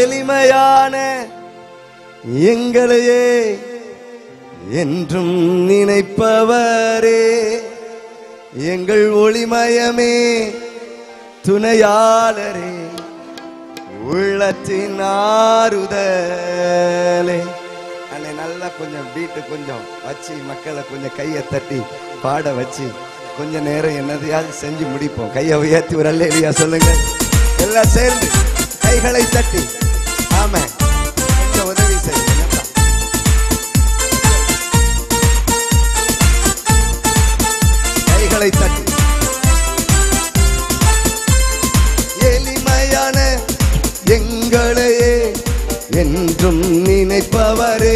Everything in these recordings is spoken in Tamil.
எளிமையான எங்களையே என்றும் நினைப்பவரே எங்கள் ஒளிமயமே துணையாளரே உள்ளத்தின் ஆறுதலே அன்னை நல்லா கொஞ்சம் பீட்டு கொஞ்சம் வச்சு மக்களை கொஞ்சம் கையை தட்டி பாட வச்சு கொஞ்ச நேரம் என்னதையாவது செஞ்சு முடிப்போம் கையை உயர்த்தி ஒரு அல்லையா சொல்லுங்க எல்லாம் சேர்ந்து கைகளை தட்டி ஆமா கொஞ்சம் உதவி செய்யுங்க கைகளை தட்டி எளிமையான எங்களையே என்றும் நினைப்பவரே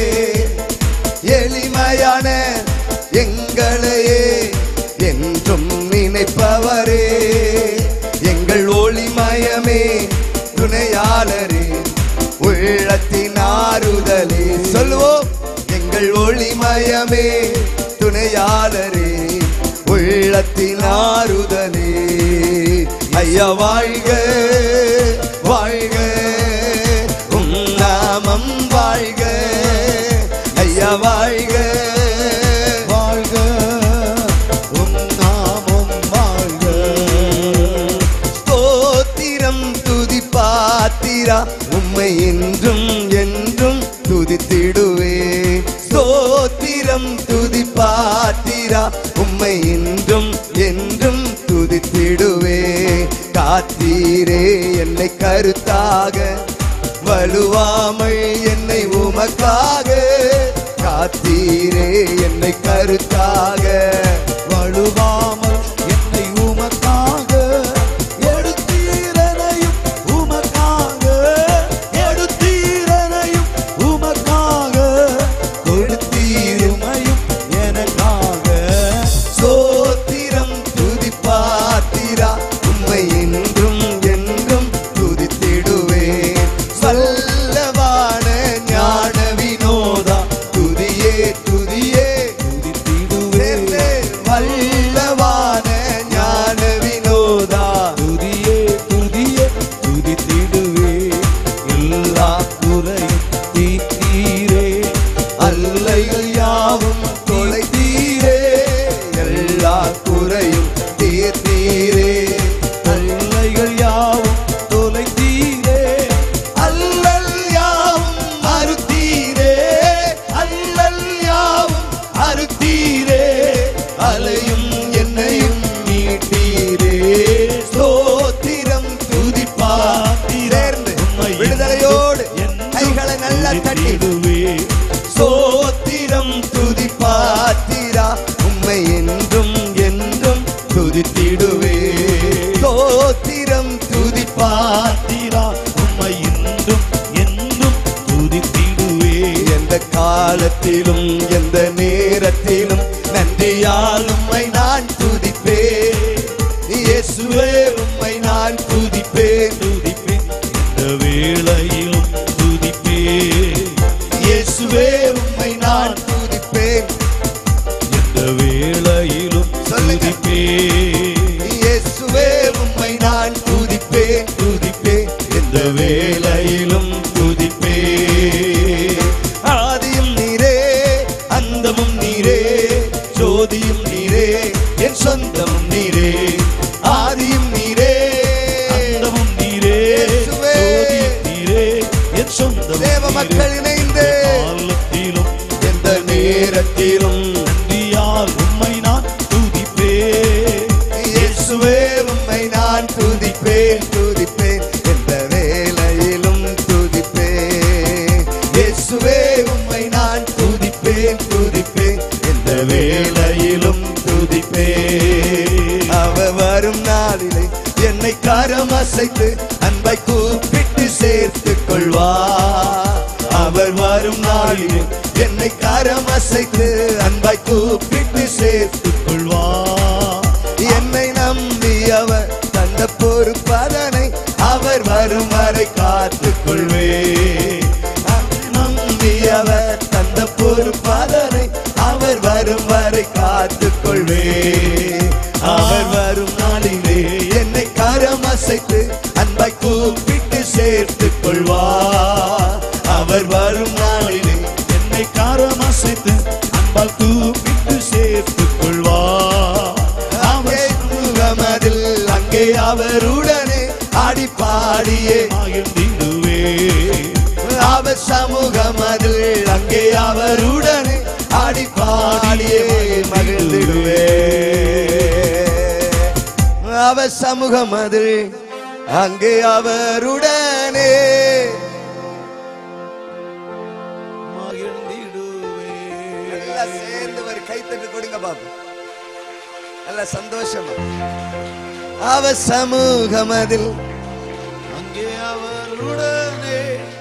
எளிமையான எங்களையே என்றும் நினைப்பவரே எங்கள் ஒளிமயமே துணையாளரே உள்ளத்தின் ஆறுதலே சொல்லுவோம் எங்கள் ஒளிமயமே துணையாளரே உள்ளத்தின் ஆறுதலே ஐயா வாழ்க வாழ்க உம் நாமம் வாழ்க ஐயா வாழ்க வாழ்க உம் நாமம் வாழ்க ஸ்தோத்திரம் துதி பாத்திரா உம்மை என்றும் என்றும் துதித்திடுவே ஸ்தோத்திரம் துதி பாத்திரா உம்மை என்றும் என்றும் துதித்திடுவே காத்தீரே என்னை கருத்தாக வலுவாமல் என்னை உமக்காக காத்தீரே என்னை கருத்தாக வழுவாமல் என்னை உமக்காக எடுத்தீரனையும் உமக்காக எடுத்தீரனையும் உமக்காக கொடுத்தீருமையும் எனக்காக சோத்திரம் துதி பாத்திரா உம்மை என்றும் என்றும் துதித்திடுவேன் வல்லவான ஞான வினோதா துதியே துதியே துதித்திடுவேன் சேர்ந்து வல்லவான ஞான வினோதா துதியே துதியே துதித்திடுவே எல்லா குறையும் தீத்தீரே அல்லைகள் யாவும் தொலைத்தீரே எல்லா குறையும் தீர்த்தீரே அல்லைகள் யாவும் தொலைத்தீரே அல்லல் யாவும் அறுத்தீரே அல்லல் யாவும் அறுத்தீரே அலையும் என்னையும் மீட்டீரே ஸ்தோத்திரம் துதிப்பா சேர்ந்து விடுதலையோடு கைகளை நல்லா தட்டி துதித்திடுவே சோத்திரம் துதி பாத்திரா உம்மை என்றும் என்றும் துதித்திடுவே சோத்திரம் துதி பாத்திரா உம்மை இன்றும் என்றும் துதித்திடுவே எந்த காலத்திலும் எந்த நேரத்திலும் நன்றியால் உம்மை நான் துதிப்பேன் இயேசுவே உம்மை நான் துதிப்பேன் துதிப்பேன் இந்த வேளையிலும் துதிப்பேன் இயேசுவே உம்மை நான் துதிப்பேன் இந்த வேளையிலும் சொல்லுங்க. துதிப்பேன் இயேசுவே உம்மை நான் துதிப்பேன் துதிப்பேன் இந்த வேளையிலும் துதிப்பேன் ஆதியும் நீரே அந்தமும் நீரே ஜோதியும் நீரே என் சொந்தமும் நீரே ஆதியும் நீரே அந்தமும் நீரே இயேசுவே. ஜோதியும் நீரே என் சொந்தம் தேவ மக்கள் இணைந்து காலத்திலும் எந்த நேரத்திலும் நன்றியால் உம்மை நான் துதிப்பேன் இயேசுவே உம்மை நான் துதிப்பேன் துதிப்பேன் எந்த வேளையிலும் துதிப்பேன் இயேசுவே உம்மை நான் துதிப்பேன் துதிப்பேன் எந்த வேளையிலும் துதிப்பேன் அவ வரும் நாளிலே என்னை கரம் அசைத்து அன்பை கூப்பிட்டு சேர்த்துக் கொள்வார் அவர் வரும் நாளிலே என்னை கரம் அசைத்து அன்பை கூப்பிட்டு சேர்த்துக் கொள்வார் என்னை நம்பி அவர் தந்த பொறுப்பதனை அவர் வரும் வரை காத்துக் கொள்வே நம்பி அவர் தந்த பொறுப்பதனை அவர் வரும் வரை காத்துக் கொள்வே அவர் வரும் நாளிலே என்னை கரம் அசைத்து அன்பை கூப்பிட்டு சேர்த்துக் கொள்வார் பாடியே மகிழ்ந்திடுவே அவர் சமூகம் அதில் அங்கே அவருடனே ஆடி பாடியே மகிழ்ந்திடுவே அவர் சமூகம் அதில் அங்கே அவருடனே மகிழ்ந்திடுவே நல்லா சேர்ந்து ஒரு கைத்தட்டு கொடுங்க பாபு நல்ல சந்தோஷமா அவர் சமூகம் அதில் அங்கே அவருடனே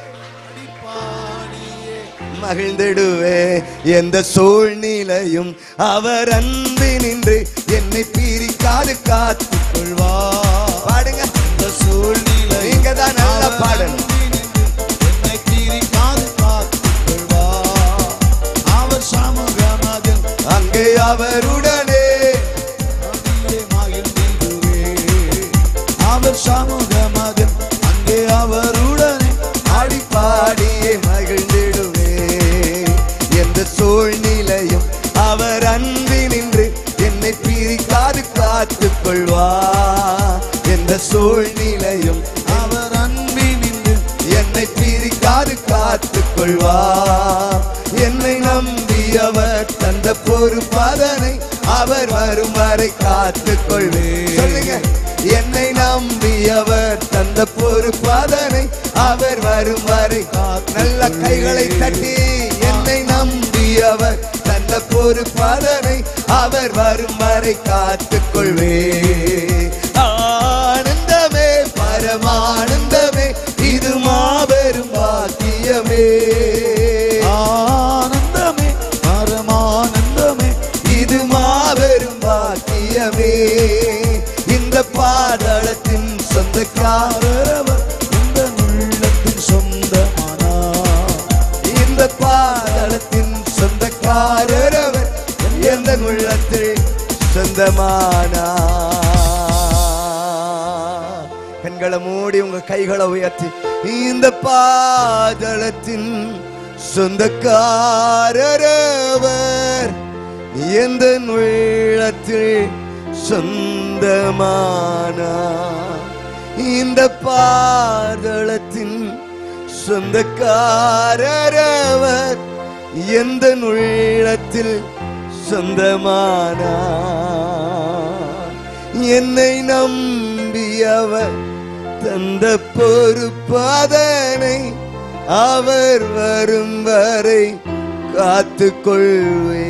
பாடியே மகிழ்ந்திடுவே எந்த சூழ்நிலையும் அவர் அன்பு நின்று என்னை பிரிக்காது காத்துக் கொள்வார் பாடுங்க இந்த சூழ்நிலை நீங்க தான் நல்லா பாடணும் என்னை பிரிக்காது காத்துக் கொள்வார். அவர் சமூகம் அதில் அங்கே அவருடனே அங்கே மகிழ்ந்திடுவே. அவர் சமூகம் அதில் அங்கே அவருடனே ஆடி பாடியே மகிழ்ந்திடுவே எந்த சூழ்நிலையும் அவர் அன்பு நின்று என்னை பிரிக்காது காத்துக் கொள்வார் எந்த சூழ்நிலையும் அவர் அன்பினின்று என்னை பிரிக்காது காத்துக் கொள்வார் என்னை நம்பியவர் தந்த பொறுப்பதனை அவர் வரும் வரை காத்துக் கொள்வேன் சொல்லுங்க என்னை நம்பியவர் தந்த பொறுப்பதனை அவர் வரும் வரை நல்ல கைகளை தட்டி என்னை நம்பியவர் தந்த பொறுப்பதனை அவர் வரும் வரை காத்துக் கொள்வேன் ஆனந்தமே பரமானந்தமே இது மாபெரும் பாக்கியமே ஆனந்தமே பரமானந்தமே இது மாபெரும் பாக்கியமே இந்த பாதளத்தின் சொந்தக்காரவர் இந்த உள்ளத்தின் சொந்தமானார் இந்த பாதளத்தின் சொந்தக்காரரவர் எந்த உள்ளத்தில் சொந்தமானா கண்களை மூடி உங்க கைகளை உயர்த்தி இந்த பாதளத்தின் சொந்தக்காரரவர் எந்த உள்ளத்தில் சொந்தமானா இந்த பாதளத்தின் சொந்தக்காரரவர் எந்த உள்ளத்தில் சொந்தமானா என்னை நம்பியவர் தந்த பொறுப்பதனை அவர் வரும் வரை காத்துக்கொள்வே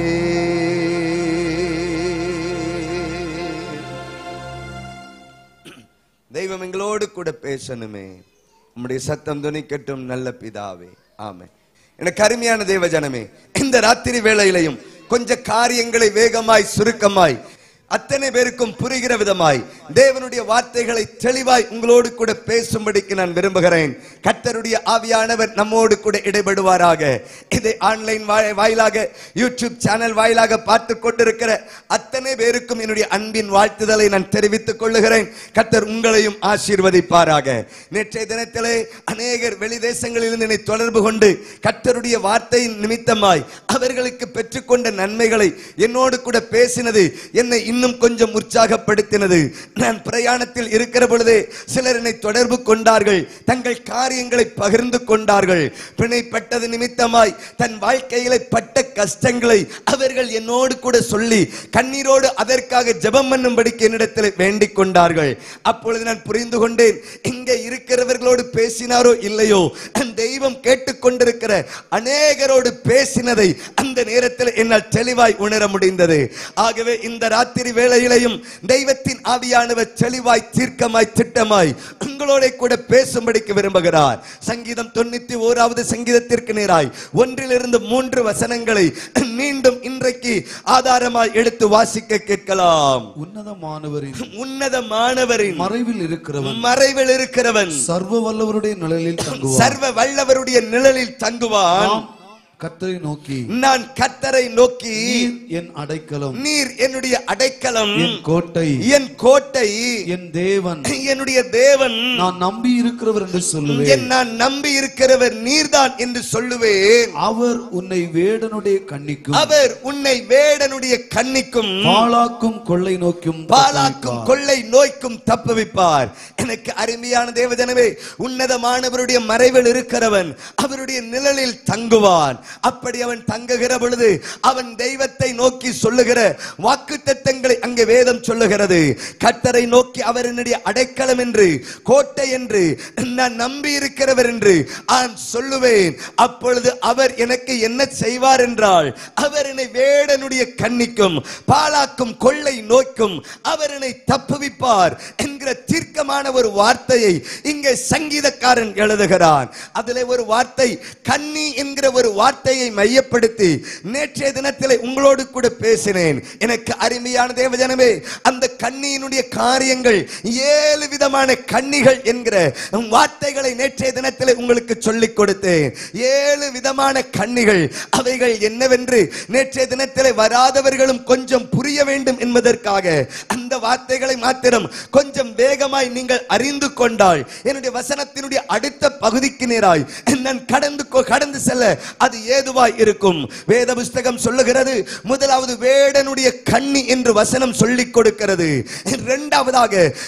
தெய்வம் எங்களோடு கூட பேசணுமே உம்முடைய சத்தம் துணிக்கட்டும் நல்ல பிதாவே ஆமே எனக்கு அருமையான தேவ ஜனமே இந்த ராத்திரி வேளையிலையும் கொஞ்ச காரியங்களை வேகமாய் சுருக்கமாய் அத்தனை பேருக்கும் புரிகிற விதமாய் தேவனுடைய வார்த்தைகளை தெளிவாய் உங்களோடு கூட பேசும்படிக்கு நான் விரும்புகிறேன் கர்த்தருடைய ஆவியானவர் நம்மோடு கூட இடைபடுவாராக இதை ஆன்லைன் வாய்- வாயிலாக யூடியூப் சேனல் வாயிலாக பார்த்து கொண்டிருக்கிற அத்தனை பேருக்கும் என்னுடைய அன்பின் வாழ்த்துதலை நான் தெரிவித்துக் கொள்ளுகிறேன் கர்த்தர் உங்களையும் ஆசீர்வதிப்பாராக நேற்றைய தினத்திலே அநேகர் வெளி தேசங்களிலிருந்து என்னை தொடர்பு கொண்டு கர்த்தருடைய வார்த்தையின் நிமித்தமாய் அவர்களுக்கு பெற்றுக்கொண்ட நன்மைகளை என்னோடு கூட பேசினது என்னை இன்னும் கொஞ்சம் உற்சாகப்படுத்தினது நான் பிரயாணத்தில் இருக்கிற பொழுதே சிலர் என்னை தொடர்பு கொண்டார்கள் தங்கள் காரியங்களை பகிர்ந்து கொண்டார்கள் பிணைப்பட்டது நிமித்தமாய் தன் வாழ்க்கையில பட்ட கஷ்டங்களை அவர்கள் என்னோடு கூட சொல்லி கண்ணீரோடு அதற்காக ஜெபம் பண்ணும்படிக்கு என்னிடத்தில் வேண்டிக் கொண்டார்கள் அப்பொழுது நான் புரிந்து கொண்டேன் இங்கே இருக்கிறவர்களோடு பேசினாரோ இல்லையோ தெய்வம் கேட்டுக்கொண்டிருக்கிற அநேகரோடு பேசினதை அந்த நேரத்தில் என்னால் தெளிவாய் உணர முடிந்தது ஆகவே இந்த ராத்திரி வேளையிலையும் தெய்வத்தின் ஆவியானவர் தெளிவாய் தீர்க்கமாய் திட்டமாய் உங்களோட கூட பேசும்படிக்கு விரும்புகிறார் சங்கீதம் தொண்ணூத்தி ஓராவது சங்கீதத்திற்கு நேராய் ஒன்றிலிருந்து மூன்று வசனங்களை மீண்டும் இன்றைக்கு ஆதாரமாய் எடுத்து வாசிக்க கேட்கலாம் உன்னதமானவரின் உன்னதமானவரின் மறைவில் இருக்கிறவன் மறைவில் இருக்கிறவன் சர்வ வல்லவருடைய நிழலில் தங்குவான் சர்வ வல்லவருடைய நிழலில் தங்குவான் நாம் கர்த்தரை நோக்கி நான் கத்தரை நோக்கி நீர் என் அடைக்கலம் நீர் என்னுடைய அடைக்கலம் என் கோட்டை என் கோட்டை என் தேவன் என்னுடைய தேவன் நான் நம்பி இருக்கிறவர் என்று சொல்லுவேன் என் நான் நம்பி இருக்கிறவர் நீர்தான் என்று சொல்லுவேன் அவர் உன்னை வேடனுடைய கண்ணிக்கும் அவர் உன்னை வேடனுடைய கண்ணிக்கும் பாழாக்கும் கொள்ளை நோக்கும் பாலாக்கும் தப்புவிப்பார். கொள்ளை நோய்க்கும் தப்புவிப்பார் எனக்கு அருமையான தேவஜனமே உன்னதமானவருடைய மறைவில் இருக்கிறவன் அவருடைய நிழலில் தங்குவான் அப்படி அவன் தங்குகிற பொழுது அவன் தெய்வத்தை நோக்கி சொல்லுகிற வாக்கு தத்தங்களை அங்கே வேதம் சொல்லுகிறது கர்த்தரை நோக்கி அவர் என்னுடைய அடைக்கலம் என்று கோட்டை என்று நான் நம்பி இருக்கிறவர் என்று நான் சொல்லுவேன் அப்பொழுது அவர் எனக்கு என்ன செய்வார் என்றால் அவர் என்னை வேடனுடைய கண்ணிக்கும் பாலாக்கும் கொள்ளை நோய்க்கும் அவர் என்னை தப்புவிப்பார் என்கிற தீர்க்கமான ஒரு வார்த்தையை இங்கே சங்கீதக்காரன் எழுதுகிறான் அதிலே ஒரு வார்த்தை கன்னி என்கிற ஒரு வார்த்தையை மையப்படுத்தி நேற்றைய தினத்திலே உங்களோடு கூட பேசினேன் எனக்கு அருமையான தேவஜனமே அந்த கண்ணியினுடைய காரியங்கள் ஏழு விதமான கன்னிகள் என்கிற வார்த்தைகளை நேற்றைய தினத்திலே உங்களுக்கு சொல்லிக் கொடுத்தேன் ஏழு விதமான கன்னிகள் அவைகள் என்னவென்று நேற்றைய தினத்திலே வராதவர்களும் கொஞ்சம் புரிய வேண்டும் என்பதற்காக அந்த வார்த்தைகளை மாத்திரம் கொஞ்சம் வேகமாய் நீங்கள் அறிந்து கொண்டால் என்னுடைய வசனத்தினுடைய அடுத்த பகுதிக்கு நேராய் நான் கடந்து கொ- கடந்து செல்ல அது ஏதுவாய் இருக்கும் வேத புஸ்தகம் சொல்லுகிறது முதலாவது வேடனுடைய கண்ணி என்று வசனம் சொல்லிக் கொடுக்கிறது இரண்டாவதாக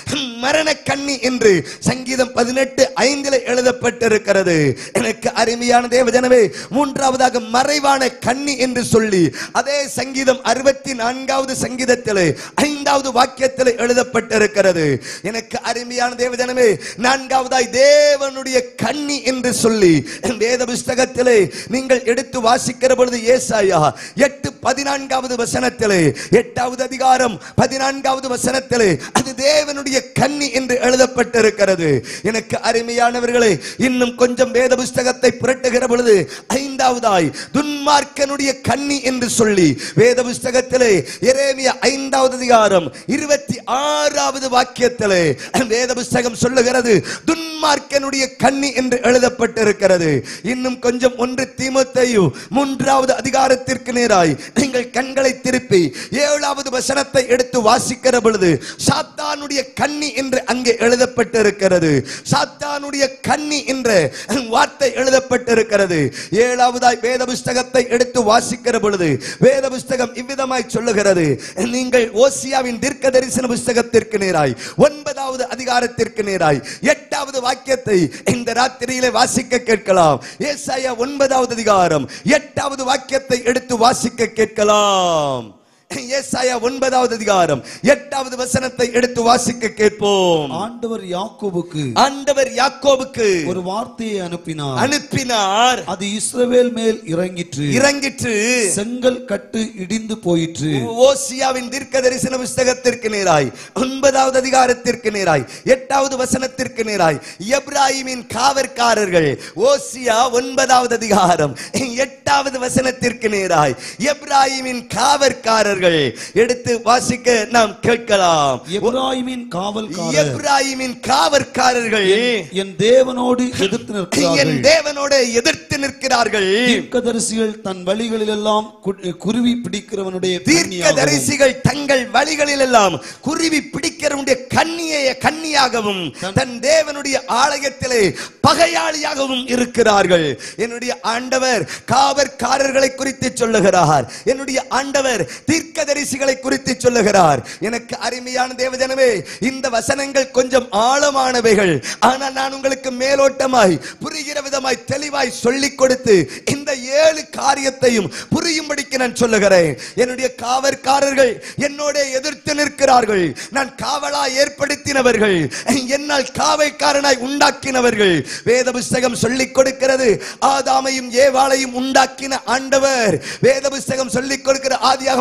மரண கண்ணி என்று சங்கீதம் பதினெட்டு ஐந்தில் எழுதப்பட்டிருக்கிறது எனக்கு அருமையான தேவஜனவே மூன்றாவதாக மறைவான கண்ணி என்று சொல்லி அதே சங்கீதம் அறுபத்தி நான்காவது சங்கீதத்திலே ஐந்தாவது வாக்கியத்தில் எழுதப்பட்டிருக்கிறது எனக்கு அருமையான தேவஜனமே நான்காவதாய் தேவனுடைய கண்ணி என்று சொல்லி வேத புஸ்தகத்திலே நீங்கள் எடுத்து வாசிக்கிற பொழுது ஏசாயா எட்டு பதினான்காவது வசனத்திலே எட்டாவது அதிகாரம் பதினான்காவது வசனத்திலே அது தேவனுடைய கண்ணி என்று எழுதப்பட்டிருக்கிறது எனக்கு அருமையானவர்களே இன்னும் கொஞ்சம் வேத புஸ்தகத்தை புரட்டுகிற பொழுது ஐந்தாவதாய் துன்மார்க்கனுடைய கண்ணி என்று சொல்லி வேத புஸ்தகத்திலே எரேமியா ஐந்தாவது அதிகாரம் இருபத்தி ஆறாவது வாக்கியத்திலே வேத புஸ்தகம் சொல்லுகிறது துன்மார்க்கனுடைய கண்ணி என்று எழுதப்பட்டிருக்கிறது இன்னும் கொஞ்சம் ஒன்று தீமோத்தேயு மூன்றாவது அதிகாரத்திற்கு நேராய் நீங்கள் கண்களை திருப்பி ஏழாவது வசனத்தை எடுத்து வாசிக்கிற பொழுது சாத்தானுடைய கண்ணி என்று அங்கே எழுதப்பட்டிருக்கிறது சாத்தானுடைய கண்ணி என்ற வார்த்தை எழுதப்பட்டிருக்கிறது ஏழாவதாய் வேத புஸ்தகத்தை எடுத்து வாசிக்கிற பொழுது வேத புஸ்தகம் இவ்விதமாய் சொல்லுகிறது நீங்கள் ஓசியாவின் தீர்க்க தரிசன புஸ்தகத்திற்கு நேராய் ஒன்பதாவது அதிகாரத்திற்கு நேராய் எட்டாவது வாக்கியத்தை இந்த ராத்திரியிலே வாசிக்க கேட்கலாம் ஏசாயா ஒன்பதாவது அதிகாரம் எட்டாவது வாக்கியத்தை எடுத்து வாசிக்க கேட்கலாம் ஏசாயா ஒன்பதாவது அதிகாரம் எட்டாவது வசனத்தை எடுத்து வாசிக்க கேட்போம் ஆண்டவர் யாக்கோபுக்கு ஆண்டவர் யாக்கோபுக்கு ஒரு வார்த்தையை அனுப்பினார் அனுப்பினார் அது இஸ்ரவேல் மேல் இறங்கிற்று இறங்கிற்று செங்கல் கட்டு இடிந்து போயிற்று ஓசியாவின் தீர்க்க தரிசன புஸ்தகத்திற்கு நேராய் ஒன்பதாவது அதிகாரத்திற்கு நேராய் எட்டாவது வசனத்திற்கு நேராய் எப்ராஹிமின் காவற்காரர்கள் ஓசியா ஒன்பதாவது அதிகாரம் எட்டாவது வசனத்திற்கு நேராய் எப்ராஹிமின் காவற்காரர்கள் எடுத்து வாசிக்க நாம் கேட்கலாம் எப்ராயிமின் காவல்காரர் எப்ராஹிமின் காவற்காரர்கள் என் தேவனோடு எதிர்த்து என் நிற்கிறார்கள் தேவனோட எதிர்த்து நிற்கிறார்கள் தீர்க்கதரிசிகள் தன் வழிகளில் எல்லாம் குருவி பிடிக்கிறவனுடைய கண்ணியாகவும், தீர்க்கதரிசிகள் தங்கள் வழிகளில் எல்லாம் குருவி பிடிக்கிறவனுடைய கண்ணியை கண்ணியாகவும் தன் தேவனுடைய ஆலயத்திலே பகையாளியாகவும் இருக்கிறார்கள் என்னுடைய ஆண்டவர் காவற்காரர்களை குறித்து சொல்லுகிறார் என்னுடைய ஆண்டவர் தீர்க்கதரிசிகளை குறித்து சொல்லுகிறார் எனக்கு அருமையான தேவஜனமே இந்த வசனங்கள் கொஞ்சம் ஆழமானவைகள் ஆனால் நான் உங்களுக்கு மேலோட்டமாய் புரிகிற விதமாய் தெளிவாய் சொல்லிக் கொடுத்து இந்த ஏழு காரியத்தையும் புரியும்படிக்கு நான் சொல்லுகிறேன் என்னுடைய காவற்காரர்கள் என்னோட எதிர்த்து நிற்கிறார்கள் நான் காவலா ஏற்படுத்தினவர்கள் என்னால் காவல்காரனாய் உண்டாக்கினவர்கள் வேத புஸ்தகம் சொல்லிக் கொடுக்கிறது ஆதாமையும் ஏவாளையும் உண்டாக்கின ஆண்டவர் வேத புஸ்தகம் சொல்லிக் கொடுக்கிற ஆதியாகம் மூன்றாவது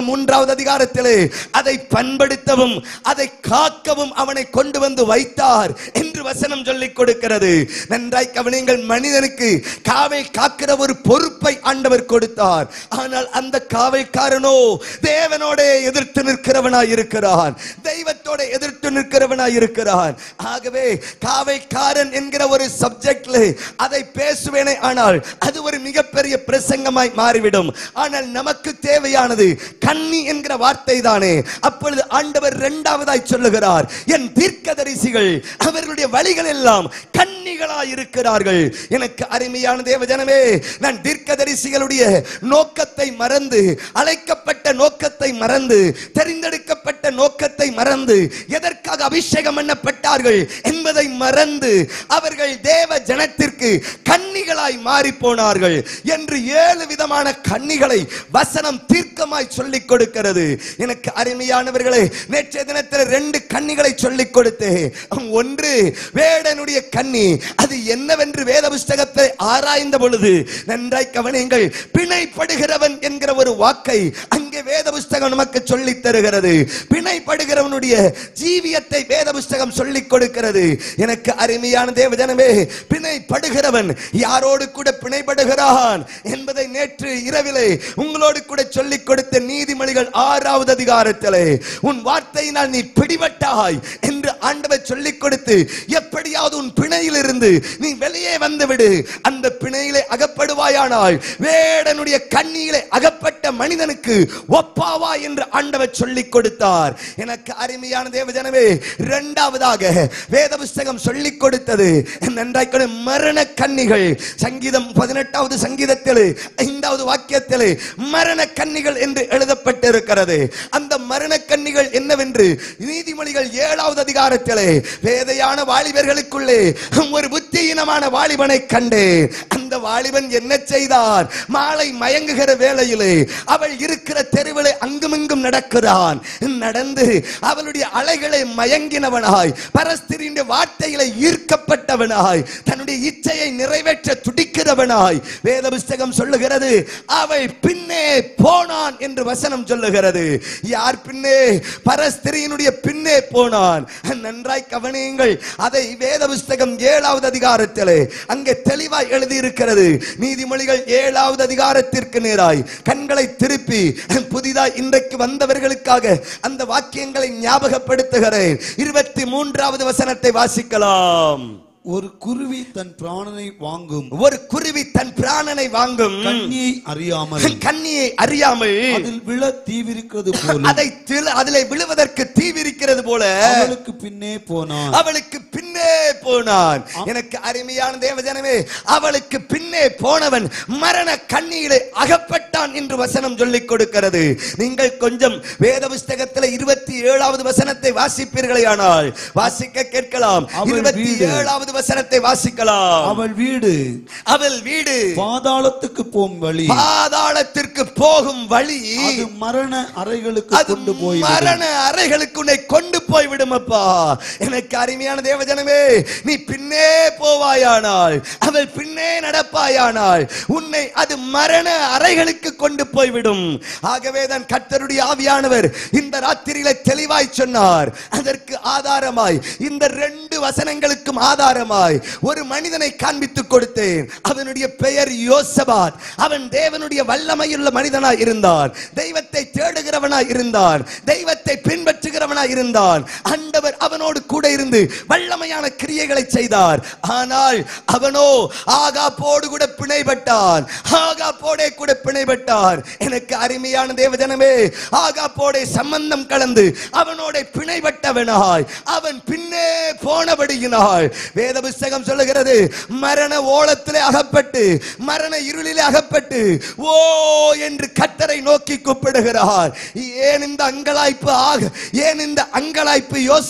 ஏழாவது அதிகாரத்திலே அதை பண்படுத்தவும் அதை காக்கவும் அவனை கொண்டு வந்து வைத்தார் என்று வசனம் சொல்லிக் கொடுக்கிறது நன்றாய் கவனிங்கள் மனிதனுக்கு காவல் காக்கிற ஒரு பொறுப்பை ஆண்டவர் கொடுத்தார் ஆனால் அந்த காவல்காரனோ தேவனோட எதிர்த்து நிற்கிறவனாய் இருக்கிறான் தெய்வத்தோட எதிர்த்து நிற்கிறவனாய் இருக்கிறான் ஆகவே காவல்காரன் என்கிற ஒரு சப்ஜெக்ட்ல அதை பேசுவேனே ஆனால் அது ஒரு மிகப்பெரிய பிரசங்கமாய் மாறிவிடும் ஆனால் நமக்கு தேவையானது கன்னி என்கிற வார்த்தை தானே அப்பொழுது ஆண்டவர் இரண்டாவதாய் சொல்லுகிறார் என் தீர்க்கதரிசிகள் அவர்களுடைய வழிகள் எல்லாம் கன்னிகளாய் இருக்கிறார்கள் எனக்கு அருமையான தேவஜனமே நான் தீர்க்கதரிசிகளுடைய நோக்கத்தை மறந்து அழைக்கப்பட்ட நோக்கத்தை மறந்து தெரிந்தெடுக்கப்பட்ட நோக்கத்தை மறந்து எதற்காக அபிஷேகம் பண்ணப்பட்டார்கள் என்பதை மறந்து அவர்கள் தேவ ஜனத்திற்கு கன்னிகளாய் மாறி போனார்கள் என்று ஏழு விதமான கன்னிகளை வசனம் தீர்க்கமாய் சொல்லிக் கொடுக்கிறது எனக்கு அருமையானவர்களே நேற்றைய தினத்தில் ரெண்டு கன்னிகளை சொல்லிக் கொடுத்தேன் ஒன்று வேடனுடைய கன்னி அது என்னவென்று வேத புஸ்தகத்தை ஆராய்ந்த பொழுது நன்றாய் கவனியுங்கள் பிணைப்படுகிறவன் என்கிற ஒரு வாக்கை அங்கே வேத புஸ்தகம் நமக்கு சொல்லித் தருகிறது பிணைப்படுகிறவனுடைய ஜீவியத்தை வேத புஸ்தகம் சொல்லிக் கொடுக்கிறது எனக்கு அருமையான தேவஜனமே பிணைப்படுகிறவன் யாரோடு கூட பிணைப்படுகிறான் என்பதை நேற்று இரவிலே உங்களோடு கூட சொல்லிக் கொடுத்த நீதிமொழிகள் ஆறாவது அதிகாரத்திலே உன் வார்த்தையினால் நீ பிடிபட்டாய் என்று ஆண்டவர் சொல்லிக் கொடுத்து எப்படியாவது உன் பிணையில் இருந்து நீ வெளியே வந்து விடு அந்த பிணையிலே அகப்படுவாயானால் வேடனுடைய கண்ணியிலே அகப்பட்ட மனிதனுக்கு ஒப்பாவா என்று ஆண்டவர் சொல்லிக் கொடுத்தார் எனக்கு அருமையான தேவஜனமே இரண்டாவதாக வேத புஸ்தகம் சொல்லிக் கொடுத்தது நன்றாய் கொடு மரண கன்னிகள் சங்கீதம் பதினெட்டாவது சங்கீதத்தில் ஐந்தாவது வாக்கியத்தில் மரண கன்னிகள் என்று எழுதப்பட்டிருக்கிறது அந்த மரண கன்னிகள் என்னவென்று நீதிமொழிகள் ஏழாவது அதிகாரத்திலே வேதையான வாலிபர்களுக்குள்ளே ஒரு புத்தியீனமான வாலிபனை கண்டேன் அந்த வாலிபன் என்ன செய்தார் மாலை மயங்குகிற வேளையிலே அவள் இருக்கிற தெருவிலே அங்குமிங்கும் நடக்கிறான் நடந்து அவளுடைய அலைகளை மயங்கினவனாய் பரஸ்திரியின் வார்த்தைகளை ஈர்க்கப்பட்டவனாய் தன்னுடைய இச்சையை நிறைவேற்ற துடிக்கிறவனாய் வேத புஸ்தகம் சொல்லுகிறது அவள் பின்னே போனான் என்று வசனம் சொல்லுகிறது யார் பின்னே பரஸ்திரியினுடைய பின்னே போனான் நன்றாய் கவனியுங்கள் அதை வேத புஸ்தகம் ஏழாவது அதிகாரத்திலே அங்கே தெளிவாய் எழுதி இருக்கிறது நீதிமொழிகள் ஏழாவது அதிகாரத்திற்கு நேராய் கண்களை திருப்பி புதிதாய் இன்றைக்கு வந்தவர்களுக்காக அந்த வாக்கியங்களை ஞாபகப்படுத்துகிறேன் இருபத்தி மூன்றாவது வசனத்தை வாசிக்கலாம் ஒரு குருவி தன் பிராணனை வாங்கும் ஒரு குருவி தன் பிராணனை வாங்கும் கண்ணியை அறியாமல் கண்ணியை அறியாமல் அதில் விழ தீவிரிக்கிறது போல அதை தில- அதிலே விழுவதற்கு தீவிரிக்கிறது போல அவளுக்கு பின்னே போனான் அவளுக்கு பின்னே போனான் எனக்கு அருமையான தேவஜனமே அவளுக்கு பின்னே போனவன் மரண கண்ணியிலே அகப்பட்டான் என்று வசனம் சொல்லிக் கொடுக்கிறது நீங்கள் கொஞ்சம் வேத புஸ்தகத்தில் இருபத்தி ஏழாவது வசனத்தை வாசிப்பீர்களே ஆனால் வாசிக்க கேட்கலாம் அவள் இருபத்தி வீடு. ஏழாவது வசனத்தை வாசிக்கலாம் அவள் வீடு அவள் வீடு பாதாளத்துக்கு போம் வழி பாதாளத்திற்கு போகும் வழி அது மரண அறைகளுக்கு அது கொண்டு போய் மரண அறைகளுக்கு உன்னை கொண்டு போய் விடுமப்பா எனக்கு அருமையான தேவஜனமே நீ பின்னே போவாயானால் அவள் பின்னே நடப்பாயானால் உன்னை அது மரண அறைகளுக்கு கொண்டு போய் விடும் ஆகவே தான் கர்த்தருடைய ஆவியானவர் இந்த ராத்திரியில தெளிவாய் சொன்னார் அதற்கு ஆதாரமாய் இந்த ரெண்டு வசனங்களுக்கும் ஆதாரமாய் ஒரு மனிதனை காண்பித்துக் கொடுத்தேன் அவனுடைய பெயர் யோசபாத் அவன் தேவனுடைய வல்லமையுள்ள மனிதனாய் இருந்தான் தெய்வத்தை தேடுகிறவனாய் இருந்தான் தெய்வத்தை பின்பற்றுகிறவனாய் இருந்தான் ஆண்டவர் அவனோடு கூட இருந்து வல்லமையான கிரியைகளை செய்தார் ஆனால் அவனோ ஆகாப்போடு கூட பிணைப்பட்டான் ஆகாப்போடே கூட பிணைப்பட்டான் எனக்கு அருமையான தேவஜனமே ஆகாப்போடே சம்பந்தம் கலந்து அவனோட பிணைப்பட்டவனாய் அவன் பின்னே போனபடியினால் வேத புஸ்தகம் சொல்லுகிறது மரண ஓலத்திலே அகப்பட்டு மரண இருளிலே அகப்பட்டு ஓ என்று கத்தரை நோக்கி கூப்பிடுகிறார் ஏன் இந்த அங்கலாய்ப்பு ஆக ஏன் இந்த அங்கலாய்ப்பு யோசபாத்தே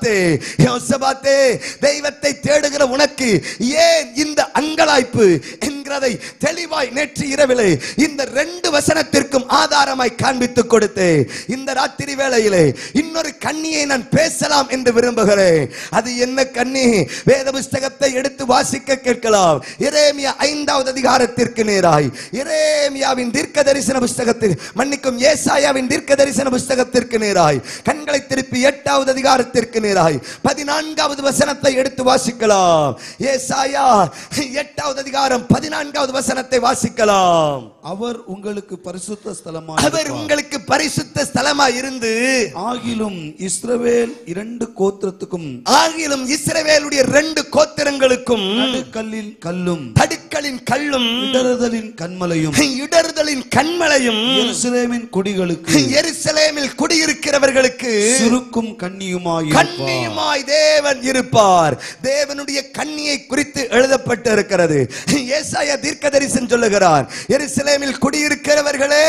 யோசபாத்தே யோசபாத்தே தெய்வத்தை தேடுகிற உனக்கு ஏன் இந்த அங்கலாய்ப்பு என்கிறதை தெளிவாய் நேற்று இரவிலே இந்த ரெண்டு வசனத்திற்கும் ஆதாரமாய் காண்பித்துக் கொடுத்தேன் இந்த ராத்திரி வேளையிலே இன்னொரு கண்ணியை நான் பேசலாம் என்று விரும்புகிறேன் அது என்ன கண்ணி வேத புஸ்தகத்தை எடுத்து வாசிக்க கேட்கலாம் எரேமியா ஐந்தாவது அதிகாரத்திற்கு நேராய் எரேமியாவின் தீர்க்க தரிசன புஸ்தகத்தில் மன்னிக்கும் ஏசாயாவின் தீர்க்க தரிசன புஸ்தகத்திற்கு நேராய் கண்களை திருப்பி எட்டாவது அதிகாரத்திற்கு நேராய் பதினான்காவது வசனத்தை எடுத்து வாசிக்கலாம் ஏசாயா எட்டாவது அதிகாரம் பதினான்காவது வசனத்தை வாசிக்கலாம் அவர் உங்களுக்கு பரிசுத்த ஸ்தலமாக அவர் உங்களுக்கு பரிசுத்த ஸ்தலமாய் இருந்து ஆகிலும் இஸ்ரவேல் இரண்டு கோத்திரத்துக்கும் ஆகிலும் இஸ்ரவேலுடைய ரெண்டு கோத்திரங்களுக்கும் நடுக்கல்லின் கல்லும் தடுக்களின் கல்லும் இடறுதலின் கண்மலையும் இடறுதலின் கண்மலையும் எருசலேமின் குடிகளுக்கு எருசலேமில் குடியிருக்கிறவர்களுக்கு சுருக்கும் கண்ணியுமாய் கண்ணியுமாய் தேவன் இருப்பார் தேவனுடைய கண்ணியை குறித்து எழுதப்பட்டு இருக்கிறது ஏசாயா தீர்க்கதரிசன் சொல்லுகிறார் எருசலேமில் குடியிருக்கிறவர்களே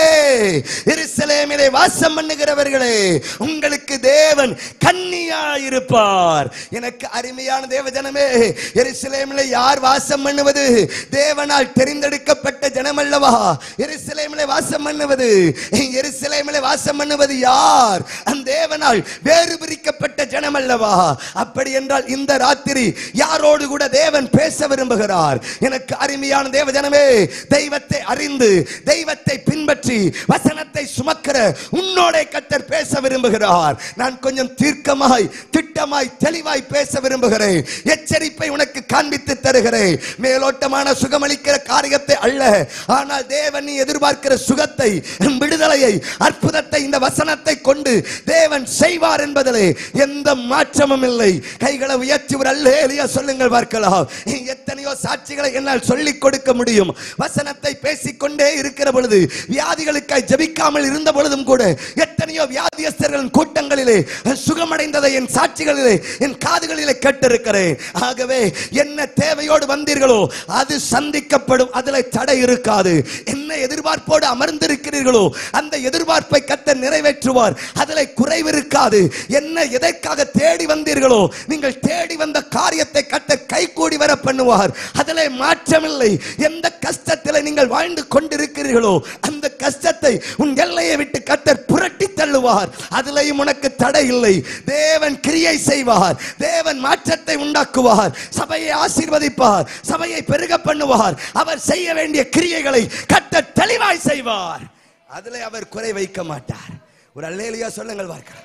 எருசலேமிலே வாசம் பண்ணுகிறவர்களே உங்களுக்கு தேவன் கண்ணியாய் இருப்பார் எனக்கு அருமையான தேவ ஜனமே எருசலேமிலே யார் வாசம் பண்ணுவது தேவனால் தெரிந்தெடுக்கப்பட்ட ஜனம் அல்லவா எருசலேமிலே வாசம் பண்ணுவது எருசலேமிலே வாசம் பண்ணுவது யார் அந்த தேவனால் வேறு பிரிக்கப்பட்ட ஜனம் அல்லவா அப்படி என்றால் இந்த ராத்திரி யாரோடு கூட தேவன் பேச விரும்புகிறார் எனக்கு அருமையான தேவ ஜனமே தெய்வத்தை அறிந்து தெய்வத்தை பின்பற்றி வசனத்தை சுமக்கிற உன்னோட கத்தர் பேச விரும்புகிறார் நான் கொஞ்சம் தீர்க்கமாய் திட்டமாய் தெளிவாய் பேச விரும்புகிறேன் எச்சரிப்பை உனக்கு காண்பித்து தருகிறேன் மேலோட்டமான சுகமளிக்கிற காரியத்தை அல்ல ஆனால் தேவன் நீ எதிர்பார்க்கிற சுகத்தை விடுதலையை அற்புதத்தை இந்த வசனத்தை கொண்டு தேவன் செய்வார் என்பதிலே எந்த மாற்றமும் இல்லை கைகளை உயர்த்தி ஒரு அல்லேலியா சொல்லுங்கள் பார்க்கலாம் எத்தனையோ சாட்சிகளை என்னால் சொல்லிக் கொடுக்க முடியும் வசனத்தை பேசிக்கொண்டே இருக்கிற பொழுது வியாதிகளுக்காய் ஜெபிக்காமல் இருந்த பொழுதும் கூட எத்தனையோ வியாதியஸ்தர்களின் கூட்டங்களிலே சுகமடைந்ததை என் சாட்சிகளிலே என் காதுகளிலே கேட்டிருக்கிறேன் ஆகவே என்ன தேவையோடு வந்தீர்களோ அது சந்திக்கப்படும் அதுல தடை இருக்காது என்ன எதிர்பார்ப்போடு அமர்ந்திருக்கிறீர்களோ அந்த எதிர்பார்ப்பை கத்த நிறைவேற்றுவார் அதில் குறைவு இருக்காது என்ன எதற்காக தேடி வந்தீர்களோ நீங்கள் தேடி வந்த காரியத்தை கத்த கை கூடி வர பண்ணுவார் அதிலே மாற்றமில்லை எந்த கஷ்டத்தில் நீங்கள் வாழ்ந்து கொண்டிருக்கிறீர்களோ அந்த கஷ்டத்தை உன் எல்லையை விட்டு கத்தர் புரட்டி தள்ளுவார் அதிலையும் உனக்கு தடை இல்லை தேவன் கிரியை செய்வார் தேவன் மாற்றத்தை உண்டாக்குவார் சபையை ஆசீர்வதிப்பார் சபையை பெருக பண்ணுவார் அவர் செய்ய வேண்டிய கிரியைகளை கத்த தெளிவாய் செய்வார் அதிலே அவர் குறை வைக்க மாட்டார் ஒரு அல்லேலியா சொல்லுங்கள் பார்க்கலாம்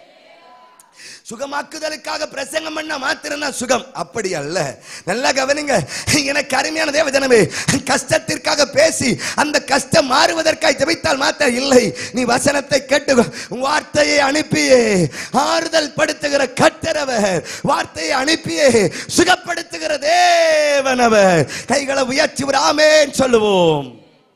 சுகமாக்குதலுக்காக பிரசங்கம் பண்ண மாத்திரம் சுகம் அப்படி அல்ல நல்லா கவனிங்க எனக்கு அருமையான தேவ ஜனமே கஷ்டத்திற்காக பேசி அந்த கஷ்டம் மாறுவதற்காக ஜெபித்தால் மாத்திரம் இல்லை நீ வசனத்தை கேட்டு உன் வார்த்தையை அனுப்பியே ஆறுதல் படுத்துகிற கட்டரவர் வார்த்தையை அனுப்பியே சுகப்படுத்துகிற தேவனவர் கைகளை உயர்த்தி ஒரு ஆமேன் சொல்லுவோம்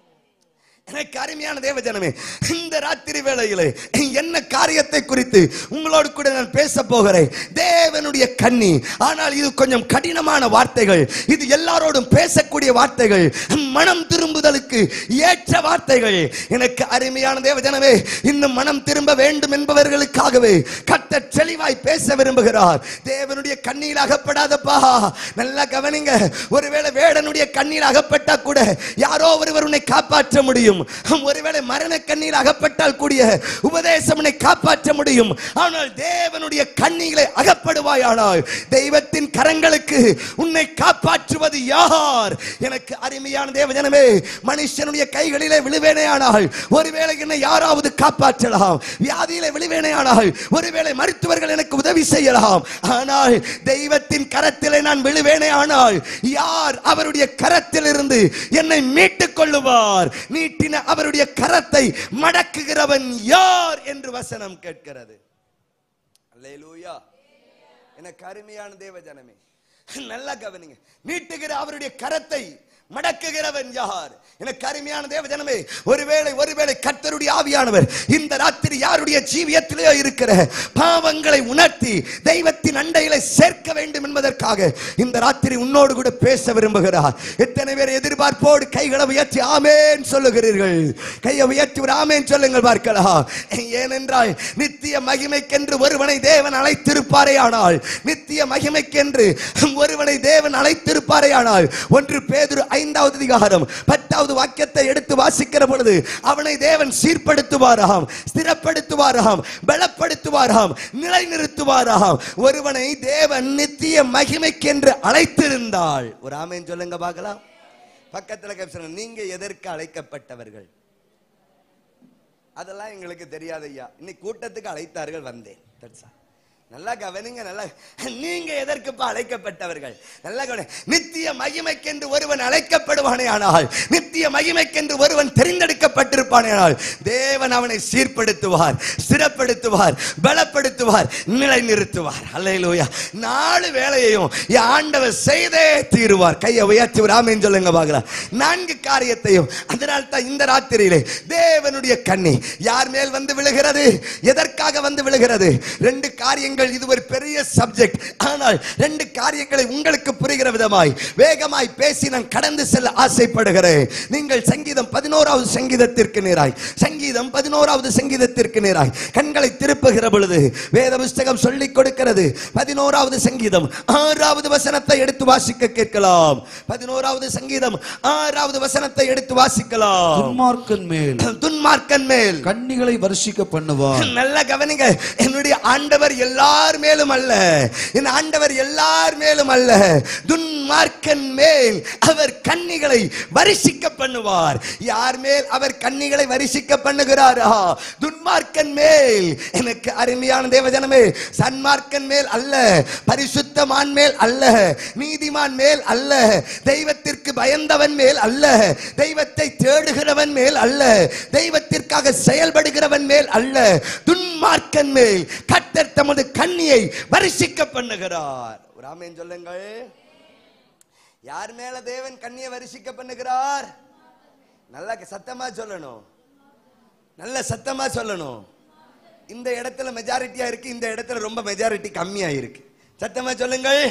எனக்கு அருமையான தேவ ஜனமே இந்த ராத்திரி வேளையிலே என்ன காரியத்தை குறித்து உங்களோடு கூட நான் பேச போகிறேன் தேவனுடைய கண்ணி ஆனால் இது கொஞ்சம் கடினமான வார்த்தைகள் இது எல்லாரோடும் பேசக்கூடிய வார்த்தைகள் மனம் திரும்புதலுக்கு ஏற்ற வார்த்தைகள் எனக்கு அருமையான தேவ ஜனமே இன்னும் மனம் திரும்ப வேண்டும் என்பவர்களுக்காகவே கத்த தெளிவாய் பேச விரும்புகிறார் தேவனுடைய கண்ணியில் அகப்படாதப்பா நல்லா கவனிங்க ஒருவேளை வேடனுடைய கண்ணில் அகப்பட்டா கூட யாரோ ஒருவர் உன்னை காப்பாற்ற முடியும் ஒருவேளை மரண கண்ணீர் அகப்பட்டால் கூடிய உபதேசம் உன்னை காப்பாற்ற முடியும் ஆனால் தேவனுடைய கண்ணீரை அகப்படுவாயானால் தெய்வத்தின் கரங்களுக்கு உன்னை காப்பாற்றுவது யார் எனக்கு அருமையான தேவஜனமே மனுஷனுடைய கைகளிலே விழுவேனே ஆனால் ஒருவேளை என்னை யாராவது காப்பாற்றலாம் வியாதியிலே விழுவேனே ஆனால் ஒருவேளை மருத்துவர்கள் எனக்கு உதவி செய்யலாம் ஆனால் தெய்வத்தின் கரத்திலே நான் விழுவேனே ஆனால் யார் அவருடைய கரத்தில் இருந்து என்னை மீட்டுக் கொள்ளுவார் நீட்டின அவருடைய கரத்தை மடக்குகிறவன் யார் என்று வசனம் கேட்கிறது அல்லேலூயா எனக்கு அருமையான தேவ ஜனமே நல்லா கவனிங்க நீட்டுகிற அவருடைய கரத்தை மடக்குகிறவன் யார் எனக்கு அருமையான தேவ ஜனமே ஒருவேளை ஒருவேளை கர்த்தருடைய ஆவியானவர் இந்த ராத்திரி யாருடைய ஜீவியத்திலேயோ இருக்கிற பாவங்களை உணர்த்தி தெய்வத்தின் அண்டையில சேர்க்க வேண்டும் என்பதற்காக இந்த ராத்திரி உன்னோடு கூட பேச விரும்புகிறார் எத்தனை பேர் எதிர்பார்ப்போடு கைகளை உயர்த்தி ஆமேன் சொல்லுகிறீர்கள் கையை உயர்த்தி ஒரு ஆமேன் சொல்லுங்கள் பார்க்கலாம் ஏனென்றால் நித்திய மகிமைக்கென்று ஒருவனை தேவன் அழைத்திருப்பாரே ஆனால் நித்திய மகிமைக்கென்று ஒருவனை தேவன் அழைத்திருப்பாரே ஆனால் ஒன்று பேதுரு ஐந்தாவது அதிகாரம் பத்தாவது வாக்கியத்தை எடுத்து வாசிக்கிற பொழுது அவனை தேவன் சீர்படுத்துவாராம் ஸ்திரப்படுத்துவாராம் பலப்படுத்துவாராம் நிலைநிறுத்துவாராம் ஒருவனை தேவன் நித்திய மகிமைக்கென்று அழைத்திருந்தாள் ஒரு ஆமேன் சொல்லுங்க பார்க்கலாம் பக்கத்துல கேப்சன் நீங்க எதற்கு அழைக்கப்பட்டவர்கள் அதெல்லாம் எங்களுக்கு தெரியாது ஐயா இன்னைக்கு கூட்டத்துக்கு அழைத்தார்கள் வந்தேன் That's all. நல்லா கவனிங்க நல்லா நீங்க எதற்குப்பா அழைக்கப்பட்டவர்கள் நல்லா கவனி நித்திய மகிமைக்கென்று ஒருவன் அழைக்கப்படுவானே ஆனால் நித்திய மகிமைக்கென்று ஒருவன் தெரிந்தெடுக்கப்பட்டிருப்பானே ஆனால் தேவன் அவனை சீர்படுத்துவார் ஸ்திரப்படுத்துவார் பலப்படுத்துவார் நிலைநிறுத்துவார் அல்லையிலூயா நாலு வேலையையும் என் ஆண்டவர் செய்தே தீருவார் கையை உயர்த்தி ஒரு ஆமேன் சொல்லுங்க பார்க்கலாம் நான்கு காரியத்தையும் அதனால் தான் இந்த ராத்திரியிலே தேவனுடைய கண்ணி யார் மேல் வந்து விழுகிறது எதற்காக வந்து விழுகிறது ரெண்டு காரியங்கள் இது ஒரு பெரிய சப்ஜெக்ட் ஆனால் ரெண்டு காரியங்களை உங்களுக்கு புரிகிற விதமாய் வேகமாய் பேசி நான் கடந்து செல்ல ஆசைப்படுகிறேன் நீங்கள் சங்கீதம் பதினோராவது சங்கீதத்திற்கு நேராய் சங்கீதம் பதினோராவது சங்கீதத்திற்கு நேராய் கண்களை திருப்புகிற பொழுது வேத புஸ்தகம் சொல்லிக் கொடுக்கிறது பதினோராவது சங்கீதம் ஆறாவது வசனத்தை எடுத்து வாசிக்க கேட்கலாம் பதினோராவது சங்கீதம் ஆறாவது வசனத்தை எடுத்து வாசிக்கலாம் துன்மார்க்கன் மேல் துன்மார்க்கன் மேல் கண்ணிகளை வருஷிக்க பண்ணுவார் நல்ல கவனிங்க என்னுடைய ஆண்டவர் எல்லார் மேலும் அல்ல என் ஆண்டவர் எல்லார் மேலும் அல்ல துன்மார்க்கன் மேல் அவர் கன்னிகளை வரிசிக்க பண்ணுவார் யார் மேல் அவர் கன்னிகளை வரிசிக்க பண்ணுகிறாரா துன்மார்க்கன் மேல் எனக்கு அருமையான தேவஜனமே சன்மார்க்கன் மேல் அல்ல பரிசுத்தமான் மேல் அல்ல நீதிமான் மேல் அல்ல தெய்வத்திற்கு பயந்தவன் மேல் அல்ல தெய்வத்தை தேடுகிறவன் மேல் அல்ல தெய்வத்திற்காக செயல்படுகிறவன் மேல் அல்ல துன்மார்க்கன் மேல் கர்த்தர் தமது கண்ணியை வரிசிக்க பண்ணுகிறார் ஒரு ஆமேன் சொல்லுங்கள் யார் மேல தேவன் கண்ணியை வரிசிக்க பண்ணுகிறார் நல்லா சத்தமா சொல்லணும் நல்ல சத்தமா சொல்லணும் இந்த இடத்துல மெஜாரிட்டியா இருக்கு இந்த இடத்துல ரொம்ப மெஜாரிட்டி கம்மியா இருக்கு சத்தமா சொல்லுங்கள்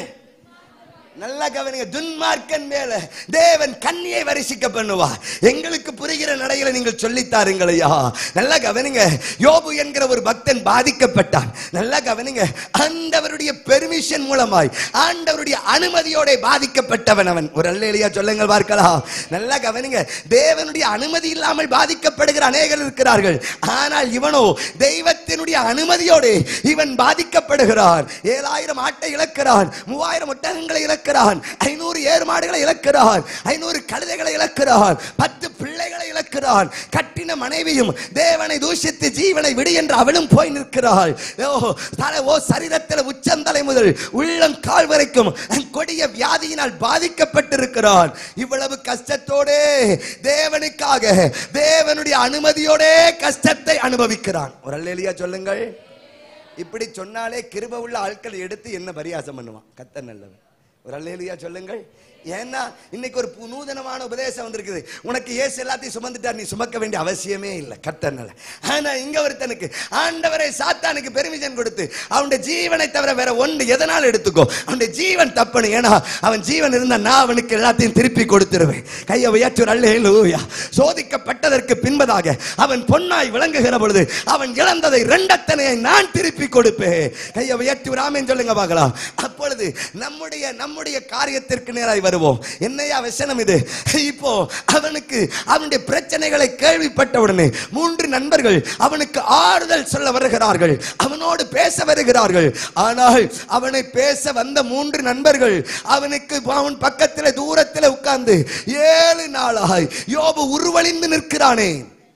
நல்லா கவனிங்க துன்மார்க்கன் மேல தேவன் கண்ணியை வரிசிக்க பண்ணுவார் எங்களுக்கு புரிகிற நடையில நீங்கள் சொல்லித்தாருங்கள் ஐயா நல்லா கவனிங்க யோபு என்கிற ஒரு பக்தன் பாதிக்கப்பட்டான் நல்லா கவனிங்க ஆண்டவருடைய பெர்மிஷன் மூலமாய் ஆண்டவருடைய அனுமதியோட பாதிக்கப்பட்டவன் அவன் ஒரு அல்லையா சொல்லுங்கள் பார்க்கலாம் நல்லா கவனிங்க தேவனுடைய அனுமதி இல்லாமல் பாதிக்கப்படுகிற அநேகர் இருக்கிறார்கள் ஆனால் இவனோ தெய்வத்தினுடைய அனுமதியோடு இவன் பாதிக்கப்படுகிறான் ஏழாயிரம் ஆட்டை இழக்கிறான் மூவாயிரம் ஒட்டகங்களை இழக்கிறான் ஐநூறு ஏறு மாடுகளை இழக்கிறான் ஐநூறு கழுதைகளை இழக்கிறான் பத்து பிள்ளைகளை இழக்கிறான் கட்டின மனைவியும் தேவனை தூஷித்து ஜீவனை விடு என்று அவளும் போய் நிற்கிறாள் ஓ தலை ஓ சரீரத்தில் உச்சந்தலை முதல் உள்ளம் கால் வரைக்கும் கொடிய வியாதியினால் பாதிக்கப்பட்டிருக்கிறான் இவ்வளவு கஷ்டத்தோடே தேவனுக்காக தேவனுடைய அனுமதியோடே கஷ்டத்தை அனுபவிக்கிறான் ஒரு அல்லேலியா சொல்லுங்கள் இப்படி சொன்னாலே கிருப உள்ள ஆட்களை எடுத்து என்ன பரியாசம் பண்ணுவான் கத்த நல்லவன் ஒரு அல்லேலியா சொல்லுங்கள் ஏன்னா இன்னைக்கு ஒரு பு- நூதனமான உபதேசம் வந்திருக்குது உனக்கு ஏசு எல்லாத்தையும் சுமந்துட்டார் நீ சுமக்க வேண்டிய அவசியமே இல்லை கத்தனால ஆனா இங்க ஒருத்தனுக்கு ஆண்டவரை சாத்தானுக்கு பெருமிஷன் கொடுத்து அவனுடைய ஜீவனை தவிர வேற ஒன்று எதனால் எடுத்துக்கோ அவனுடைய ஜீவன் தப்பணும் ஏன்னா அவன் ஜீவன் இருந்தா நான் அவனுக்கு எல்லாத்தையும் திருப்பி கொடுத்துருவேன் கையை உயர்த்தி ஒரு அல்லேலூயா சோதிக்கப்பட்டதற்கு பின்பதாக அவன் பொன்னாய் விளங்குகிற பொழுது அவன் இழந்ததை ரெண்டத்தனையை நான் திருப்பி கொடுப்பேன் கையை உயர்த்தி ஒரு ஆமேன் சொல்லுங்க பார்க்கலாம் அப்பொழுது நம்முடைய நம்முடைய காரியத்திற்கு நேராய் வருவோம் என்னையா வசனம் இது இப்போ அவனுக்கு அவனுடைய பிரச்சனைகளை கேள்விப்பட்ட உடனே மூன்று நண்பர்கள் அவனுக்கு ஆறுதல் சொல்ல வருகிறார்கள் அவனோடு பேச வருகிறார்கள் ஆனால் அவனை பேச வந்த மூன்று நண்பர்கள் அவனுக்கு அவன் பக்கத்தில் தூரத்தில் உட்கார்ந்து ஏழு நாளாய் யோபு உருவழிந்து நிற்கிறானே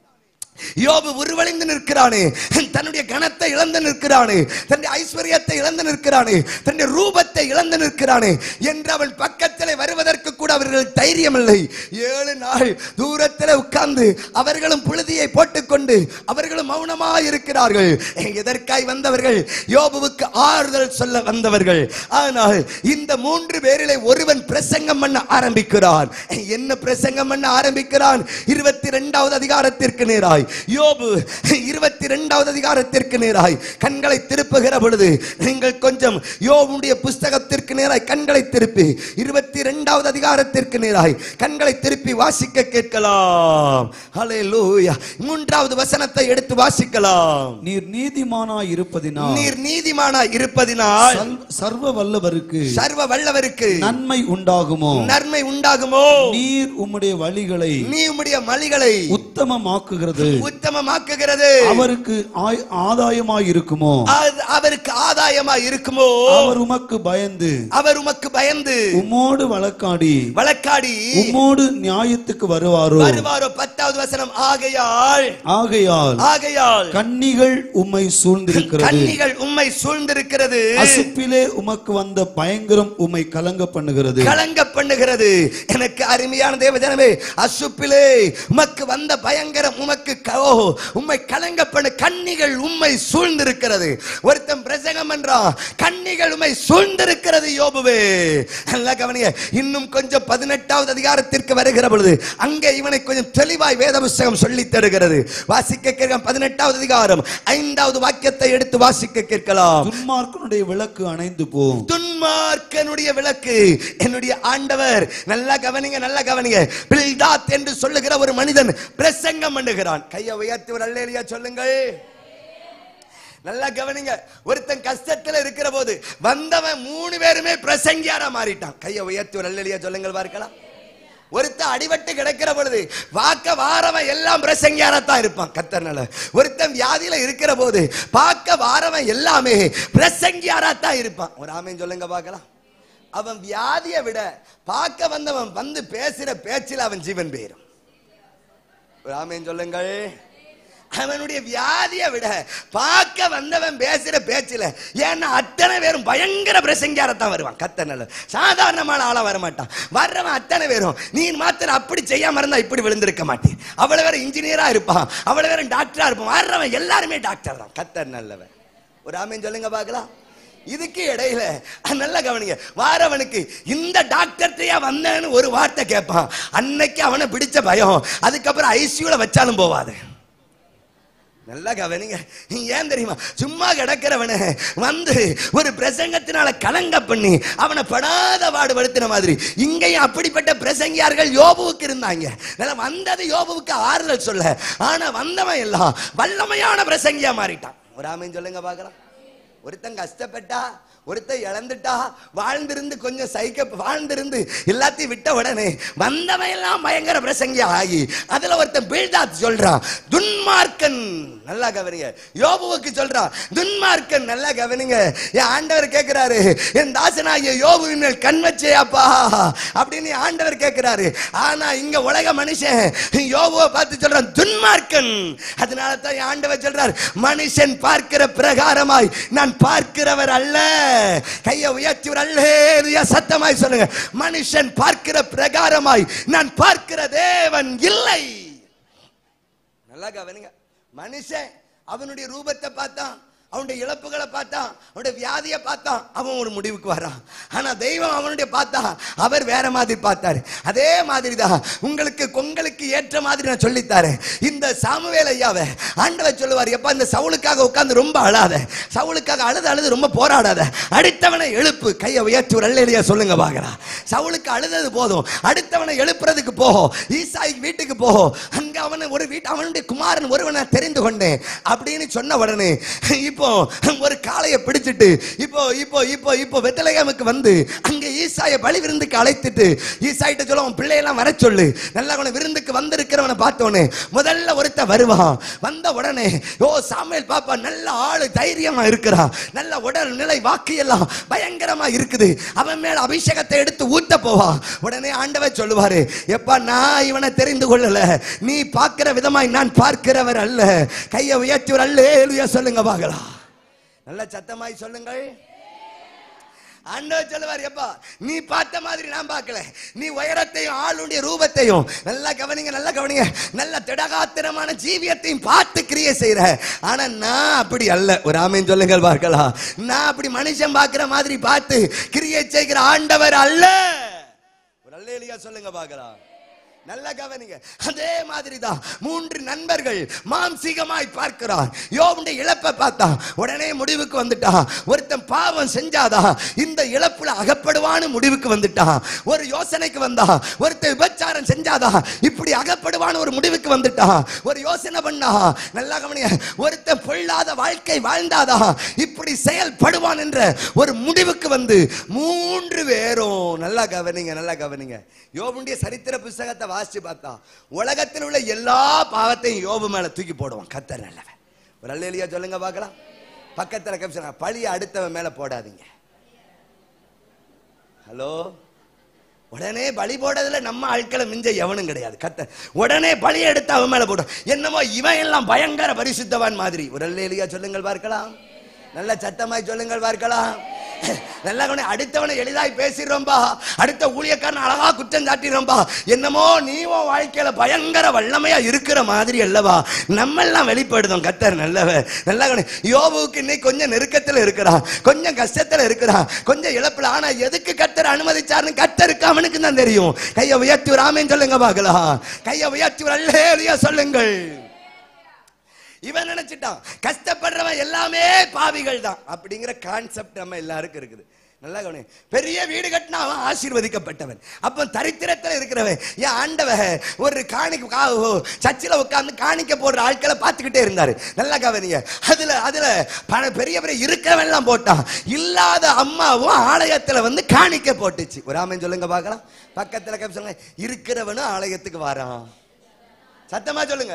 யோபு உருவழிந்து நிற்கிறானே தன்னுடைய கனத்தை இழந்து நிற்கிறானே தன்னுடைய ஐஸ்வர்யத்தை இழந்து நிற்கிறானே தன்னுடைய ரூபத்தை இழந்து நிற்கிறானே என்று அவன் பக்கத்தில் வருவதற்கு கூட அவர்களுக்கு தைரியம் இல்லை ஏழு நாள் தூரத்தில் உட்கார்ந்து அவர்களும் புழுதியை போட்டுக்கொண்டு அவர்களும் மௌனமாக இருக்கிறார்கள் எதற்காய் வந்தவர்கள் யோபுவுக்கு ஆறுதல் சொல்ல வந்தவர்கள் ஆனால் இந்த மூன்று பேரிலே ஒருவன் பிரசங்கம் பண்ண ஆரம்பிக்கிறான் என்ன பிரசங்கம் பண்ண ஆரம்பிக்கிறான் இருபத்தி இரண்டாவது அதிகாரத்திற்கு நேராய் யோபு இருபத்தி இரண்டாவது அதிகாரத்திற்கு நேராய் கண்களை திருப்புகிற பொழுது நீங்கள் கொஞ்சம் யோபுடைய புஸ்தகத்திற்கு நேராய் கண்களை திருப்பி இருபத்தி இரண்டாவது அதிகாரத்திற்கு நேராய் கண்களை திருப்பி வாசிக்க கேட்கலாம் ஹalleluya மூன்றாவது வசனத்தை எடுத்து வாசிக்கலாம் நீர் நீதிமானாய் இருப்பதினால் நீர் நீதிமானா இருப்பதினால் சல்- சர்வ வல்லவருக்கு சர்வ வல்லவருக்கு நன்மை உண்டாகுமோ நன்மை உண்டாகுமோ நீர் உம்முடைய வழிகளை நீ உம்முடைய மலிகளை உத்தமமாக்குகிறது உத்தமமாக்குகிறது அவருக்கு ஆய்- ஆதாயமாய் இருக்குமோ அது அவருக்கு ஆதாயமா இருக்குமோ அவர் உமக்கு பயந்து அவர் உமக்கு பயந்து உம்மோடு வழக்காடி வழக்காடி உம்மோடு நியாயத்துக்கு வருவாரோ வருவாரோ பத்தாவது வசனம் ஆகையால் ஆகையால் ஆகையால் கன்னிகள் உம்மை சூழ்ந்திருக்கிறது கன்னிகள் உம்மை சூழ்ந்திருக்கிறது அசுப்பிலே உமக்கு வந்த பயங்கரம் உம்மை கலங்க பண்ணுகிறது கலங்க பண்ணுகிறது எனக்கு அருமையான தேவஜனமே அசுப்பிலே உமக்கு வந்த பயங்கரம் உமக்கு க- ஓ, உம்மை கலங்க பண்ணு கன்னிகள் உம்மை சூழ்ந்திருக்கிறது ஒருத்தன் பிரசங்கம் என்றான் கன்னிகள் உம்மை சூழ்ந்திருக்கிறது யோபுவே நல்லா கவனிங்க இன்னும் கொஞ்சம் பதினெட்டாவது அதிகாரத்திற்கு வருகிற பொழுது அங்கே இவனை கொஞ்சம் தெளிவாய் வேத புஸ்தகம் சொல்லி தருகிறது வாசிக்க கேட்க பதினெட்டாவது அதிகாரம் ஐந்தாவது வாக்கியத்தை எடுத்து வாசிக்க கேட்கலாம் துன்மார்க்கனுடைய விளக்கு அணைந்து போம் துன்மார்க்கனுடைய விளக்கு என்னுடைய ஆண்டவர் நல்லா கவனிங்க நல்லா கவனிங்க பில்தாத் என்று சொல்லுகிற ஒரு மனிதன் பிரசங்கம் பண்ணுகிறான் கையை உயர்த்தி ஒரு அல்லேலியா சொல்லுங்கள் நல்லா கவனிங்க ஒருத்தன் கஷ்டத்துல இருக்கிற போது வந்தவன் மூணு பேருமே பிரசங்கியாரா மாறிட்டான் கையை உயர்த்தி ஒரு அல்லேலியா சொல்லுங்கள் பார்க்கலாம் ஒருத்தன் அடிபட்டு கிடக்கிற பொழுது வாக்க வாரவன் எல்லாம் பிரசங்கியாரத்தான் இருப்பான் கத்தர்னால ஒருத்தன் வியாதியில இருக்கிற போது பார்க்க வாரவன் எல்லாமே பிரசங்கியாரத்தான் இருப்பான் ஒரு ஆமைன்னு சொல்லுங்க பார்க்கலாம் அவன் வியாதியை விட பார்க்க வந்தவன் வந்து பேசுற பேச்சில் அவன் ஜீவன் போயிரும் ஒரு ஆமைன்னு சொல்லுங்கள் அவனுடைய வியாதியை விட பார்க்க வந்தவன் பேசுற பேச்சில் ஏன்னா அத்தனை பேரும் பயங்கர பிரசங்கியாரத்தான் வருவான் கத்த நல்ல சாதாரணமான ஆளா வர மாட்டான் வர்றவன் அத்தனை பேரும் நீ மாத்திரம் அப்படி செய்யாம இருந்தா இப்படி விழுந்திருக்க மாட்டேன் அவ்வளவு வேற இன்ஜினியரா இருப்பான் அவ்வளவு வேற டாக்டரா இருப்பான் வர்றவன் எல்லாருமே டாக்டர் தான் கத்தர் நல்லவன் ஒரு ஆமைன்னு சொல்லுங்க பார்க்கலாம் இதுக்கு இடையில அஹ், நல்லா கவனிங்க வாரவனுக்கு இந்த டாக்டர்கிட்டயா வந்தேன்னு ஒரு வார்த்தை கேட்பான் அன்னைக்கு அவனை பிடிச்ச பயம் அதுக்கப்புறம் ஐசியூல வச்சாலும் போவாது நல்லா கவனிங்க ஏன் தெரியுமா சும்மா கிடக்கிறவனை வந்து ஒரு பிரசங்கத்தினால கலங்க பண்ணி அவனை படாத பாடுபடுத்தின மாதிரி இங்கேயும் அப்படிப்பட்ட பிரசங்கியார்கள் யோபுவுக்கு இருந்தாங்க நல்லா வந்தது யோபுவுக்கு ஆறுதல் சொல்ல ஆனா வந்தவன் எல்லாம் வல்லமையான பிரசங்கியா மாறிட்டான் ஒரு ஆமைன்னு சொல்லுங்க பார்க்கலாம் ஒருத்தன் கஷ்டப்பட்டா ஒருத்தன் இழந்துட்டா வாழ்ந்திருந்து கொஞ்சம் சைக்க வாழ்ந்திருந்து எல்லாத்தையும் விட்ட உடனே வந்தவன் எல்லாம் பயங்கர பிரசங்கியா ஆகி அதுல ஒருத்தன் பில்டாத் சொல்றான் துன்மார்க்கன் நல்லா கவனிங்க யோபுவுக்கு சொல்றான் துன்மார்க்கன் நல்லா கவனிங்க என் ஆண்டவர் கேட்கிறாரு என் தாசனாகிய யோபுவின் மேல் கண் வச்சேயாப்பா அப்படின்னு என் ஆண்டவர் கேட்கிறாரு ஆனா இங்க உலக மனுஷன் யோபுவை பார்த்து சொல்றான் துன்மார்க்கன் அதனால தான் என் ஆண்டவர் சொல்றார் மனுஷன் பார்க்கிற பிரகாரமாய் நான் பார்க்கிறவர் அல்ல கையை உயர்த்தி ஒரு அல்லேலூயா சத்தமாய் சொல்லுங்க மனுஷன் பார்க்கிற பிரகாரமாய் நான் பார்க்கிற தேவன் இல்லை நல்லா கவனிங்க மனுஷன் அவனுடைய ரூபத்தை பார்த்தான் அவனுடைய இழப்புகளை பார்த்தான் அவனுடைய வியாதியை பார்த்தான் அவன் ஒரு முடிவுக்கு வரான் ஆனா தெய்வம் அவனுடைய பார்த்தா அவர் வேற மாதிரி பார்த்தாரு அதே மாதிரி தான் உங்களுக்கு உங்களுக்கு ஏற்ற மாதிரி நான் சொல்லித்தாரேன் இந்த சாமுவேல் ஐயாவை ஆண்டவர் சொல்லுவார் எப்ப இந்த சவுளுக்காக உட்கார்ந்து ரொம்ப அழாத சவுளுக்காக அழுது அழுது ரொம்ப போராடாத அடுத்தவனை எழுப்பு கையை உயர்த்தி ஒரு அல்லையா சொல்லுங்க பாக்கலாம் சவுளுக்கு அழுதது போதும் அடுத்தவனை எழுப்புறதுக்கு போகும் ஈசாய் வீட்டுக்கு போகும் அங்க அவனை ஒரு வீட்டு அவனுடைய குமாரன் ஒருவனை தெரிந்து கொண்டேன் அப்படின்னு சொன்ன உடனே இப்போ ஒரு காளையை பிடிச்சிட்டு இப்போ இப்போ இப்போ இப்போ வெத்தலையாமுக்கு வந்து அங்க ஈசாயை பலி விருந்துக்கு அழைத்துட்டு ஈசாயிட்ட சொல்ல உன் பிள்ளையெல்லாம் வர சொல்லு நல்லா அவனை விருந்துக்கு வந்திருக்கிறவனை பார்த்தோன்னே முதல்ல ஒருத்த வருவான் வந்த உடனே ஓ சாமுவேல் பாப்பா நல்ல ஆளு தைரியமா இருக்கிறான் நல்ல உடல் நிலை வாக்கு எல்லாம் பயங்கரமா இருக்குது அவன் மேல அபிஷேகத்தை எடுத்து ஊத்த போவான் உடனே ஆண்டவர் சொல்லுவாரு எப்பா நான் இவனை தெரிந்து கொள்ளல நீ பார்க்கிற விதமாய் நான் பார்க்கிறவர் அல்ல கையை உயர்த்தி ஒரு அல்லேலுயா சொல்லுங்க பார்க்கலாம் நல்ல சத்தமாய் சொல்லுங்கள் ஆண்டவர் சொல்லுவார் எப்பா நீ பார்த்த மாதிரி நான் பார்க்கல நீ உயரத்தையும் ஆளுடைய ரூபத்தையும் நல்லா கவனிங்க நல்லா கவனிங்க நல்ல திடகாத்திரமான ஜீவியத்தையும் பார்த்து கிரியை செய்யற ஆனா நான் அப்படி அல்ல ஒரு ஆமீன் சொல்லுங்கள் பார்க்கலாம் நான் அப்படி மனுஷன் பார்க்கிற மாதிரி பார்த்து கிரியை செய்கிற ஆண்டவர் அல்ல ஒரு அல்லேலியா சொல்லுங்க பார்க்கலாம் நல்ல கவனிங்க அதே மாதிரி தான் மூன்று நண்பர்கள் மாம்சீகமாய் பார்க்கிறான் யோபுடைய இழப்பை பார்த்தா உடனே முடிவுக்கு வந்துட்டான் ஒருத்தன் பாவம் செஞ்சாதான் இந்த இழப்புல அகப்படுவான்னு முடிவுக்கு வந்துட்டான் ஒரு யோசனைக்கு வந்தா ஒருத்தன் விபச்சாரம் செஞ்சாதான் இப்படி அகப்படுவான்னு ஒரு முடிவுக்கு வந்துட்டான் ஒரு யோசனை பண்ணா நல்லா கவனிங்க ஒருத்தன் பொல்லாத வாழ்க்கை வாழ்ந்தாதா இப்படி செயல்படுவான் என்ற ஒரு முடிவுக்கு வந்து மூன்று பேரும் நல்லா கவனிங்க நல்லா கவனிங்க யோபுடைய சரித்திர புஸ்தகத்தை வாசிச்சு பார்த்தா உலகத்தில் உள்ள எல்லா பாவத்தையும் யோபு மேல தூக்கி போடுவான் கத்தர் நல்லவன் ஒரு அல்லையா சொல்லுங்க பார்க்கலாம் பக்கத்துல கப்சனா பழிய அடுத்தவன் மேல போடாதீங்க ஹலோ உடனே பலி போடுறதுல நம்ம ஆட்களை மிஞ்ச எவனும் கிடையாது கத்த உடனே பலி எடுத்து அவன் மேல போடும் என்னமோ இவன் எல்லாம் பயங்கர பரிசுத்தவான் மாதிரி ஒரு அல்லையா சொல்லுங்கள் பார்க்கலாம் நல்ல சத்தமாய் சொல்லுங்கள் பார்க்கலாம் நல்லா கவனி அடுத்தவனை எளிதாய் பேசிடுறோம்பா அடுத்த ஊழியக்காரன் அழகா குற்றம் சாட்டிடுறோம்பா என்னமோ நீ உன் வாழ்க்கையில பயங்கர வல்லமையா இருக்கிற மாதிரி அல்லவா நம்ம எல்லாம் வெளிப்படுதோம் கத்தர் நல்லவ நல்லா கவனி யோபுவுக்கு இன்னைக்கு கொஞ்சம் நெருக்கத்துல இருக்கிறான் கொஞ்சம் கஷ்டத்துல இருக்கிறான் கொஞ்சம் இழப்புல ஆனா எதுக்கு கத்தர் அனுமதிச்சாருன்னு கத்தருக்கு அவனுக்கு தான் தெரியும் கையை உயர்த்தி ஒரு ஆமேன்னு சொல்லுங்க பார்க்கலாம் கையை உயர்த்தி ஒரு அல்லேலியா சொல்லுங்கள் இவன் நினைச்சிட்டான் கஷ்டப்படுறவன் எல்லாமே பாவிகள் தான் அப்படிங்கிற கான்செப்ட் நம்ம எல்லாருக்கும் இருக்குது நல்லா கவனி பெரிய வீடு கட்டினா அவன் ஆசீர்வதிக்கப்பட்டவன் அப்போ தரித்திரத்தில் இருக்கிறவன் ஏன் ஆண்டவன் ஒரு காணிக்க கா- ஓ, சர்ச்சில் உட்கார்ந்து காணிக்க போடுற ஆட்களை பார்த்துக்கிட்டே இருந்தாரு நல்லா கவனிங்க அதுல அதுல பண பெரிய பெரிய இருக்கிறவன் எல்லாம் போட்டான் இல்லாத அம்மாவும் ஆலயத்துல வந்து காணிக்க போட்டுச்சு ஒரு ஆமன் சொல்லுங்க பார்க்கலாம் பக்கத்துல கப்பி சொல்லுங்க இருக்கிறவனும் ஆலயத்துக்கு வரான் சத்தமா சொல்லுங்க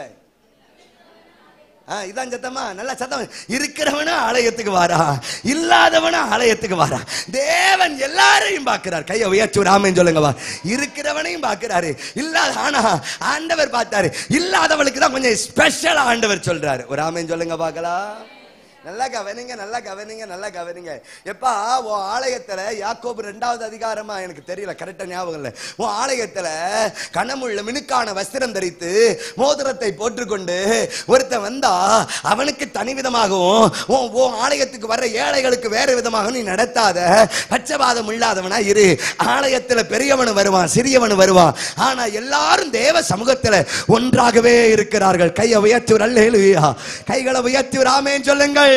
ஆ, இதான் சத்தமா நல்ல சத்தம் இருக்கிறவனும் ஆலயத்துக்கு வாரா இல்லாதவனும் ஆலயத்துக்கு வாரா தேவன் எல்லாரையும் பார்க்கிறார் கையை உயர்ச்சி ஒரு ஆமைன்னு சொல்லுங்க வா இருக்கிறவனையும் பார்க்கிறாரு இல்லாத ஆனா ஆண்டவர் பார்த்தாரு இல்லாதவளுக்கு தான் கொஞ்சம் ஸ்பெஷல் ஆண்டவர் சொல்றாரு ஒரு ஆமைன்னு சொல்லுங்க பார்க்கலாம் நல்லா கவனிங்க நல்லா கவனிங்க நல்லா கவனிங்க எப்பா உன் ஆலயத்துல யாக்கோபு ரெண்டாவது அதிகாரமா எனக்கு தெரியல கரெக்டா ஞாபகம் இல்லை உன் ஆலயத்துல கனமுள்ள மினுக்கான வஸ்திரம் தரித்து மோதிரத்தை போட்டுக்கொண்டு ஒருத்தன் வந்தா அவனுக்கு தனி விதமாகவும் உன் உன் ஆலயத்துக்கு வர்ற ஏழைகளுக்கு வேற விதமாகவும் நீ நடத்தாத பச்சபாதம் இல்லாதவனா இரு ஆலயத்துல பெரியவனு வருவான் சிறியவனு வருவான் ஆனா எல்லாரும் தேவ சமூகத்துல ஒன்றாகவே இருக்கிறார்கள் கையை உயர்த்தி ஒரு அல்லேலூயா கைகளை உயர்த்தி ஒரு ஆமென் சொல்லுங்கள்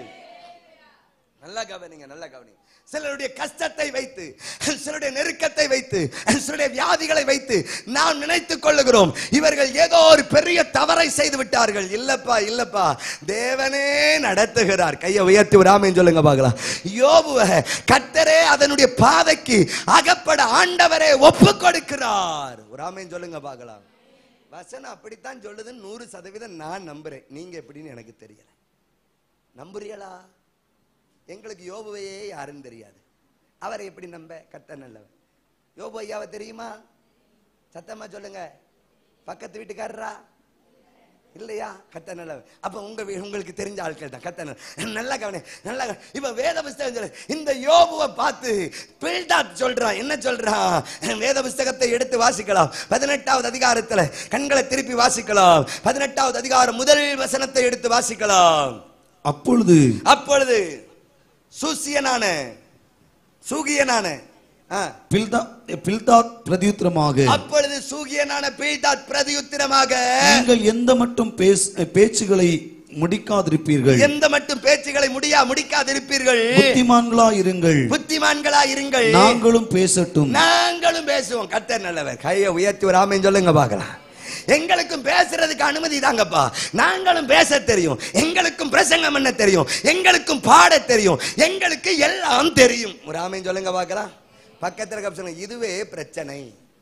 நல்லா கவனிங்க நல்லா கவனிங்க சிலருடைய கஷ்டத்தை வைத்து சிலருடைய நெருக்கத்தை வைத்து சிலருடைய வியாதிகளை வைத்து நாம் நினைத்துக் கொள்ளுகிறோம் இவர்கள் ஏதோ ஒரு பெரிய தவறை செய்து விட்டார்கள் இல்லப்பா இல்லப்பா தேவனே நடத்துகிறார் கையை உயர்த்தி விடாமன்னு சொல்லுங்க பார்க்கலாம் யோபுவ கத்தரே அதனுடைய பாதைக்கு அகப்பட ஆண்டவரே ஒப்பு கொடுக்கிறார் ஒரு ஆமேன் சொல்லுங்க பார்க்கலாம் வசனம் அப்படித்தான் சொல்லுதுன்னு நூறு சதவீதம் நான் நம்புறேன் நீங்க எப்படின்னு எனக்கு தெரியல நம்புறீங்களா எங்களுக்கு யோபுவையே யாருன்னு தெரியாது அவரை எப்படி நம்ப கத்த நல்லவன் யோபு ஐயாவை தெரியுமா சத்தமா சொல்லுங்க பக்கத்து வீட்டுக்காரரா இல்லையா கத்த நல்லவன் அப்ப உங்க வீ- உங்களுக்கு தெரிஞ்ச ஆட்கள் தான் கத்த நல்ல- நல்லா கவனி நல்லா கவனி. இப்ப வேத புஸ்தகம் சொல்லு இந்த யோபுவை பார்த்து பில்டாப் சொல்றான் என்ன சொல்றான் வேத புஸ்தகத்தை எடுத்து வாசிக்கலாம் பதினெட்டாவது அதிகாரத்துல கண்களை திருப்பி வாசிக்கலாம் பதினெட்டாவது அதிகாரம் முதல் வசனத்தை எடுத்து வாசிக்கலாம் அப்பொழுது அப்பொழுது சூசியனான சூகியனான ஆ. பில்தா பில்தாத் பிரதியுத்தரமாக அப்பொழுது சூகியனான பீல்தாத் பிரதியுத்திரமாக நீங்கள் எந்த மட்டும் பேச பேச்சுகளை முடிக்காதிருப்பீர்கள் எந்த மட்டும் பேச்சுகளை முடியா முடிக்காதிருப்பீர்கள் புத்திமான்களா இருங்கள் புத்திமான்களா இருங்கள் நாங்களும் பேசட்டும் நாங்களும் பேசுவோம் கத்தர் நல்லவர் கையை உயர்த்தி ஒரு ஆமைன்னு சொல்லுங்க பார்க்கலாம் எங்களுக்கும் பேசுறதுக்கு அனுமதி தாங்கப்பா நாங்களும் பேச தெரியும் எங்களுக்கும் பிரசங்கம் பண்ண தெரியும் எங்களுக்கும் பாட தெரியும் எங்களுக்கு எல்லாம் தெரியும் ஒரு ஆமைன்னு சொல்லுங்க பார்க்கலாம் பக்கத்துல இருக்க சொல்லுங்க இதுவே பிரச்சனை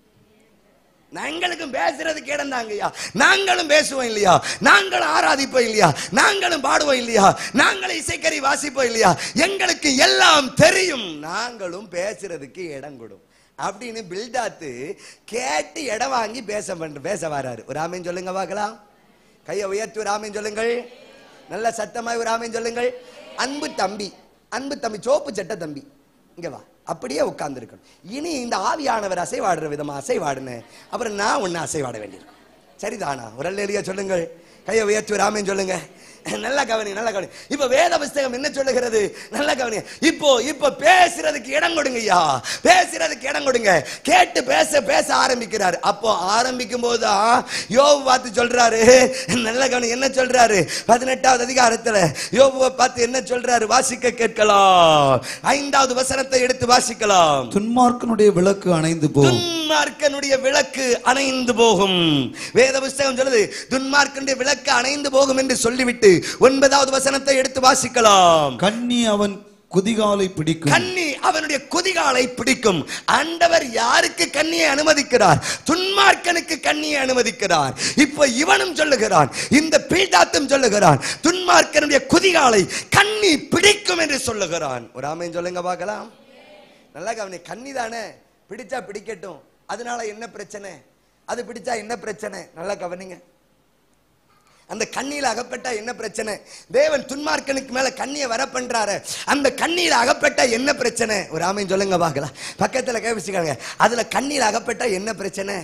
நாங்களுக்கும் பேசுறதுக்கு இடம் தாங்கய்யா நாங்களும் பேசுவோம் இல்லையா நாங்களும் ஆராதிப்போம் இல்லையா நாங்களும் பாடுவோம் இல்லையா நாங்களும் இசைக்கறி வாசிப்போம் இல்லையா எங்களுக்கு எல்லாம் தெரியும் நாங்களும் பேசுறதுக்கு இடம் கொடும் அப்படின்னு பில்டாத்து கேட்டு இடம் வாங்கி பேச பண்ற பேச வராரு ஒரு ஆமைன்னு சொல்லுங்க பார்க்கலாம் கையை உயர்த்தி ஒரு ஆமைன்னு சொல்லுங்கள் நல்ல சத்தமாய் ஒரு ஆமைன்னு சொல்லுங்கள் அன்பு தம்பி அன்பு தம்பி சோப்பு சட்டை தம்பி இங்க வா அப்படியே உட்கார்ந்துருக்கணும் இனி இந்த ஆவியானவர் அசைவாடுற விதமா அசைவாடுன அப்புறம் நான் ஒன்னு அசைவாட வேண்டியிருக்கும் சரிதானா ஒரு அல்லேலியா சொல்லுங்கள் கையை உயர்த்தி ஒரு ஆமேன் சொல்லுங்க நல்ல கவனி நல்ல கவனி இப்ப வேத புஸ்தகம் என்ன சொல்லுகிறது நல்ல கவனி இப்போ இப்போ பேசுறதுக்கு இடம் கொடுங்க ஐயா பேசுறதுக்கு இடம் கொடுங்க கேட்டு பேச பேச ஆரம்பிக்கிறாரு அப்போ ஆரம்பிக்கும் போதுதான் யோபு பார்த்து சொல்றாரு நல்ல கவனி என்ன சொல்றாரு பதினெட்டாவது அதிகாரத்துல யோபுவை பார்த்து என்ன சொல்றாரு வாசிக்க கேட்கலாம் ஐந்தாவது வசனத்தை எடுத்து வாசிக்கலாம் துன்மார்க்கனுடைய விளக்கு அணைந்து போகும் துன்மார்க்கனுடைய விளக்கு அணைந்து போகும் வேத புஸ்தகம் சொல்லுது துன்மார்க்கனுடைய விளக்கு அணைந்து போகும் என்று சொல்லிவிட்டு ஒன்பதாவது வசனத்தை எடுத்து வாசிக்கலாம் கண்ணி அவன் குதிகாலை பிடிக்கும் கண்ணி அவனுடைய குதிகாலை பிடிக்கும் ஆண்டவர் யாருக்கு கண்ணியை அனுமதிக்கிறார் துன்மார்க்கனுக்கு கண்ணியை அனுமதிக்கிறார் இப்போ இவனும் சொல்லுகிறான் இந்த பீதாத்தும் சொல்லுகிறான் துன்மார்க்கனுடைய குதிகாலை கண்ணி பிடிக்கும் என்று சொல்லுகிறான் ஒரு ஆமையும் சொல்லுங்க பார்க்கலாம் நல்லா கவனி கண்ணி தானே பிடிச்சா பிடிக்கட்டும் அதனால என்ன பிரச்சனை அது பிடிச்சா என்ன பிரச்சனை நல்லா கவனிங்க அந்த கண்ணியில அகப்பட்டா என்ன பிரச்சனை தேவன் துன்மார்க்கனுக்கு மேல கண்ணியை வர பண்றாரு அந்த கண்ணியில அகப்பட்டா என்ன பிரச்சனை ஒரு ஆமையும் சொல்லுங்க பார்க்கலாம் பக்கத்துல கேபிச்சுக்காங்க அதுல கண்ணியில அகப்பட்டா என்ன பிரச்சனை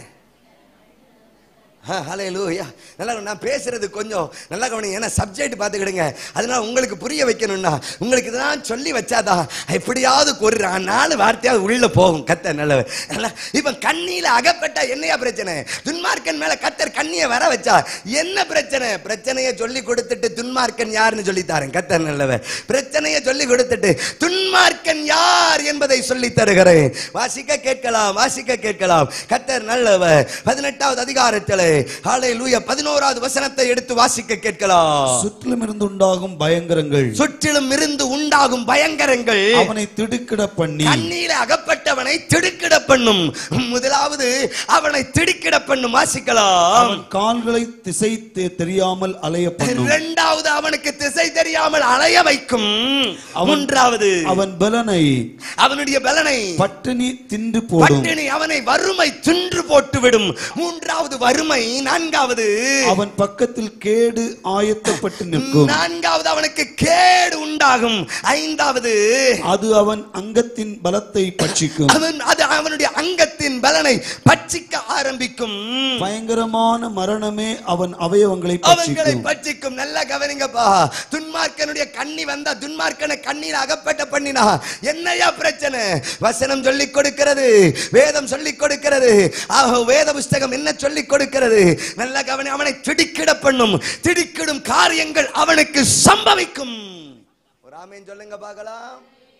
ஹalleluya நல்லா நான் பேசுறது கொஞ்சம் நல்லா கவனிங்க ஏன்னா சப்ஜெக்ட் பார்த்துக்கிடுங்க அதனால உங்களுக்கு புரிய வைக்கணும்னா உங்களுக்கு இதெல்லாம் சொல்லி வச்சாதான் எப்படியாவது ஒரு நாலு வார்த்தையாவது உள்ள போகும் கத்த நல்ல நல்லா இப்ப கண்ணியில அகப்பட்டா என்னையா பிரச்சனை துன்மார்க்கன் மேல கத்தர் கண்ணியை வர வச்சா என்ன பிரச்சனை பிரச்சனையை சொல்லி கொடுத்துட்டு துன்மார்க்கன் யாருன்னு சொல்லித்தாரேன் கத்தர் நல்லவர் பிரச்சனையை சொல்லி கொடுத்துட்டு துன்மார்க்கன் யார் என்பதை சொல்லி தருகிறேன் வாசிக்க கேட்கலாம் வாசிக்க கேட்கலாம் கத்தர் நல்லவர் பதினெட்டாவது அதிகாரத்தில் ஹalleluya பதினோராவது வசனத்தை எடுத்து வாசிக்க கேட்கலாம் சுற்றிலும் இருந்து உண்டாகும் பயங்கரங்கள் சுற்றிலும் இருந்து உண்டாகும் பயங்கரங்கள் அவனை திடுக்கிட பண்ணி கண்ணீர அகப்பட்டவனை திடுக்கிட பண்ணும் முதலாவது அவனை திடுக்கிட பண்ணும் வாசிக்கலாம் அவன் கால்களை திசை தெ- தெரியாமல் அலைய பண்ணும் இரண்டாவது அவனுக்கு திசை தெரியாமல் அலைய வைக்கும் மூன்றாவது அவன் பலனை அவனுடைய பலனை பட்டினி தின்று போடும் பட்டினி அவனை வறுமை தின்று போட்டு விடும் மூன்றாவது வறுமை நான்காவது அவன் பக்கத்தில் கேடு ஆயத்தப்பட்டு நிற்கும் நான்காவது அவனுக்கு கேடு உண்டாகும் ஐந்தாவது அது அவன் அங்கத்தின் பலத்தை பட்சிக்கும் அவன் அது அவனுடைய அங்கத்தின் பலனை பட்சிக்க ஆரம்பிக்கும் பயங்கரமான மரணமே அவன் அவயவங்களை அவங்களை பட்சிக்கும் பட்சிக்கும் நல்லா கவனிங்கப்பா துன்மார்க்கனுடைய கண்ணி வந்தா துன்மார்க்கனை கண்ணீர் அகப்பட்ட பண்ணினா என்னையா பிரச்சனை வசனம் சொல்லிக் கொடுக்கிறது வேதம் சொல்லிக் கொடுக்கிறது ஆஹ், வேத புஸ்தகம் என்ன சொல்லிக் கொடுக்கிறது நல்ல கவனி அவனை திடுக்கிட பண்ணும் திடுக்கிடும் காரியங்கள் அவனுக்கு சம்பவிக்கும் ஒரு ஆமேன் சொல்லுங்க பார்க்கலாம்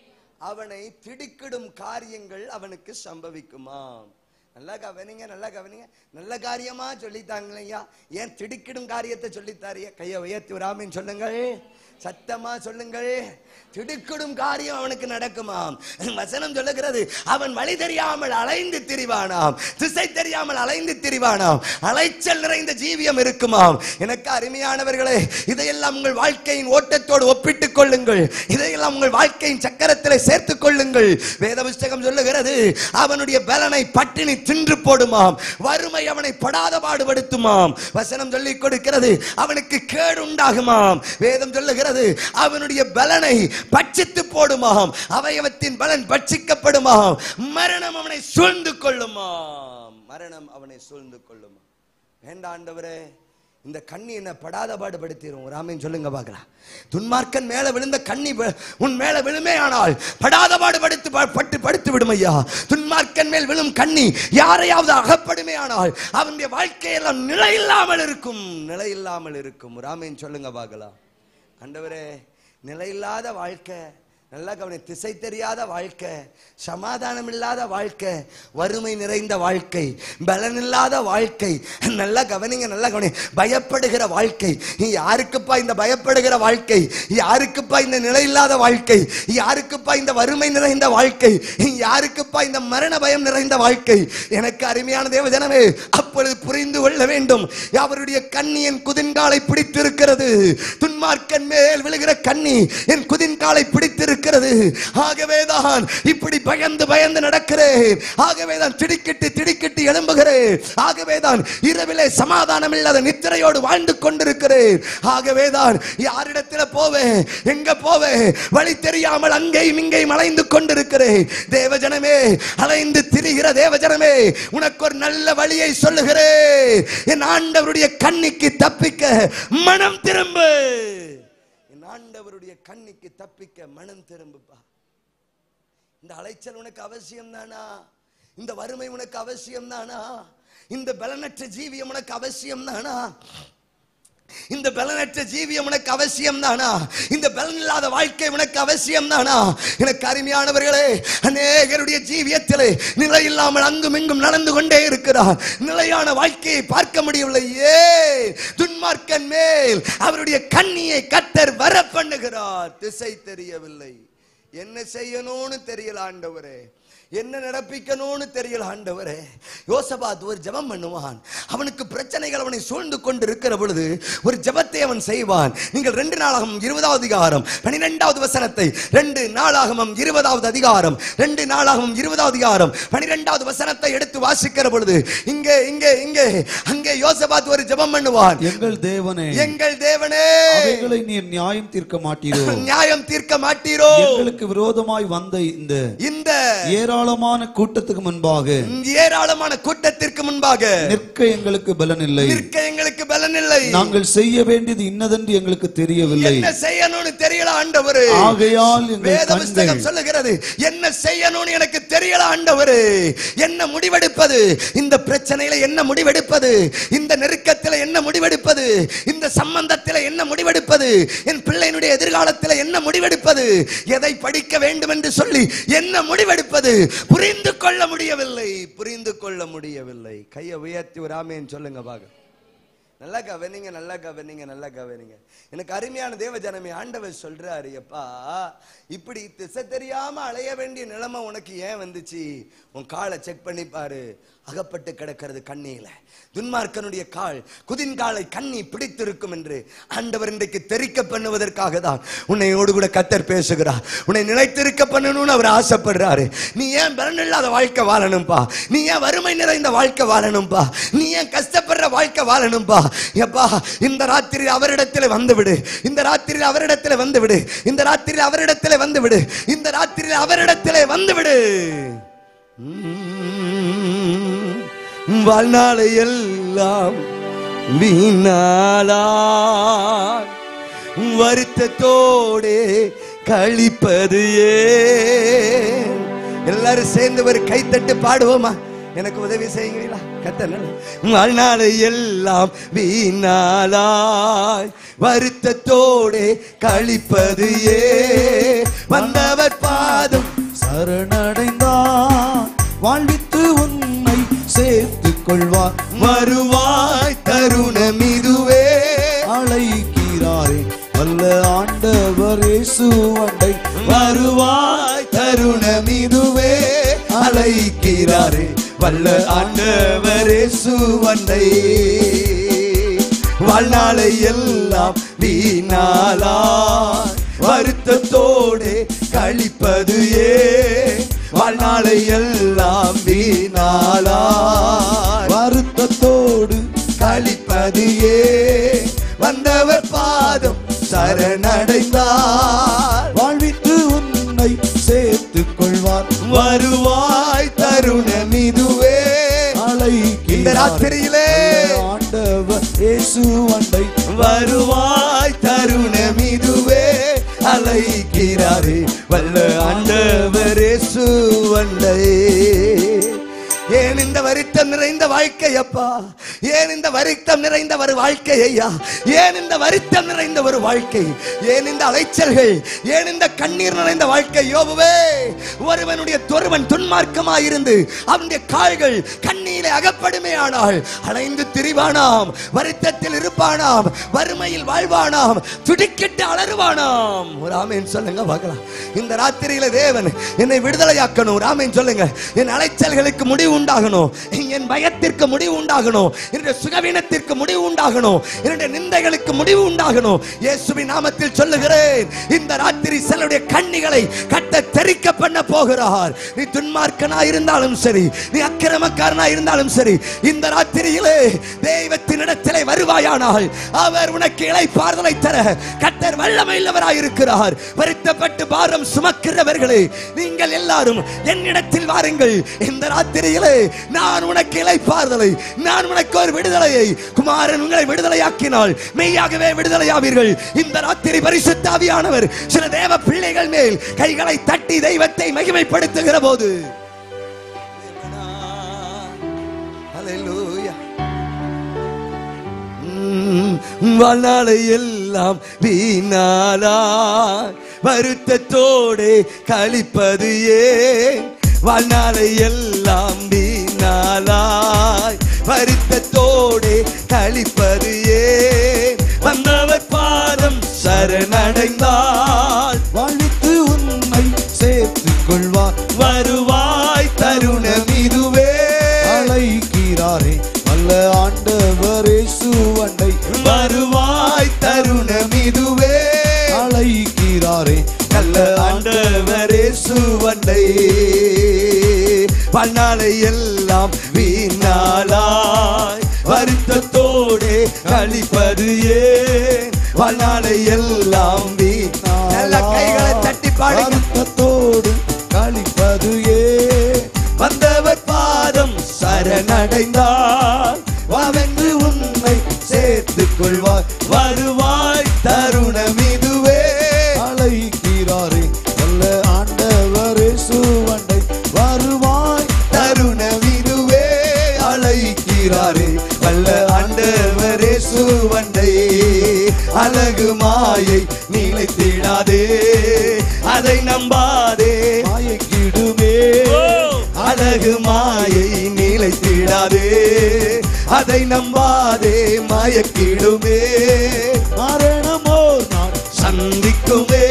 அவனை திடுக்கிடும் காரியங்கள் அவனுக்கு சம்பவிக்குமாம் நல்லா கவனிங்க நல்லா கவனிங்க நல்ல காரியமா சொல்லித்தாங்களையா ஏன் திடுக்கிடும் காரியத்தை சொல்லித்தாரியா கையை உயர்த்தி விடாமன்னு சொல்லுங்கள் சத்தமா சொல்லுங்கள் திடுக்கிடும் காரியம் அவனுக்கு நடக்குமாம் வசனம் சொல்லுகிறது அவன் வழி தெரியாமல் அலைந்து திரிவானாம் திசை தெரியாமல் அலைந்து திரிவானாம் அலைச்சல் நிறைந்த ஜீவியம் இருக்குமாம் எனக்கு அருமையானவர்களே இதையெல்லாம் உங்கள் வாழ்க்கையின் ஓட்டத்தோடு ஒப்பிட்டுக் கொள்ளுங்கள் இதையெல்லாம் உங்கள் வாழ்க்கையின் சக்கரத்தில் சேர்த்துக் கொள்ளுங்கள் வேத புஸ்தகம் சொல்லுகிறது அவனுடைய பலனை பட்டினி தின்று போடுமாம் வறுமை அவனை படாத பாடுபடுத்துமாம் வசனம் சொல்லிக் கொடுக்கிறது அவனுக்கு கேடு உண்டாகுமாம் வேதம் சொல்லுகிறது அவனுடைய பலனை பட்சித்து போடுமாம் அவயவத்தின் பலன் பட்சிக்கப்படுமாம் மரணம் அவனை சூழ்ந்து கொள்ளுமாம் மரணம் அவனை சூழ்ந்து கொள்ளுமாம் வேண்டாண்டவரே இந்த கண்ணி என்ன படாத பாடுபடுத்திடும் ராமன் சொல்லுங்க பார்க்கலாம் துன்மார்க்கன் மேல விழுந்த கண்ணி வி- உன் மேல விழுமே ஆனால் படாத பாடுபடுத்து ப- பட்டு படுத்து விடும் ஐயா துன்மார்க்கன் மேல் விழும் கண்ணி யாரையாவது அகப்படுமே ஆனால் அவனுடைய வாழ்க்கையெல்லாம் நிலை இல்லாமல் இருக்கும் நிலை இல்லாமல் இருக்கும் ராமன் சொல்லுங்க பார்க்கலாம் ஆண்டவரே நிலையில்லாத வாழ்க்கை நல்லா கவனி திசை தெரியாத வாழ்க்கை சமாதானம் இல்லாத வாழ்க்கை வறுமை நிறைந்த வாழ்க்கை பலன் இல்லாத வாழ்க்கை நல்லா கவனிங்க நல்லா கவனி பயப்படுகிற வாழ்க்கை யாருக்குப்பா இந்த பயப்படுகிற வாழ்க்கை யாருக்குப்பா இந்த நிலை இல்லாத வாழ்க்கை யாருக்குப்பா இந்த வறுமை நிறைந்த வாழ்க்கை யாருக்குப்பா இந்த மரண பயம் நிறைந்த வாழ்க்கை எனக்கு அருமையான தேவ ஜனமே அப்பொழுது புரிந்து கொள்ள வேண்டும் அவருடைய கண்ணி என் குதின்காலை பிடித்திருக்கிறது துன்மார்க்கன் மேல் விழுகிற கண்ணி என் குதின்காலை பிடித்திருக்கிறது இருக்கிறது ஆகவேதான் இப்படி பயந்து பயந்து நடக்கிறேன் ஆகவேதான் திடுக்கிட்டு திடுக்கிட்டு எழும்புகிறேன் ஆகவேதான் இரவிலே சமாதானம் இல்லாத நித்திரையோடு வாழ்ந்து கொண்டிருக்கிறேன் ஆகவேதான் யாரிடத்தில் போவேன் எங்க போவேன் வழி தெரியாமல் அங்கேயும் இங்கேயும் அலைந்து கொண்டிருக்கிறேன் தேவஜனமே அலைந்து திரிகிற தேவஜனமே உனக்கு ஒரு நல்ல வழியை சொல்லுகிறேன் என் ஆண்டவருடைய கண்ணிக்கு தப்பிக்க மனம் திரும்பு என் ஆண்டவருடைய கண்ணிக்கு தப்பிக்க மனம் திரும்புப்பா இந்த அலைச்சல் உனக்கு அவசியம் தானா இந்த வறுமை உனக்கு அவசியம் தானா இந்த பலனற்ற ஜீவியம் உனக்கு அவசியம் தானா இந்த பலனற்ற ஜீவியம் உனக்கு அவசியம் தானா இந்த பலன் இல்லாத வாழ்க்கை உனக்கு அவசியம் தானா எனக்கு அருமையானவர்களே அநேகருடைய ஜீவியத்திலே நிலை இல்லாமல் அங்கும் இங்கும் நடந்து கொண்டே இருக்கிறார் நிலையான வாழ்க்கையை பார்க்க முடியவில்லை ஏ துன்மார்க்கன் மேல் அவருடைய கண்ணியை கத்தர் வர பண்ணுகிறார் திசை தெரியவில்லை என்ன செய்யணும்னு தெரியல ஆண்டவரே என்ன நடப்பிக்கணும்னு தெரியல ஆண்டவரே யோசபாத் ஒரு ஜெபம் பண்ணுவான் அவனுக்கு பிரச்சனைகள் அவனை சூழ்ந்து கொண்டு இருக்கிற பொழுது ஒரு ஜெபத்தை அவன் செய்வான் நீங்கள் ரெண்டு நாளாகமம் இருபதாவது அதிகாரம் பனிரெண்டாவது வசனத்தை ரெண்டு நாளாகமம் இருபதாவது அதிகாரம் ரெண்டு நாளாகமம் இருபதாவது அதிகாரம் பனிரெண்டாவது வசனத்தை எடுத்து வாசிக்கிற பொழுது இங்கே இங்கே இங்கே அங்கே யோசபாத் ஒரு ஜெபம் பண்ணுவான் எங்கள் தேவனே எங்கள் தேவனே அவைகளை நீர் நியாயம் தீர்க்க மாட்டீரோ நியாயம் தீர்க்க மாட்டீரோ எங்களுக்கு விரோதமாய் வந்த இந்த இந்த ஏராளமான கூட்டத்துக்கு முன்பாக ஏராளமான கூட்டத்திற்கு முன்பாக நிற்க எங்களுக்கு பலன் இல்லை நிற்க எங்களுக்கு பலன் இல்லை நாங்கள் செய்ய வேண்டியது இன்னதென்று எங்களுக்கு தெரியவில்லை என்ன செய்யணும்னு தெரியல ஆண்டவரு ஆகையால் எங்கள் வேத புஸ்தகம் கண்கள் சொல்லுகிறது என்ன செய்யணும்னு எனக்கு தெரியல ஆண்டவரு என்ன முடிவெடுப்பது இந்த பிரச்சனையில என்ன முடிவெடுப்பது இந்த நெருக்கத்தில் என்ன முடிவெடுப்பது இந்த சம்பந்தத்தில் என்ன முடிவெடுப்பது என் பிள்ளையினுடைய எதிர்காலத்தில் என்ன முடிவெடுப்பது எதை படிக்க வேண்டும் என்று சொல்லி என்ன முடிவெடுப்பது புரிந்து கொள்ள முடியவில்லை புரிந்து கொள்ள முடியவில்லை கையை உயர்த்தி ஒரு ஆமேன்னு சொல்லுங்க பாக்க நல்லா கவனிங்க நல்லா கவனிங்க நல்லா கவனிங்க எனக்கு அருமையான தேவ ஜனமே ஆண்டவர் சொல்றாரு எப்பா இப்படி திசை தெரியாம அலைய வேண்டிய நிலைமை உனக்கு ஏன் வந்துச்சு உன் காலை செக் பண்ணி பாரு அகப்பட்டு கிடக்கிறது கண்ணியில துன்மார்க்கனுடைய கால் குதின்காலை கண்ணி பிடித்திருக்கும் என்று ஆண்டவர் இன்றைக்கு தெரிக்க பண்ணுவதற்காக தான் உன்னையோடு கூட கத்தர் பேசுகிறார் உன்னை நிலைத்திருக்க பண்ணணும்னு அவர் ஆசைப்படுறாரு நீ ஏன் பலன் இல்லாத வாழ்க்கை வாழணும்பா நீ ஏன் வறுமை நிறைந்த வாழ்க்கை வாழணும்பா நீ ஏன் கஷ்டப்படுற வாழ்க்கை வாழணும்பா எப்பா இந்த ராத்திரி அவரிடத்தில் வந்து விடு இந்த ராத்திரி அவரிடத்தில் வந்து விடு இந்த ராத்திரி அவரிடத்தில் வந்து விடு இந்த ராத்திரி அவரிடத்தில் வந்து விடு உம், வாழ்நாளை எல்லாம் வீணாலா வருத்தத்தோடே கழிப்பது ஏன் எல்லாரும் சேர்ந்து ஒரு கைத்தட்டு பாடுவோமா எனக்கு உதவி செய்யுங்களா கத்தன வாழ்நாளை எல்லாம் வீணாலாய் வருத்தத்தோடே கழிப்பது ஏ வந்தவர் பாதம் சரணடைந்தான் வாழ்வித்து உன்னை சேர்த்துக் கொள்வார் வருவாய் தருணம் இதுவே அழைக்கிறாரே வல்ல ஆண்டவர் இயேசுவண்டை வருவாய் தருணம் இதுவே அழைக்கிறாரே வல்ல ஆண்டவரே சுவண்டை வாழ்நாளை எல்லாம் வீணாலா வருத்தத்தோடு கழிப்பது ஏ வாழ்நாளை எல்லாம் வீணாலா வருத்தத்தோடு கழிப்பது ஏ வந்தவர் பாதம் சரணடைந்தார் வாழ்வித்து உன்னை சேர்த்துக் கொள்வார் வருவாய் தருணம் இதுவே அழைக்கிறாரே இந்த ராத்திரியிலே ஆண்டவர் இயேசுவண்டை வருவாய் தருணம் இதுவே அழைக்கிறாரே வல்ல ஆண்டவரே சுவண்டை ஏன் இந்த வருத்தம் நிறைந்த வாழ்க்கை அப்பா ஏன் இந்த வருத்தம் நிறைந்த ஒரு வாழ்க்கை ஐயா ஏன் இந்த வருத்தம் நிறைந்த ஒரு வாழ்க்கை ஏன் இந்த அலைச்சல்கள் ஏன் இந்த கண்ணீர் நிறைந்த வாழ்க்கை யோபுவே ஒருவனுடைய தொருவன் துன்மார்க்கமாயிருந்து அவனுடைய கால்கள் கண்ணீரிலே அகப்படுமே ஆனால் அலைந்து திரிவானாம் வருத்தத்தில் இருப்பானாம் வறுமையில் வாழ்வானாம் துடிக்கிட்டு அலறுவானாம் ஒரு ஆமேன் சொல்லுங்க பார்க்கலாம் இந்த ராத்திரியில தேவன் என்னை விடுதலையாக்கணும் ஒரு ஆமேன் சொல்லுங்க என் அலைச்சல்களுக்கு முடிவு உண்டாகணும் உண்டாகணும் என் பயத்திற்கு முடிவு உண்டாகணும் என்னுடைய சுகவீனத்திற்கு முடிவு உண்டாகணும் என்னுடைய நிந்தைகளுக்கு முடிவு உண்டாகணும் இயேசுவின் நாமத்தில் சொல்லுகிறேன் இந்த ராத்திரி சிலருடைய கண்ணிகளை கட்ட தெரிக்க பண்ண போகிறார் நீ துன்மார்க்கனா இருந்தாலும் சரி நீ அக்கிரமக்காரனா இருந்தாலும் சரி இந்த ராத்திரியிலே தெய்வத்தினிடத்திலே வருவாயானால் அவர் உனக்கு இளைப்பாறுதலை தர கத்தர் வல்லமையுள்ளவராய் இருக்கிறார் வருத்தப்பட்டு பாரம் சுமக்கிறவர்களே நீங்கள் எல்லாரும் என்னிடத்தில் வாருங்கள் இந்த ராத்திரியிலே நான் உனக்கு இளைப்பாறுதலை நான் உனக்கு ஒரு விடுதலையை குமாரன் உங்களை விடுதலையாக்கினால் மெய்யாகவே விடுதலையாவீர்கள் இந்த ராத்திரி பரிசுத்தாவியானவர் சில தேவ பிள்ளைகள் மேல் கைகளை தட்டி தெய்வத்தை மகிமைப்படுத்துகிற போது Hallelujah. உம், வாழ்நாளை எல்லாம் வீணாலா வருத்தத்தோடு கழிப்பது ஏன் வாழ்நாளை எல்லாம் வீணாலாய் வருத்தத்தோடு கழிப்பது ஏன் வந்தவர் பாதம் சரணடைந்தால் வாழ்த்து உன்னை சேர்த்துக் கொள்வார் வருவாய் தருணம் இதுவே அழைக்கிறாரே அல்ல ஆண்டவரே சுவண்டை வருவாய் தருணம் இதுவே அழைக்கிறாரே நல்ல ஆண்டவரே சுவண்டை வாழ்நாளை எல்லாம் வீணாலாய் வருத்தத்தோடு கழிப்பது ஏன் வாழ்நாளை எல்லாம் வீணா நல்ல கைகளை தட்டி பாடுங்க வருத்தத்தோடு கழிப்பது ஏ வந்தவர் பாதம் சரணடைந்தார் வாவென்று உன்னை சேர்த்துக் கொள்வார் வருவாய் தருணம் இதுவே அழைக்கிறாரே அல்ல ஆண்டவரே சுவண்டை வருவாய் தருணம் இதுவே அழைக்கிறாரே வல்ல ஆண்டவரே சுவண்டை அழகு மாயை நிலைத்திடாதே அதை நம்பாதே மாயக்கிடுமே அழகு மாயை நிலைத்திடாதே அதை நம்பாதே மயக்கிடுமே மரணமோ நான் சந்திக்குமே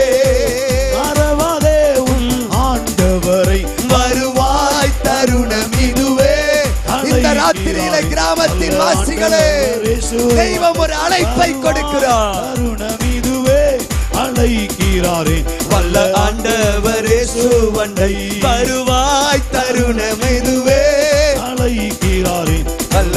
மறவாதே உன் ஆண்டவரை வருவாய் தருணம் இதுவே இந்த ராத்திரியில கிராமத்தின் வாசிகளே தெய்வம் ஒரு அழைப்பை கொடுக்கிறார் தருணம் இதுவே அழைக்கிறாரே வல்ல ஆண்டவரே சுவண்டை வருவாய் தருணம் இதுவே அழைக்கிறாரே வல்ல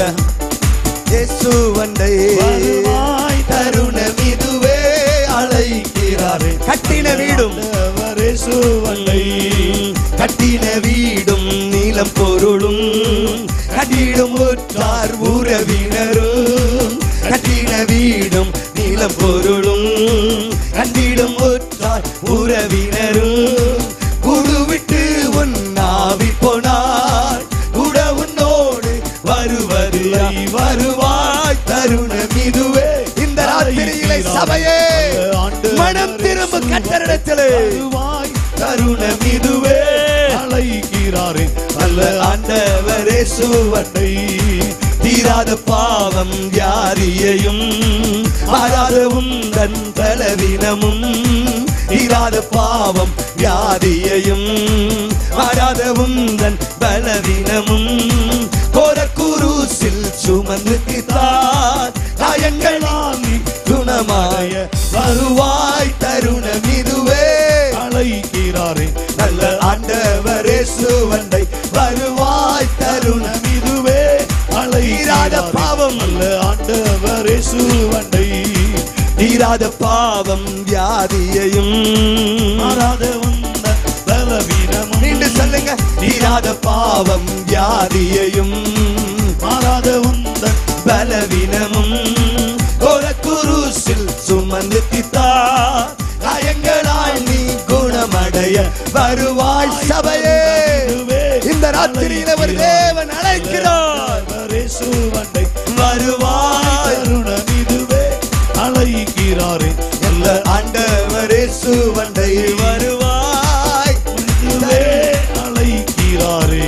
இயேசுவண்டை வருவாய் தருணம் இதுவே அழைக்கிறார் கட்டின வீடும் ஆண்டவரே சுவண்டை கட்டின வீடும் நீலம் பொருளும் கட்டிடும் உற்றார் உறவினரும் கட்டின வீடும் நீலம் பொருளும் கண்டிடும் உற்றார் உறவினரும் குடு விட்டு உன்னாவி போனார் கூட உன்னோடு வருவது வருவாய் தருணம் இதுவே இந்த ராத்திரியிலே சபையே மனம் திரும்ப கட்டரிடத்திலே வருவாய் தருணம் இதுவே அழைக்கிறாரே நல்ல ஆண்டவரே சுவண்டை தீராத பாவம் யாரியையும் மாறாத உந்தன் பலவீனமும் தீராத பாவம் வியாதியையும் மாறாத உந்தன் பலவீனமும் கோர குருசில் சுமந்து தீர்த்தார் காயங்களால் நீ குணமாய வருவாய் தருணம் இதுவே அழைக்கிறாரே நல்ல ஆண்டவரே சுவண்டை வருவாய் தருணம் இதுவே தீராத பாவம் அல்ல ஆண்டவரே சுவண்டை தீராத பாவம் வியாதியையும் மாறாத உந்த பலவீனமும் மீண்டும் சொல்லுங்க தீராத பாவம் வியாதியையும் மாறாத உந்த பலவீனமும் கோர குருசில் சுமந்து தித்தார் காயங்களால் நீ குணமடைய வருவாய் சபையே இந்த ராத்திரியில ஒரு தேவன் அழைக்கிறார் ஆண்டவரே சுவண்டை வருவாய் தருணம் இதுவே அழைக்கிறாரே நல்ல ஆண்டவரே சுவண்டை வருவாய் இதுவே அழைக்கிறாரே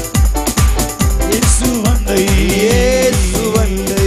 இயேசுவண்டை இயேசுவண்டை.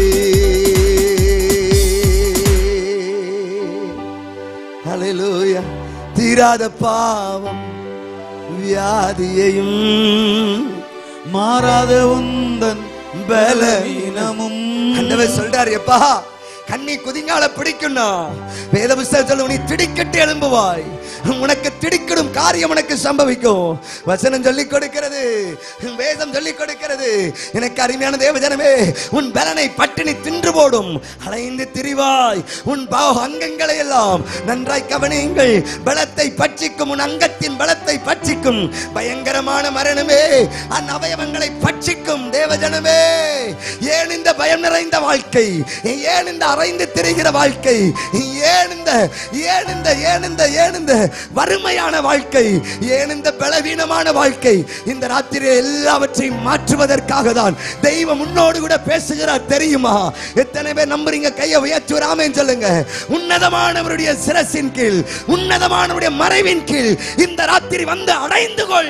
ஹalleluya. தீராத பாவம் வியாதியையும் மாறாத உந்தன் பலவீனமும் ஆண்டவர் சொல்றாரு எப்பா கண்ணி குதிங்கால பிடிக்கும்னா வேத புஸ்தகம் சொல்ல நீ திடிக்கட்டு எழும்புவாய் உனக்கு திடிக்கிடும் காரியம் உனக்கு சம்பவிக்கும் வசனம் சொல்லிக் கொடுக்கிறது வேதம் சொல்லிக் கொடுக்கிறது எனக்கு அருமையான தேவஜனமே உன் பலனை பட்டினி தின்று போடும் அலைந்து திரிவாய் உன் பாவ அங்கங்களை எல்லாம் நன்றாய் கவனியுங்கள் பலத்தை பட்சிக்கும் உன் அங்கத்தின் பலத்தை பட்சிக்கும் பயங்கரமான மரணமே அந் அவயவங்களை பட்சிக்கும் தேவஜனமே ஏன் இந்த பயம் நிறைந்த வாழ்க்கை ஏன் இந்த அறைந்து திரிகிற வாழ்க்கை ஏன் இந்த ஏன் இந்த ஏன் இந்த ஏன் இந்த வறுமையான வாழ்க்கை ஏன் இந்த பலவீனமான வாழ்க்கை இந்த ராத்திரி எல்லாவற்றையும் மாற்றுவதற்காக தான் தெய்வம் உன்னோடு கூட பேசுகிறார் தெரியுமா எத்தனை பேர் நம்புறீங்க கையை உயர்த்தி ஒரு ஆமென் சொல்லுங்க உன்னதமானவருடைய சிரசின் கீழ் உன்னதமானவருடைய மறைவின் கீழ் இந்த ராத்திரி வந்து அடைந்து கொள்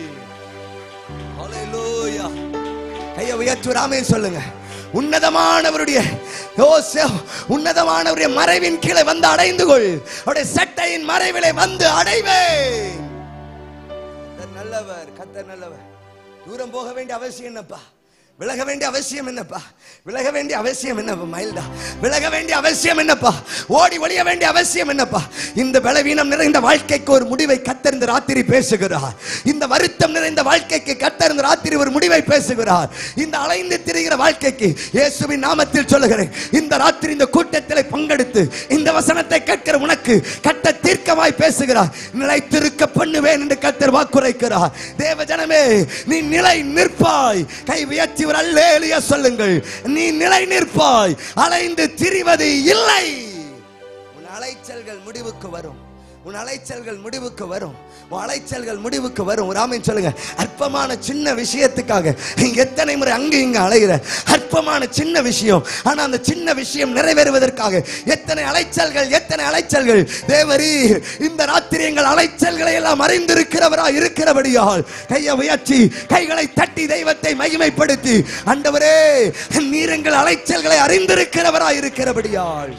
Hallelujah. கையை உயர்த்தி ஒரு ஆமென் சொல்லுங்க உன்னதமானவருடைய ஓ சே- உன்னதமானவருடைய மறைவின் கீழே வந்து அடைந்து கொள் அவருடைய சட்டையின் மறைவிலே வந்து அடைவேன் கர்த்தர் நல்லவர் கத்தர் நல்லவர் தூரம் போக வேண்டிய அவசியம் என்னப்பா விலக வேண்டிய அவசியம் என்னப்பா விலக வேண்டிய அவசியம் என்னப்பா மயில்டா விலக வேண்டிய அவசியம் என்னப்பா ஓடி ஒளிய வேண்டிய அவசியம் என்னப்பா இந்த பலவீனம் நிறைந்த வாழ்க்கைக்கு ஒரு முடிவை கத்தர் இந்த ராத்திரி பேசுகிறார் இந்த வருத்தம் நிறைந்த வாழ்க்கைக்கு கத்தர் இந்த ராத்திரி ஒரு முடிவை பேசுகிறார் இந்த அலைந்து திரிகிற வாழ்க்கைக்கு இயேசுவின் நாமத்தில் சொல்லுகிறேன் இந்த ராத்திரி இந்த கூட்டத்தில் பங்கெடுத்து இந்த வசனத்தை கேட்கிற உனக்கு கட்ட தீர்க்கமாய் பேசுகிறார் நிலைத்திருக்க பண்ணுவேன் என்று கத்தர் வாக்குரைக்கிறார் தேவ ஜனமே நீ நிலை நிற்பாய் கை உயர்த்தி ஒரு அல்லேலியா சொல்லுங்கள் நீ நிலை நிற்பாய் அலைந்து திரிவது இல்லை உன் அலைச்சல்கள் முடிவுக்கு வரும் உன் அலைச்சல்கள் முடிவுக்கு வரும் உன் அலைச்சல்கள் முடிவுக்கு வரும் ஒரு ஆமீன் சொல்லுங்க அற்பமான சின்ன விஷயத்துக்காக எத்தனை முறை அங்க இங்க அலைகிற அற்பமான சின்ன விஷயம் ஆனா அந்த சின்ன விஷயம் நிறைவேறுவதற்காக எத்தனை அலைச்சல்கள் எத்தனை அலைச்சல்கள் தேவரீ இந்த ராத்திரி எங்கள் அலைச்சல்களை எல்லாம் அறிந்திருக்கிறவரா இருக்கிறபடியால் கையை உயர்த்தி கைகளை தட்டி தெய்வத்தை மகிமைப்படுத்தி ஆண்டவரே நீர் எங்கள் அலைச்சல்களை அறிந்திருக்கிறவரா இருக்கிறபடியால்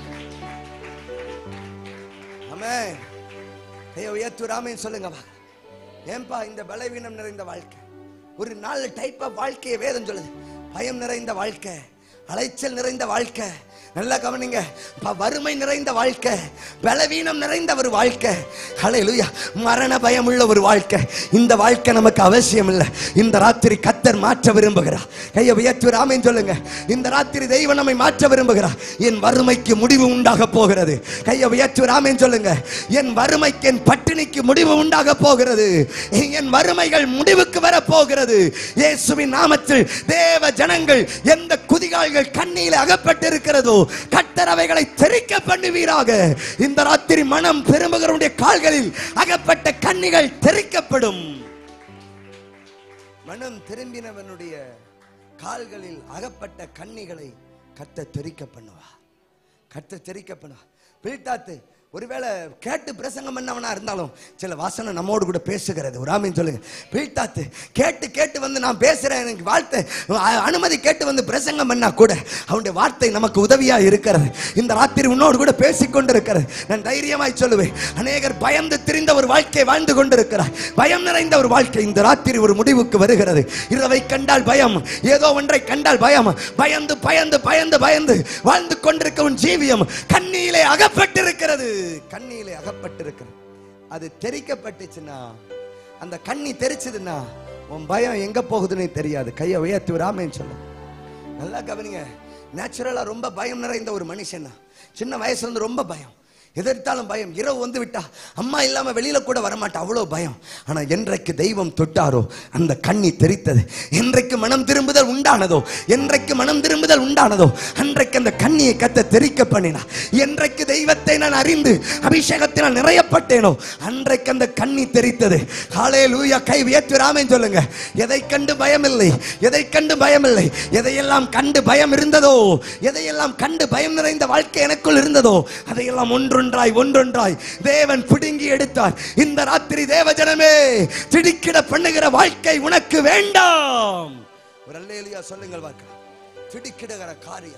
ஆமென் கையை உயர்த்து ராமேன் சொல்லுங்க வா ஏன்பா இந்த பலவீனம் நிறைந்த வாழ்க்கை ஒரு நாலு டைப் ஆஃப் வாழ்க்கையை வேதம் சொல்லுது பயம் நிறைந்த வாழ்க்கை அலைச்சல் நிறைந்த வாழ்க்கை நல்லா கவனிங்க ப- வறுமை நிறைந்த வாழ்க்கை பலவீனம் நிறைந்த ஒரு வாழ்க்கை ஹalleluya மரண பயம் உள்ள ஒரு வாழ்க்கை இந்த வாழ்க்கை நமக்கு அவசியம் இல்லை இந்த ராத்திரி கத்தர் மாற்ற விரும்புகிறார் கையை உயர்த்தி ஒரு ஆமென் சொல்லுங்க இந்த ராத்திரி தெய்வம் நம்மை மாற்ற விரும்புகிறார் என் வறுமைக்கு முடிவு உண்டாக போகிறது கையை உயர்த்தி ஒரு ஆமென் சொல்லுங்க என் வறுமைக்கு என் பட்டினிக்கு முடிவு உண்டாக போகிறது என் வறுமைகள் முடிவுக்கு வர போகிறது இயேசுவின் நாமத்தில் தேவ ஜனங்கள் எந்த குதிகால்கள் கண்ணியில் அகப்பட்டிருக்கிறதோ கத்தர் அவைகளை தெரிக்க பண்ணுவீராக இந்த ராத்திரி மனம் பெரும்புகிறவருடைய கால்களில் அகப்பட்ட கண்ணிகள் தெரிக்கப்படும் மனம் திரும்பினவனுடைய கால்களில் அகப்பட்ட கண்ணிகளை கத்த தெரிக்க பண்ணுவா கத்த தெரிக்க பண்ணுவா பில்தாத்து ஒருவேளை கேட்டு பிரசங்கம் பண்ணவனா இருந்தாலும் சில வாசனை நம்மோடு கூட பேசுகிறது ஒரு ஆமீன் சொல்லுங்க பில்தாத்து கேட்டு கேட்டு வந்து நான் பேசுறேன் எனக்கு வாழ்த்தை அ- அனுமதி கேட்டு வந்து பிரசங்கம் பண்ணா கூட அவனுடைய வார்த்தை நமக்கு உதவியா இருக்கிறது இந்த ராத்திரி உன்னோடு கூட பேசிக்கொண்டு இருக்கிறது நான் தைரியமாய் சொல்லுவேன் அநேகர் பயந்து திரிந்த ஒரு வாழ்க்கை வாழ்ந்து கொண்டிருக்கிறார் பயம் நிறைந்த ஒரு வாழ்க்கை இந்த ராத்திரி ஒரு முடிவுக்கு வருகிறது இரவை கண்டால் பயம் ஏதோ ஒன்றை கண்டால் பயம் பயந்து பயந்து பயந்து பயந்து வாழ்ந்து கொண்டிருக்க உன் ஜீவியம் கண்ணியிலே அகப்பட்டிருக்கிறது கண்ணியிலே அகப்பட்டிருக்கிறது அது தெரிக்கப்பட்டுச்சுன்னா அந்த கண்ணி தெரிச்சதுன்னா உன் பயம் எங்க போகுதுன்னு தெரியாது கையை உயர்த்தி விடாமன்னு சொல்லு நல்லா கவனிங்க நேச்சுரலா ரொம்ப பயம் நிறைந்த ஒரு மனுஷன் தான் சின்ன வயசுல இருந்து ரொம்ப பயம் எதிர்த்தாலும் பயம் இரவு வந்து விட்டா அம்மா இல்லாம வெளியில கூட வரமாட்டா அவ்வளோ பயம் ஆனா என்றைக்கு தெய்வம் தொட்டாரோ அந்த கண்ணி தெரித்தது என்றைக்கு மனம் திரும்புதல் உண்டானதோ என்றைக்கு மனம் திரும்புதல் உண்டானதோ அன்றைக்கு அந்த கண்ணியை கத்த தெரிக்க பண்ணினா என்றைக்கு தெய்வத்தை நான் அறிந்து அபிஷேகத்தினால் நிறையப்பட்டேனோ அன்றைக்கு அந்த கண்ணி தெரித்தது காலே லூயா கை உயர்த்தி ராமன் சொல்லுங்க எதை கண்டு பயமில்லை எதை கண்டு பயமில்லை எதையெல்லாம் கண்டு பயம் இருந்ததோ எதையெல்லாம் கண்டு பயம் நிறைந்த வாழ்க்கை எனக்குள் இருந்ததோ அதையெல்லாம் ஒன்றொன்றாய் ஒன்றொன்றாய் தேவன் பிடுங்கி எடுத்தார் இந்த ராத்திரி தேவஜனமே திடுக்கிட பண்ணுகிற வாழ்க்கை உனக்கு வேண்டாம் ஒரு அல்லேலியா சொல்லுங்கள் பார்க்கலாம் திடுக்கிடுகிற காரியம்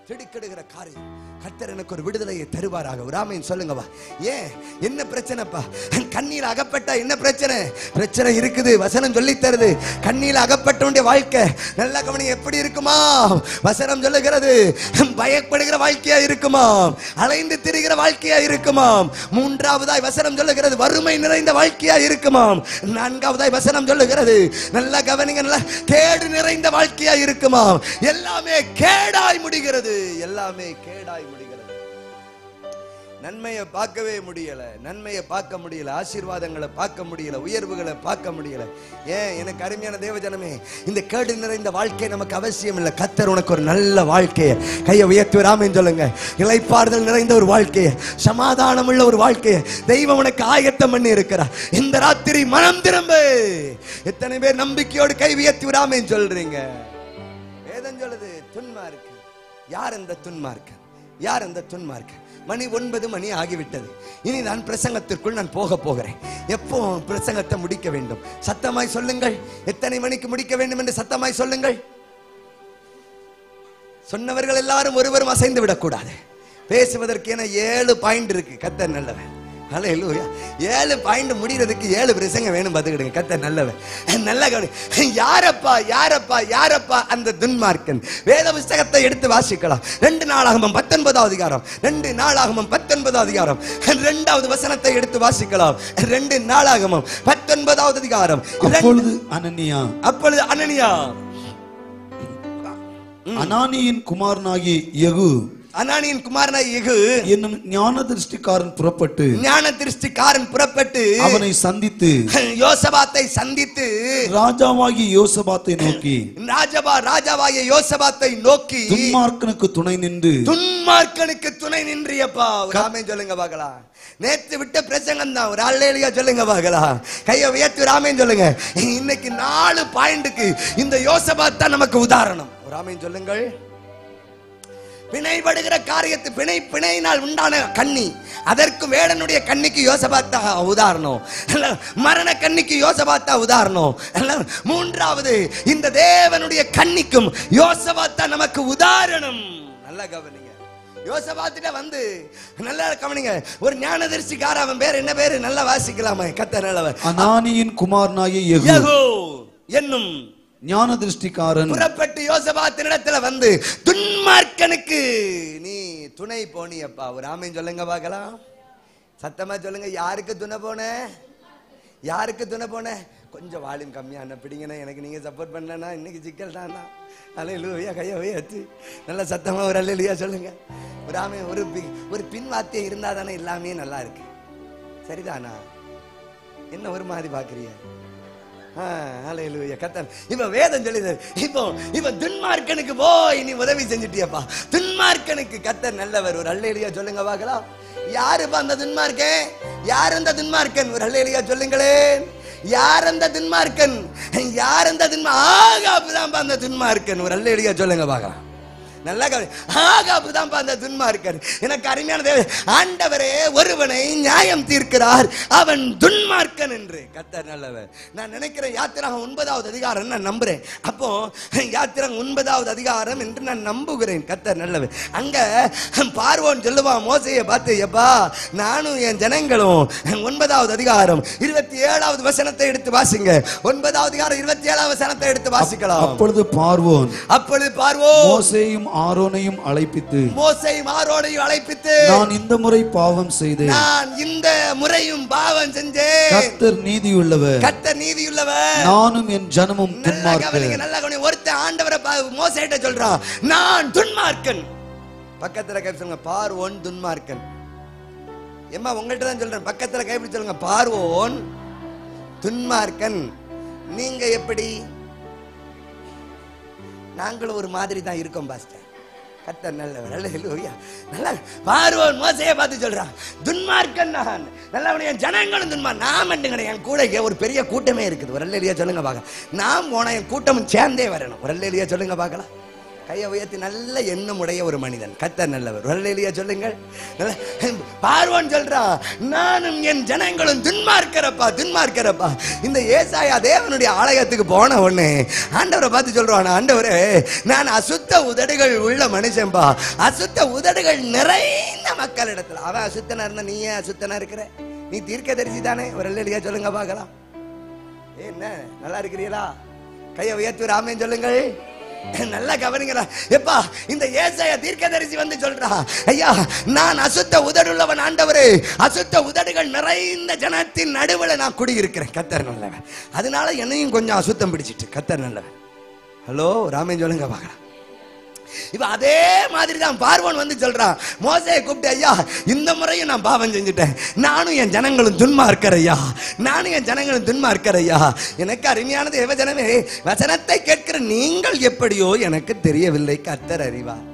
திடுக்கிடுகிற காரியம் கர்த்தர் எனக்கு ஒரு விடுதலையை தருவாராக ஒரு ஆமைன்னு சொல்லுங்கப்பா ஏன் என்ன பிரச்சனைப்பா கண்ணியில் அகப்பட்டா என்ன பிரச்சனை பிரச்சனை இருக்குது வசனம் சொல்லி தருது கண்ணியில் அகப்பட்டவனுடைய வாழ்க்கை நல்ல கவனி எப்படி இருக்குமா வசனம் சொல்லுகிறது பயப்படுகிற வாழ்க்கையா இருக்குமா அலைந்து திரிகிற வாழ்க்கையா இருக்குமாம் மூன்றாவதாய் வசனம் சொல்லுகிறது வறுமை நிறைந்த வாழ்க்கையா இருக்குமாம் நான்காவதாய் வசனம் சொல்லுகிறது நல்ல கவனிங்க நல்ல கேடு நிறைந்த வாழ்க்கையா இருக்குமாம் எல்லாமே கேடாய் முடிகிறது எல்லாமே கேடாய் முடிகிறது நன்மையை பார்க்கவே முடியல நன்மையை பார்க்க முடியல ஆசீர்வாதங்களை பார்க்க முடியல உயர்வுகளை பார்க்க முடியல ஏன் எனக்கு அருமையான தேவஜனமே இந்த கேடு நிறைந்த வாழ்க்கை நமக்கு அவசியம் இல்லை கத்தர் உனக்கு ஒரு நல்ல வாழ்க்கையை கையை உயர்த்தி வராமன்னு சொல்லுங்க இளைப்பாறுதல் நிறைந்த ஒரு வாழ்க்கையை சமாதானம் உள்ள ஒரு வாழ்க்கையை தெய்வம் உனக்கு ஆயத்தம் பண்ணி இருக்கிறார் இந்த ராத்திரி மனம் திரும்பு எத்தனை பேர் நம்பிக்கையோடு கை உயர்த்தி விடாமன்னு சொல்றீங்க வேதம் சொல்லுது துன்மார்க்கு யார் அந்த துன்மார்க்கன் யார் அந்த துன்மார்க்கன் மணி ஒன்பது மணி ஆகிவிட்டது இனி நான் பிரசங்கத்திற்குள் நான் போக போகிறேன் எப்போ பிரசங்கத்தை முடிக்க வேண்டும் சத்தமாய் சொல்லுங்கள் எத்தனை மணிக்கு முடிக்க வேண்டும் என்று சத்தமாய் சொல்லுங்கள் சொன்னவர்கள் எல்லாரும் ஒருவரும் அசைந்து விடக்கூடாது பேசுவதற்கு என ஏழு பாயிண்ட் இருக்கு கத்தர் நல்லவன் ஹalleluya ஏழு பாயிண்ட் முடிகிறதுக்கு ஏழு பிரசங்க வேணும் பார்த்துக்கிடுங்க கத்தர் நல்லவன் நல்ல கவனி யாரப்பா யாரப்பா யாரப்பா அந்த துன்மார்க்கன் வேத புஸ்தகத்தை எடுத்து வாசிக்கலாம் ரெண்டு நாளாகமம் பத்தொன்பதாவது அதிகாரம் ரெண்டு நாளாகமம் பத்தொன்பதாவது அதிகாரம் ரெண்டாவது வசனத்தை எடுத்து வாசிக்கலாம் ரெண்டு நாளாகமம் பத்தொன்பதாவது அதிகாரம் ரெண்டு- அப்பொழுது அனனியா அப்பொழுது அனனியா அனானியின் குமாரனாகிய யெகூ அனானியின் குமாரனா எகு என்னும் ஞான திருஷ்டிக்காரன் புறப்பட்டு ஞான திருஷ்டிக்காரன் புறப்பட்டு அவனை சந்தித்து யோசபாத்தை சந்தித்து ராஜாவாகிய யோசபாத்தை நோக்கி ராஜபா ராஜாவாகிய யோசபாத்தை நோக்கி துன்மார்க்கனுக்கு துணை நின்று துன்மார்க்கனுக்கு துணை நின்றியப்பா ஒரு ஆமென் சொல்லுங்க பார்க்கலாம் நேத்து விட்ட பிரசங்கம் தான் ஒரு அல்லேலியா சொல்லுங்க பார்க்கலாம் கையை உயர்த்தி ஒரு ஆமென் சொல்லுங்க இன்னைக்கு நாலு பாயிண்ட்டுக்கு இந்த யோசபாத் தான் நமக்கு உதாரணம் ஒரு ஆமென் சொல்லுங்கள் பிணைபடுகிற காரியத்து பிணை பிணையினால் உண்டான கண்ணி அதற்கு வேடனுடைய கண்ணிக்கு யோசபாத்தா உதாரணம் அல்ல, மரண கண்ணிக்கு யோசபாத்தா உதாரணம் அல்ல, மூன்றாவது இந்த தேவனுடைய கண்ணிக்கும் யோசபாத்தா நமக்கு உதாரணம் நல்லா கவனிங்க யோசபாத்திட்ட வந்து நல்லா கவனிங்க ஒரு ஞானதரிசிக்கார அவன் பேர் என்ன பேரு நல்லா வாசிக்கலாமே கத்த நல்லவன் அனானியின் குமாரனாகிய யெகூ யெகூ என்னும் ஞான திருஷ்டிக்காரன் புறப்பட்டு யோசபாத்தினிடத்துல வந்து துன்மார்க்கனுக்கு நீ துணை போனியப்பா ஒரு ஆமைன்னு சொல்லுங்க பார்க்கலாம் சத்தமா சொல்லுங்க யாருக்கு துணை போன யாருக்கு துணை போன கொஞ்சம் வால்யூம் கம்மியான பிடிங்கண்ணா எனக்கு நீங்க சப்போர்ட் பண்ணலன்னா இன்னைக்கு சிக்கல் தானா அலையிலுயா கையை வச்சு நல்ல சத்தமா ஒரு அல்லையா சொல்லுங்க ஒரு ஆமை ஒரு பி- ஒரு பின் வார்த்தை இருந்தா தானே எல்லாமே நல்லா இருக்கு சரிதானா என்ன ஒரு மாதிரி பாக்குறீங்க ஹalleluya கத்தன் இப்ப வேதம் சொல்லுது இப்போ இப்ப துன்மார்க்கனுக்கு போய் நீ உதவி செஞ்சிட்டியப்பா துன்மார்க்கனுக்கு கத்தர் நல்லவர் ஒரு அல்லேலியா சொல்லுங்க பார்க்கலாம் யாருப்பா அந்த துன்மார்க்கன் யார் அந்த துன்மார்க்கன் ஒரு அல்லேலியா சொல்லுங்களேன் யார் அந்த துன்மார்க்கன் யார் அந்த துன்மா ஆகாப்பு தான் அந்த துன்மார்க்கன் ஒரு அல்லேலியா சொல்லுங்க பார்க்கலாம் நல்லா கவனி ஆகாப்பு தான் அந்த துன்மார்க்கர் எனக்கு அருமையான தேவ ஆண்டவரே ஒருவனை நியாயம் தீர்க்கிறார் அவன் துன்மார்க்கன் என்று கத்தர் நல்லவர் நான் நினைக்கிறேன் யாத்திராகம் ஒன்பதாவது அதிகாரம் நான் நம்புறேன் அப்போ யாத்திராகம் ஒன்பதாவது அதிகாரம் என்று நான் நம்புகிறேன் கத்தர் நல்லவர் அங்க பார்வோன் சொல்லுவான் மோசையை பார்த்து எப்பா நானும் என் ஜனங்களும் ஒன்பதாவது அதிகாரம் இருபத்தி ஏழாவது வசனத்தை எடுத்து வாசிங்க ஒன்பதாவது அதிகாரம் இருபத்தி ஏழாவது வசனத்தை எடுத்து வாசிக்கலாம் அப்பொழுது பார்வோன் அப்பொழுது பார்வோ மோசேயும் ஆரோனையும் அழைப்பித்து மோசை மாரோடையும் அழைப்பித்து நான் இந்த முறை பாவம் செய்தேன் நான் இந்த முறையும் பாவம் செஞ்சேன் கர்த்தர் நீதியுள்ளவர் கத்த நீதியுள்ளவர் நானும் என் ஜனமும் நல்லா கவனிங்க துன்மார்க்கர் நல்லா கவனிங்க ஒருத்தன் ஆண்டவரை பா- மோசேட்ட சொல்றான் நான் துன்மார்க்கன் பக்கத்துல கை சொல்லுங்க பார்வோன் துன்மார்க்கன் எம்மா உங்கள்கிட்ட தான் சொல்றேன் பக்கத்துல கைப்பிடி சொல்லுங்க பார்வோன் துன்மார்க்கன் நீங்க எப்படி நாங்களும் ஒரு மாதிரி தான் இருக்கோம் பாஸ்டர் கத்தர் நல்லவர் அல்லேலூயா நல்லா பார்வோன் மோசையை பார்த்து சொல்றான் துன்மார்க்கன் நான் நல்லா என் ஜனங்களும் துன்மார் நான் மட்டும் என் கூட இங்க ஒரு பெரிய கூட்டமே இருக்குது ஒரு அல்லேலியா சொல்லுங்க பார்க்க நான் போனா என் கூட்டமும் சேர்ந்தே வரணும் ஒரு அல்லேலியா சொல்லுங்க பார்க்கலாம் கையை உயர்த்தி நல்ல எண்ணம் உடைய ஒரு மனிதன் கத்தர் நல்லவர் வரலையா சொல்லுங்கள் நல்ல- பார்வோன் சொல்றான் நானும் என் ஜனங்களும் துன்மார்க்கிறப்பா துன்மார்க்கிறப்பா இந்த ஏசாயா தேவனுடைய ஆலயத்துக்கு போன உடனே ஆண்டவரை பார்த்து சொல்றான் ஆண்டவரே நான் அசுத்த உதடுகள் உள்ள மனுஷன்பா அசுத்த உதடுகள் நிறைந்த மக்களிடத்துல அவன் அசுத்தனா இருந்தா நீ ஏன் அசுத்தனா இருக்கிற நீ தீர்க்க தரிசி தானே ஒரு இல்லையா சொல்லுங்க பார்க்கலாம் ஏ, என்ன நல்லா இருக்கிறீங்களா கையை உயர்த்தி ராமேன் சொல்லுங்கள் நல்லா கவனிங்களா எப்பா இந்த ஏசாய தீர்க்கதரிசி வந்து சொல்றா ஐயா நான் அசுத்த உதடுள்ளவன் ஆண்டவரே அசுத்த உதடுகள் நிறைந்த ஜனத்தின் நடுவுல நான் குடியிருக்கிறேன் கத்தர் நல்லவன் அதனால என்னையும் கொஞ்சம் அசுத்தம் பிடிச்சிட்டு கத்தர் நல்லவன் ஹலோ ராமேன் சொல்லுங்க பார்க்கலாம் இப்ப அதே மாதிரி தான் பார்வன் வந்து சொல்றான் மோசையை கூப்பிட்டு ஐயா இந்த முறையும் நான் பாவம் செஞ்சுட்டேன் நானும் என் ஜனங்களும் துன்மா ஐயா நானும் என் ஜனங்களும் துன்மா ஐயா எனக்கு அருமையானது எவ ஜனமே வசனத்தை கேட்கிற நீங்கள் எப்படியோ எனக்கு தெரியவில்லை கர்த்தர் அறிவார்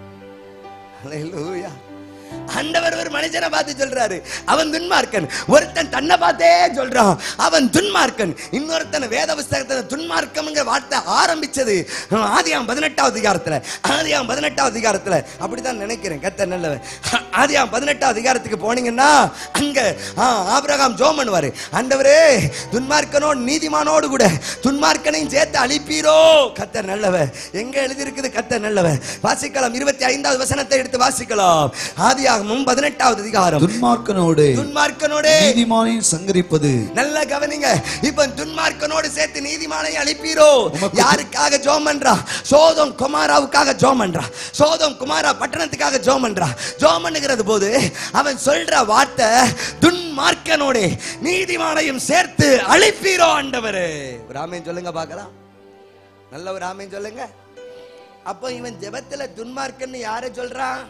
ஹalleluya ஆண்டவர் ஒரு மனுஷனை பார்த்து சொல்றாரு அவன் துன்மார்க்கன் ஒருத்தன் தன்னை பார்த்தே சொல்றான் அவன் துன்மார்க்கன் இன்னொருத்தன் வேத புஸ்தகத்துல துன்மார்க்கம்ங்கிற வார்த்தை ஆரம்பிச்சது ஆதியாம் பதினெட்டாவது அதிகாரத்துல ஆதியாம் பதினெட்டாவது அதிகாரத்துல அப்படிதான் நினைக்கிறேன் கத்த நல்லவன் ஆதியாம் பதினெட்டாவது அதிகாரத்துக்கு போனீங்கன்னா அங்க ஆ, ஆபிரகாம் ஜோம் பண்ணுவாரு ஆண்டவரே துன்மார்க்கனோடு நீதிமானோடு கூட துன்மார்க்கனையும் சேர்த்து அழிப்பீரோ கத்தர் நல்லவன் எங்க எழுதியிருக்குது கத்தர் நல்லவன் வாசிக்கலாம் இருபத்தி ஐந்தாவது வசனத்தை எடுத்து வாசிக்கலாம் ஆதியாகமும் பதினெட்டாவது அதிகாரம் துன்மார்க்கனோடு துன்மார்க்கனோடு நீதிமானை சங்கரிப்பது நல்லா கவனிங்க இப்ப துன்மார்க்கனோடு சேர்த்து நீதிமானை அழிப்பீரோ உமக்கு- யாருக்காக ஜோம் பண்றா சோதம் குமாராவுக்காக ஜோம் பண்றா சோதம் குமாரா பட்டணத்துக்காக ஜோம் பண்றா ஜோம் பண்ணுகிறது போது அவன் சொல்ற வார்த்தை துன்மார்க்கனோடு நீதிமானையும் சேர்த்து அழிப்பீரோ ஆண்டவரே ஒரு ஆமேன் சொல்லுங்க பார்க்கலாம் நல்ல ஒரு ஆமேன் சொல்லுங்க அப்போ இவன் ஜெபத்துல துன்மார்க்கன்னு யாரை சொல்றான்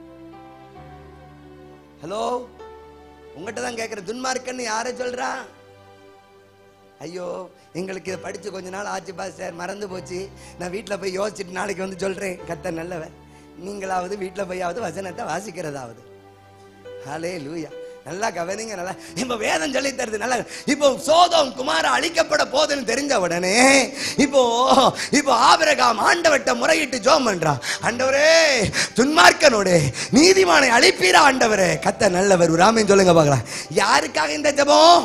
ஹலோ உங்ககிட்ட தான் கேட்குற துன்மார்க்கன்னு யாரை சொல்றான் ஐயோ எங்களுக்கு இதை படிச்சு கொஞ்ச நாள் ஆச்சு பாஸ்டர் மறந்து போச்சு நான் வீட்டில் போய் யோசிச்சுட்டு நாளைக்கு வந்து சொல்றேன் கத்த நல்லவன் நீங்களாவது வீட்டில் போயாவது வசனத்தை வாசிக்கிறதாவது ஹலே லூயா நல்லா கவனிங்க நல்லா இப்ப வேதம் சொல்லி தருது நல்லா இப்போ சோதம் குமார அழிக்கப்பட போதுன்னு தெரிஞ்ச உடனே இப்போ இப்போ ஆபிரகாம் ஆண்டவர்ட்ட முறையிட்டு ஜோம் பண்றான் ஆண்டவரே துன்மார்க்கனோடு நீதிமானை அழிப்பீரா ஆண்டவரே கத்த நல்லவர் ராமன் சொல்லுங்க பார்க்கலாம் யாருக்காக இந்த ஜெபம்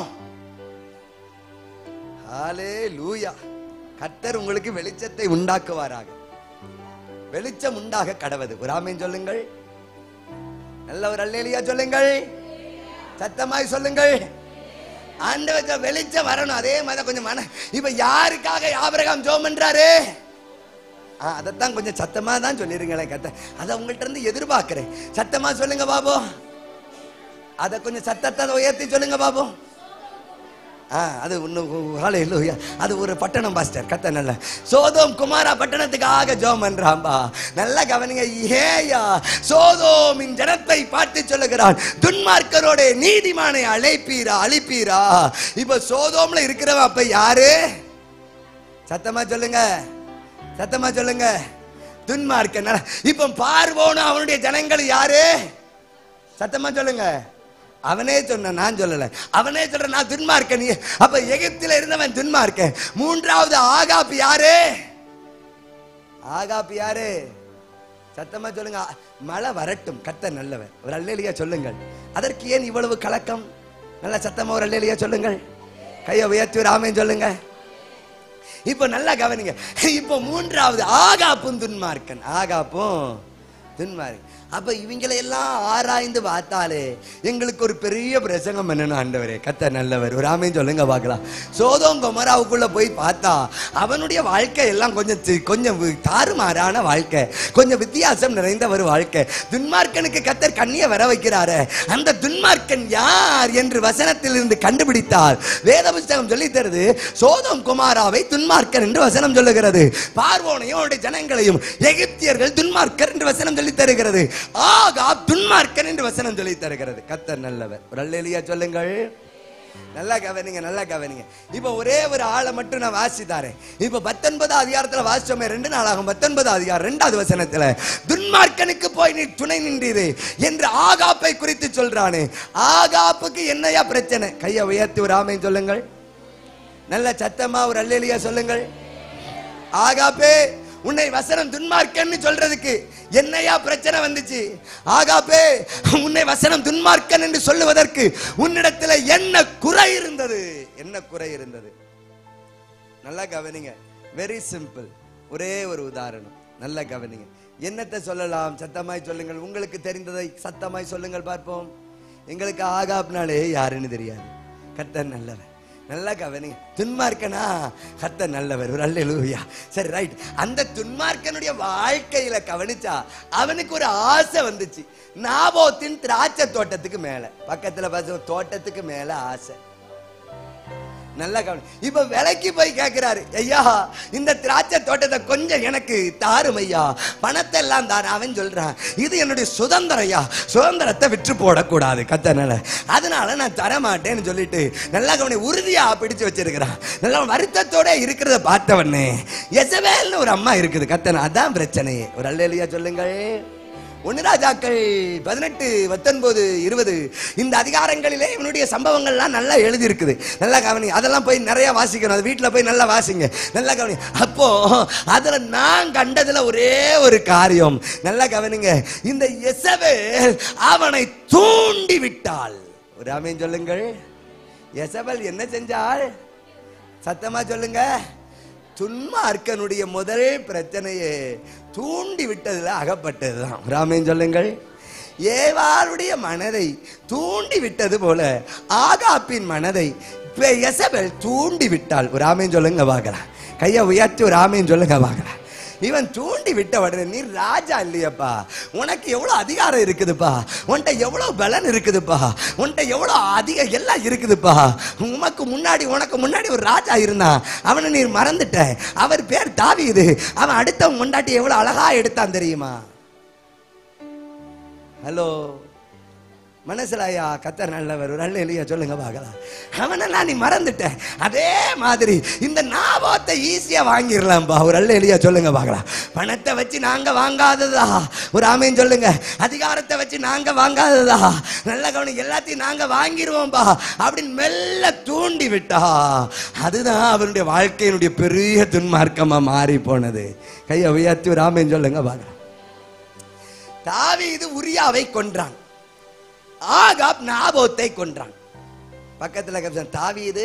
ஹாலே லூயா கர்த்தர் உங்களுக்கு வெளிச்சத்தை உண்டாக்குவாராக வெளிச்சம் உண்டாக கடவது ஒரு ஆமீன் சொல்லுங்கள் நல்ல ஒரு அல்லேலியா சொல்லுங்கள் சத்தமாய் சொல்லுங்கள் ஆண்டவர் சொ- வெளிச்சம் வரணும் அதே மாதிரி கொஞ்சம் மன இப்ப யாருக்காக ஆபிரகாம் ஜோம் பண்றாரு ஆ, அதைத்தான் கொஞ்சம் சத்தமா தான் சொல்லிருங்களேன் கத்த அதை உங்கள்ட்ட இருந்து எதிர்பார்க்கிறேன் சத்தமா சொல்லுங்க பாபு அதை கொஞ்சம் சத்தத்தை உயர்த்தி சொல்லுங்க பாபு ஆ அது ஒன்று அது ஒரு பட்டணம் பாஸ்டர் கத்த நல்ல சோதோம் குமாரா பட்டணத்துக்காக ஜோம் பண்றாம்பா நல்லா கவனிங்க ஏயா சோதோமின் ஜனத்தை பார்த்து சொல்லுகிறான் துன்மார்க்கரோட நீதிமானை அழைப்பீரா அழிப்பீரா இப்ப சோதோம்ல இருக்கிறவன் அப்ப யாரு சத்தமா சொல்லுங்க சத்தமா சொல்லுங்க துன்மார்க்கன் இப்ப பார்வோனும் அவனுடைய ஜனங்கள் யாரு சத்தமா சொல்லுங்க அவனே சொன்ன நான் சொல்லல அவனே சொல்ற நான் துன்மார்க்கன் நீ அப்ப எகிப்தில இருந்தவன் துன்மார்க்கன் மூன்றாவது ஆகாப் யாரு ஆகாப் யாரு சத்தமா சொல்லுங்க மழை வரட்டும் கத்த நல்லவன் ஒரு அல்லேலியா சொல்லுங்கள் அதற்கு ஏன் இவ்வளவு கலக்கம் நல்ல சத்தமா ஒரு அல்லேலியா சொல்லுங்கள் கையை உயர்த்தி ஒரு ஆமைன்னு சொல்லுங்க இப்போ நல்லா கவனிங்க இப்போ மூன்றாவது ஆகாப்பும் துன்மார்க்கன் ஆகாப்பும் துன்மார்க்கன் அப்ப இவங்களை எல்லாம் ஆராய்ந்து பார்த்தாலே எங்களுக்கு ஒரு பெரிய பிரசங்கம் என்னன்னு ஆண்டவரே கத்த நல்லவர் ஒரு ஆமையும் சொல்லுங்க பார்க்கலாம் சோதோம் கொமராவுக்குள்ள போய் பார்த்தா அவனுடைய வாழ்க்கை எல்லாம் கொஞ்சம் தி- கொஞ்சம் வி- தாறுமாறான வாழ்க்கை கொஞ்சம் வித்தியாசம் நிறைந்த ஒரு வாழ்க்கை துன்மார்க்கனுக்கு கத்தர் கண்ணிய வர வைக்கிறாரு அந்த துன்மார்க்கன் யார் என்று வசனத்தில் இருந்து கண்டுபிடித்தால் வேத புஸ்தகம் சொல்லி தருது சோதம் குமாராவை துன்மார்க்கர் என்று வசனம் சொல்லுகிறது பார்வோனையும் அவருடைய ஜனங்களையும் எகிப்தியர்கள் துன்மார்க்கர் என்று வசனம் சொல்லி தருகிறது ஆகா துன்மார்க்கர் என்று வசனம் சொல்லி தருகிறது கத்தர் நல்லவர் ஒரு அல்லேலியா சொல்லுங்கள் நல்லா கவனிங்க நல்லா கவனிங்க இப்ப ஒரே ஒரு ஆளை மட்டும் நான் வாசித்தாரேன் இப்ப பத்தொன்பதாம் அதிகாரத்துல வாசிச்சோமே ரெண்டு நாளாகும் பத்தொன்பதாம் அதிகாரம் ரெண்டாவது வசனத்துல துன்மார்க்கனுக்கு போய் நீ துணை நின்றீரு என்று ஆகாப்பை குறித்து சொல்றானே ஆகாப்புக்கு என்னையா பிரச்சனை கையை உயர்த்தி ஒரு ஆமைன்னு சொல்லுங்கள் நல்ல சத்தமா ஒரு அல்லேலியா சொல்லுங்கள் ஆகாப்பே உன்னை வசனம் துன்மார்க்கன்னு சொல்றதுக்கு என்னையா பிரச்சனை வந்துச்சு ஆகாப்பே உன்னை வசனம் துன்மார்க்கன் என்று சொல்லுவதற்கு உன்னிடத்துல என்ன குறை இருந்தது என்ன குறை இருந்தது நல்லா கவனிங்க வெரி சிம்பிள் ஒரே ஒரு உதாரணம் நல்லா கவனிங்க என்னத்தை சொல்லலாம் சத்தமாய் சொல்லுங்கள் உங்களுக்கு தெரிந்ததை சத்தமாய் சொல்லுங்கள் பார்ப்போம் எங்களுக்கு ஆகாப்னாலே யாருன்னு தெரியாது கர்த்தர் நல்லவர் நல்லா கவனிங்க துன்மார்க்கனா கர்த்தர் நல்லவர் ஒரு அல்லேலூயா சரி ரைட் அந்த துன்மார்க்கனுடைய வாழ்க்கையில கவனிச்சா அவனுக்கு ஒரு ஆசை வந்துச்சு நாபோத்தின் திராட்சை தோட்டத்துக்கு மேல பக்கத்துல பார்த்து தோட்டத்துக்கு மேல ஆசை நல்லா கவனி இப்ப விலைக்கு போய் கேட்கிறாரு ஐயா இந்த திராட்சை தோட்டத்தை கொஞ்சம் எனக்கு தாரும் ஐயா பணத்தை எல்லாம் தாரு அவன் சொல்றான் இது என்னுடைய சுதந்திரம் ஐயா சுதந்திரத்தை விற்று போடக்கூடாது கத்தனால அதனால நான் தர மாட்டேன்னு சொல்லிட்டு நல்லா கவனி உறுதியா பிடிச்சு வச்சிருக்கிறான் நல்லா வருத்தத்தோட இருக்கிறத பார்த்தவனே எசவேல்னு ஒரு அம்மா இருக்குது கத்தன அதான் பிரச்சனை ஒரு அல்லையா சொல்லுங்கள் ஒன்னு ராஜாக்கள் பதினெட்டு பத்தொன்பது இருபது இந்த அதிகாரங்களிலே இவனுடைய சம்பவங்கள்லாம் நல்லா எழுதி இருக்குது நல்லா கவனி அதெல்லாம் போய் நிறைய வாசிக்கணும் அது வீட்டில் போய் நல்லா வாசிங்க நல்லா கவனி அப்போ அதுல நான் கண்டதுல ஒரே ஒரு காரியம் நல்லா கவனிங்க இந்த எசபேல் அவனை தூண்டி விட்டாள் ஒரு ஆமீன் சொல்லுங்கள் எசபேல் என்ன செஞ்சாள் சத்தமா சொல்லுங்க துன்மார்க்கனுடைய முதல் பிரச்சனையே தூண்டி விட்டதுல அகப்பட்டதுதான் ராமேன் சொல்லுங்கள் ஏவாளுடைய மனதை தூண்டி விட்டது போல ஆகாப்பின் மனதை இப்ப எசபெல் தூண்டி விட்டாள் ஒரு ஆமேன் சொல்லுங்க பார்க்கலாம் கையை உயர்த்தி ஒரு ஆமேன் சொல்லுங்க பார்க்கலாம் இவன் தூண்டி விட்ட உடனே நீ ராஜா இல்லையப்பா உனக்கு எவ்வளவு அதிகாரம் இருக்குதுப்பா உன்கிட்ட எவ்வளவு பலன் இருக்குதுப்பா உன்கிட்ட எவ்வளவு அதிக எல்லாம் இருக்குதுப்பா உமக்கு முன்னாடி உனக்கு முன்னாடி ஒரு ராஜா இருந்தான் அவனை நீ மறந்துட்ட அவர் பேர் தாவீது அவன் அடுத்த முண்டாட்டி எவ்வளவு அழகா எடுத்தான் தெரியுமா ஹலோ மனசுலாயா கத்தர் நல்லவர் ஒரு நல்ல இல்லையா சொல்லுங்க பார்க்கலாம் அவனெல்லாம் நீ மறந்துட்ட அதே மாதிரி இந்த நாபத்தை ஈஸியா வாங்கிடலாம்பா ஒரு நல்ல இல்லையா சொல்லுங்க பார்க்கலாம் பணத்தை வச்சு நாங்க வாங்காததா ஒரு ஆமையும் சொல்லுங்க அதிகாரத்தை வச்சு நாங்க வாங்காததா நல்ல கவனம் எல்லாத்தையும் நாங்க வாங்கிடுவோம்பா அப்படின்னு மெல்ல தூண்டி விட்டா அதுதான் அவனுடைய வாழ்க்கையினுடைய பெரிய துன்மார்க்கமா மாறி போனது கையை உயர்த்தி ஒரு ஆமையும் சொல்லுங்க பார்க்கலாம் தாவீது உரியாவை கொன்றான் ஆகாப் நாபோத்தை கொன்றான் பக்கத்துல கப்சன் தாவீது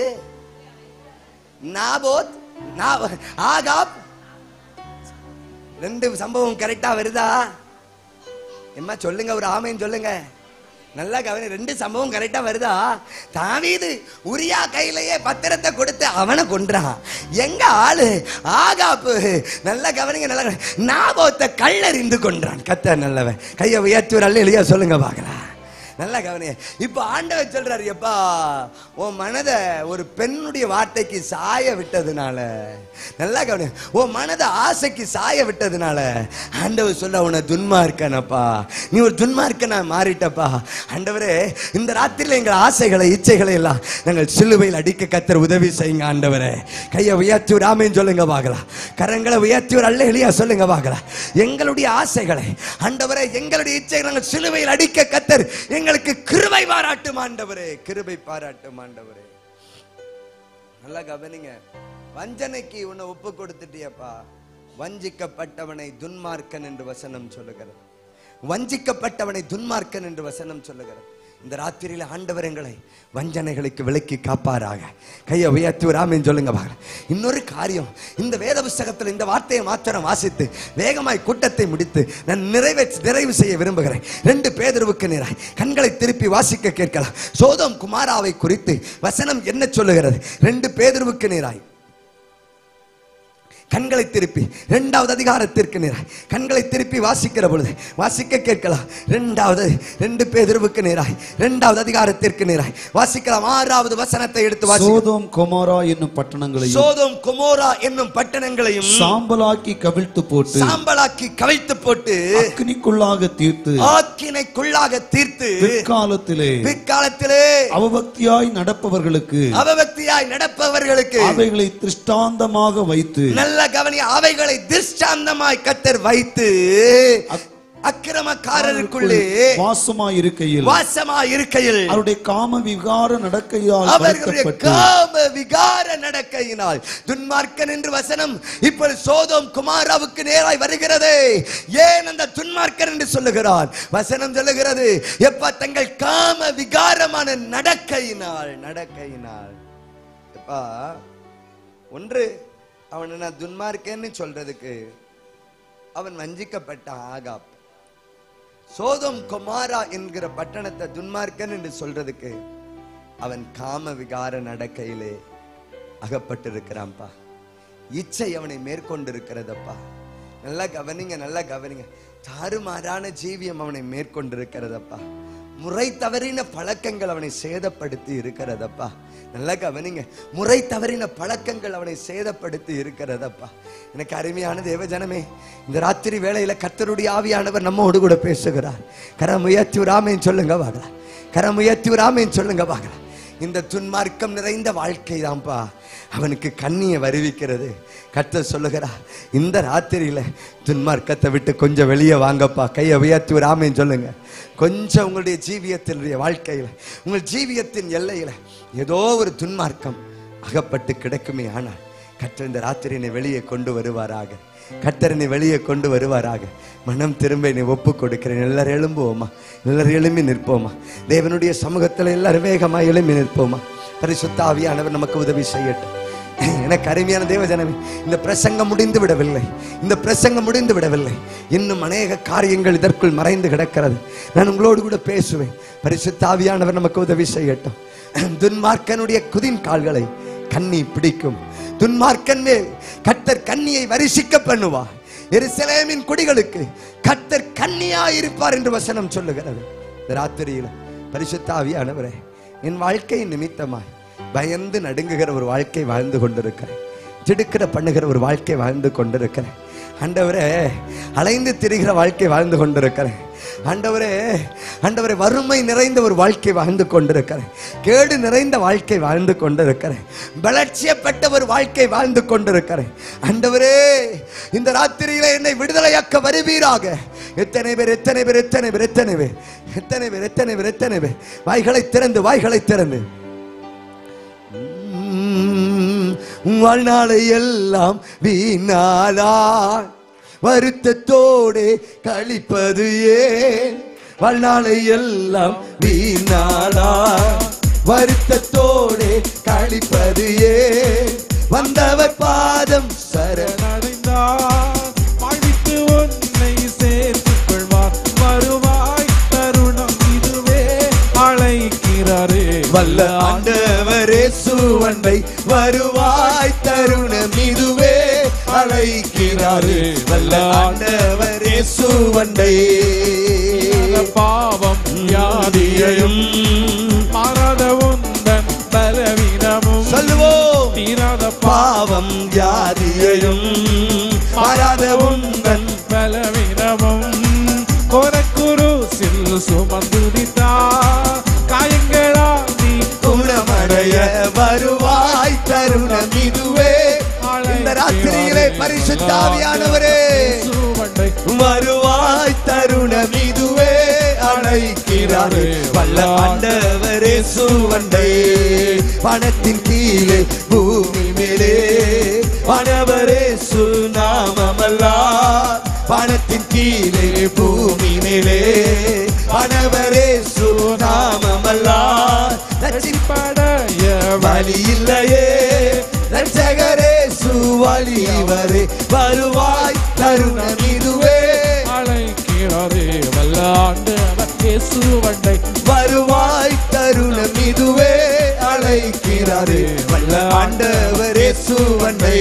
நாபோத் நாப- ஆகாப் ரெண்டு சம்பவம் கரெக்டா வருதா எம்மா சொல்லுங்க ஒரு ஆமைன்னு சொல்லுங்க நல்லா கவனி ரெண்டு சம்பவம் கரெக்டா வருதா தாவீது உரியா கையிலேயே பத்திரத்தை கொடுத்து அவனை கொன்றான் எங்க ஆளு ஆகாப்பு நல்லா கவனிங்க நல்லா கவனி. நாபோத்தை கல்லறிந்து கொன்றான் கத்த நல்லவன் கையை உயர்த்தி ஒரு அல்ல இல்லையா சொல்லுங்க பார்க்கலாம் நல்லா கவனிங்க இப்போ ஆண்டவர் சொல்றாரு எப்பா உன் மனதை ஒரு பெண்ணுடைய வார்த்தைக்கு சாய விட்டதுனால நல்லா கவனி உன் மனதை ஆசைக்கு சாய விட்டதுனால ஆண்டவர் சொல்ல உன்னை துன்மார்க்கனப்பா நீ ஒரு துன்மார்க்கனா மாறிட்டப்பா ஆண்டவரே இந்த ராத்திரியில் எங்கள் ஆசைகளை இச்சைகளை எல்லாம் நாங்கள் சிலுவையில் அடிக்க கத்தர் உதவி செய்யுங்க ஆண்டவரே கையை உயர்த்தி ஒரு ஆமைன்னு சொல்லுங்க பார்க்கலாம் கரங்களை உயர்த்தி ஒரு அல்ல எளியா சொல்லுங்க பார்க்கலாம் எங்களுடைய ஆசைகளை ஆண்டவரே எங்களுடைய இச்சைகளை நாங்கள் சிலுவையில் அடிக்க கத்தர் எங்களுக்கு கிருபை பாராட்டும் ஆண்டவரே கிருபை பாராட்டும் ஆண்டவரே நல்லா கவனிங்க வஞ்சனைக்கு உன்னை ஒப்பு கொடுத்துட்டியப்பா வஞ்சிக்கப்பட்டவனை துன்மார்க்கன் என்று வசனம் சொல்லுகிறது வஞ்சிக்கப்பட்டவனை துன்மார்க்கன் என்று வசனம் சொல்லுகிறது இந்த ராத்திரியில ஆண்டவர் எங்களை வஞ்சனைகளுக்கு விலக்கி காப்பாராக கையை உயர்த்தி ஒரு ஆமீன் சொல்லுங்க பாருங்க இன்னொரு காரியம் இந்த வேத புஸ்தகத்தில் இந்த வார்த்தையை மாத்திரம் வாசித்து வேகமாய் கூட்டத்தை முடித்து நான் நிறைவே நிறைவு செய்ய விரும்புகிறேன் ரெண்டு பேதர்வுக்கு நேராய் கண்களை திருப்பி வாசிக்க கேட்கலாம் சோதம் குமாராவை குறித்து வசனம் என்ன சொல்லுகிறது ரெண்டு பேதர்வுக்கு நேராய் கண்களை திருப்பி இரண்டாவது அதிகாரத்திற்கு நேராய் கண்களை திருப்பி வாசிக்கிற பொழுது வாசிக்க கேட்கலாம் இரண்டாவது ரெண்டு பேதிருவுக்கு நேராய் இரண்டாவது அதிகாரத்திற்கு நேராய் வாசிக்கலாம் ஆறாவது வசனத்தை எடுத்து வாசி சோதோம் கொமோரா என்னும் பட்டணங்களையும் சோதோம் குமோரா என்னும் பட்டணங்களையும் சாம்பலாக்கி கவிழ்த்து போட்டு சாம்பலாக்கி கவிழ்த்து போட்டு அக்னிக்குள்ளாக தீர்த்து ஆக்கினைக்குள்ளாக தீர்த்து பிற்காலத்திலே பிற்காலத்திலே அவபக்தியாய் நடப்பவர்களுக்கு அவபக்தியாய் நடப்பவர்களுக்கு அவைகளை திருஷ்டாந்தமாக வைத்து நல்ல கவனி அவைகளை திருஷ்டாந்தமாய் கத்தர் வைத்து அக்கிரமக்காரருக்குள்ளே வாசமாய் இருக்கையில் வாசமா இருக்கையில் அவருடைய காம விகார நடக்கையால் அவர்களுடைய படைக்கப்பட்டு காம விகார நடக்கையினால் துன்மார்க்கன் என்று வசனம் இப்பொழுது சோதோம் குமாராவுக்கு நேராய் வருகிறது ஏன் அந்த துன்மார்க்கன் என்று சொல்லுகிறார் வசனம் சொல்லுகிறது எப்ப தங்கள் காம விகாரமான நடக்கையினால் நடக்கையினால் எப்பா ஒன்று அவனை நான் துன்மார்க்கன்னு சொல்றதுக்கு அவன் வஞ்சிக்கப்பட்ட ஆகாப் சோதம் குமாரா என்கிற பட்டணத்தை துன்மார்க்கன் என்று சொல்றதுக்கு அவன் காம விகார நடக்கையிலே அகப்பட்டிருக்கிறான்ப்பா இச்சை அவனை மேற்கொண்டிருக்கிறதப்பா நல்லா கவனிங்க நல்லா கவனிங்க தாறுமாறான ஜீவியம் அவனை மேற்கொண்டிருக்கிறதப்பா முறை தவறின பழக்கங்கள் அவனை சேதப்படுத்தி இருக்கிறதப்பா நல்லா கவனிங்க முறை தவறின பழக்கங்கள் அவனை சேதப்படுத்தி இருக்கிறதப்பா எனக்கு அருமையான தேவஜனமே இந்த ராத்திரி வேளையில கர்த்தருடைய ஆவியானவர் நம்மோடு கூட பேசுகிறார் கரம் உயர்த்தி ஒரு ஆமைன்னு சொல்லுங்க பார்க்கலாம் கரம் உயர்த்தி ஒரு ஆமைன்னு சொல்லுங்க பார்க்கலாம் இந்த துன்மார்க்கம் நிறைந்த வாழ்க்கை தான்ப்பா அவனுக்கு கண்ணியை வருவிக்கிறது கர்த்தர் சொல்லுகிறார் இந்த ராத்திரியில துன்மார்க்கத்தை விட்டு கொஞ்சம் வெளியே வாங்கப்பா கையை உயர்த்தி ஒரு ஆமைன்னு சொல்லுங்க கொஞ்சம் உங்களுடைய ஜீவியத்தினுடைய வாழ்க்கையில உங்கள் ஜீவியத்தின் எல்லையில ஏதோ ஒரு துன்மார்க்கம் அகப்பட்டு கிடக்குமே ஆனால் கர்த்தர் இந்த ராத்திரியினை வெளியே கொண்டு வருவாராக கர்த்தரனை வெளியே கொண்டு வருவாராக மனம் திரும்ப என்னை ஒப்பு கொடுக்கிறேன் எல்லாரும் எழும்புவோமா எல்லாரும் எழும்பி நிற்போமா தேவனுடைய சமூகத்தில் எல்லாரும் வேகமா எழும்பி நிற்போமா பரிசுத்த ஆவியானவர் நமக்கு உதவி செய்யட்டும் எனக்கு அருமையான தேவஜனமே இந்த பிரசங்கம் முடிந்து விடவில்லை இந்த பிரசங்கம் முடிந்து விடவில்லை இன்னும் அநேக காரியங்கள் இதற்குள் மறைந்து கிடக்கிறது நான் உங்களோடு கூட பேசுவேன் பரிசுத்த ஆவியானவர் நமக்கு உதவி செய்யட்டும் துன்மார்க்கனுடைய குதின் கால்களை கண்ணி பிடிக்கும் துன்மார்க்கன் மேல் கர்த்தர் கண்ணியை வரிசிக்க பண்ணுவார் எருசலேமின் குடிகளுக்கு கர்த்தர் கண்ணியா இருப்பார் என்று வசனம் சொல்லுகிறது இந்த ராத்திரியில பரிசுத்த ஆவியானவரே என் வாழ்க்கை நிமித்தமாய் பயந்து நடுங்குகிற ஒரு வாழ்க்கை வாழ்ந்து கொண்டிருக்கிறேன் திடுக்கிட பண்ணுகிற ஒரு வாழ்க்கை வாழ்ந்து கொண்டிருக்கிறேன் ஆண்டவரே அலைந்து திரிகிற வாழ்க்கை வாழ்ந்து கொண்டிருக்கிறேன் ஆண்டவரே ஆண்டவரே வறுமை நிறைந்த ஒரு வாழ்க்கை வாழ்ந்து கொண்டிருக்கிறேன் கேடு நிறைந்த வாழ்க்கை வாழ்ந்து கொண்டிருக்கிறேன் பலட்சியப்பட்ட ஒரு வாழ்க்கை வாழ்ந்து கொண்டிருக்கிறேன் ஆண்டவரே இந்த ராத்திரியில என்னை விடுதலையாக்க வருவீராக எத்தனை பேர் எத்தனை பேர் எத்தனை பேர் எத்தனை பேர் எத்தனை பேர் எத்தனை பேர் எத்தனை பேர் வாய்களை திறந்து வாய்களை திறந்து உம், வாழ்நாளை எல்லாம் வீணாலா வருத்தத்தோடு கழிப்பது ஏன் வாழ்நாளை எல்லாம் வீணாலா வருத்தத்தோடு கழிப்பது ஏன் வந்தவர் பாதம் சரண சரணடைந்தார் வாழ்வித்து உன்னை சேர்த்துக் கொள்வார் வருவாய் தருணம் இதுவே அழைக்கிறாரே வல்ல ஆண்டவரே சுவண்டை வருவாய் தருணம் இதுவே அழைக்கிறாரு வல்ல ஆண்டவரே சுவண்டை பாவம் வியாதியையும் மாறாத உந்தன் பலவீனமும் சொல்லுவோம் தீராத பாவம் வியாதியையும் மாறாத உந்தன் பலவீனமும் கோரக்குரு சில் சுமந்துடித்தா காயங்களா நீ குணமடைய வருவாய் தருணம் இதுவே இந்த ராத்திரியிலே பரிசுத்தாவியானவரே சுவண்டை வருவாய் தருணம் இதுவே அழைக்கிறாரே வல்ல ஆண்டவரே சுவண்டை பணத்தின் கீழே பூமி மேலே பணவரே சுநாமமல்லா பணத்தின் கீழே பூமி மேலே பணவரே சுநாமமல்லா படைய வழி இல்லையே ரட்சகரே சுவழிவரே வருவாய் தருணம் இதுவே அழைக்கிறாரே வல்ல ஆண்டவர் இயேசுவண்டை வருவாய் தருணம் இதுவே அழைக்கிறாரே வல்ல ஆண்டவரே சுவண்டை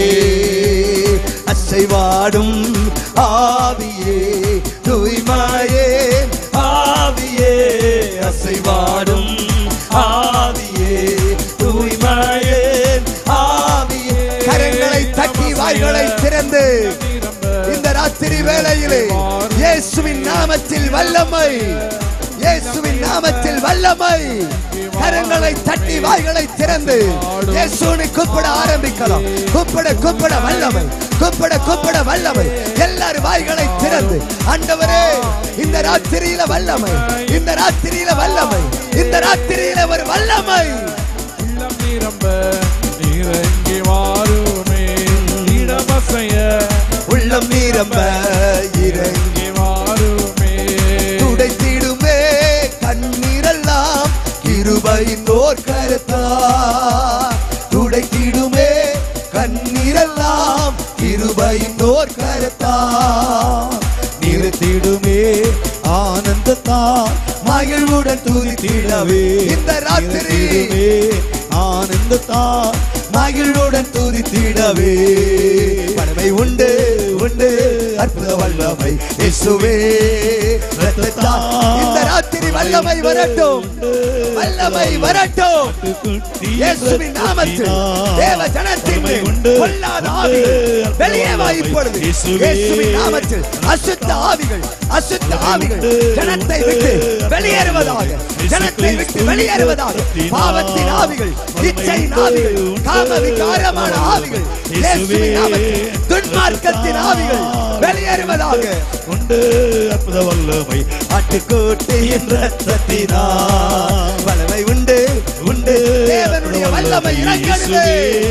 அசைவாடும் ஆவியே தூய்மாயே ஆவியே அசைவாடும் ஆவியே தூய்மாயே ஆவியே கரங்களை தட்டி வாய்களை திறந்து இந்த ராத்திரி வேளையிலே இயேசுவின் நாமத்தில் வல்லமை இயேசுவின் நாமத்தில் வல்லமை கரங்களை தட்டி வாய்களை திறந்து இயேசுனை கூப்பிட ஆரம்பிக்கலாம் கூப்பிட கூப்பிட வல்லமை கூப்பிட கூப்பிட வல்லமை எல்லாரும் வாய்களை திறந்து ஆண்டவரே இந்த ராத்திரியில வல்லமை இந்த ராத்திரியில வல்லமை இந்த ராத்திரியில ஒரு வல்லமை உள்ளம் நிரம்ப இறங்கி வாருமே இடமசைய உள்ளம் நீரம்ப இறங்கி இறங்கி வாருமே துடைத்திடுமே கண்ணீரெல்லாம் கிருபையின் ஓர் கருத்தா துடைத்திடுமே கண்ணீரெல்லாம் கிருபையின் ஓர் கருத்தா நிறுத்திடுமே ஆனந்தத்தான் மகிழ்வுடன் துதித்திடவே இந்த ராத்திரி ஆனந்தத்தான் மகிழ்வுடன் துதித்திடவே வல்லமை உண்டு உண்டு அற்புத வல்லமை இயேசுவே இரத்தத்தால் இந்த ராத்திரி வல்லமை வரட்டும் வல்லமை வரட்டும் இயேசுவின் நாமத்தில் தேவ ஜனத்தின் பொல்லாத ஆவிகள் வெளியே வா இப்பொழுது இயேசுவின் நாமத்தில் அசுத்த ஆவிகள் அசுத்த ஆவிகள் ஜனத்தை விட்டு வெளியேறுவதாக ஜனத்தை விட்டு வெளியேறுவதாக பாவத்தின் ஆவிகள் இச்சையின் ஆவிகள் காம விகாரமான ஆவிகள் இயேசுவின் நாமத்தில் துன்மார்க்கத்தின் ஆவிகள் வெளியேறுவதாக உண்டு அற்புத வல்லமை ஆட்டுக்கோட்டை என்ற ரத்தத்தினா வல்லமை உண்டு உண்டு தேவனுடைய வல்லமை இறங்கணுமே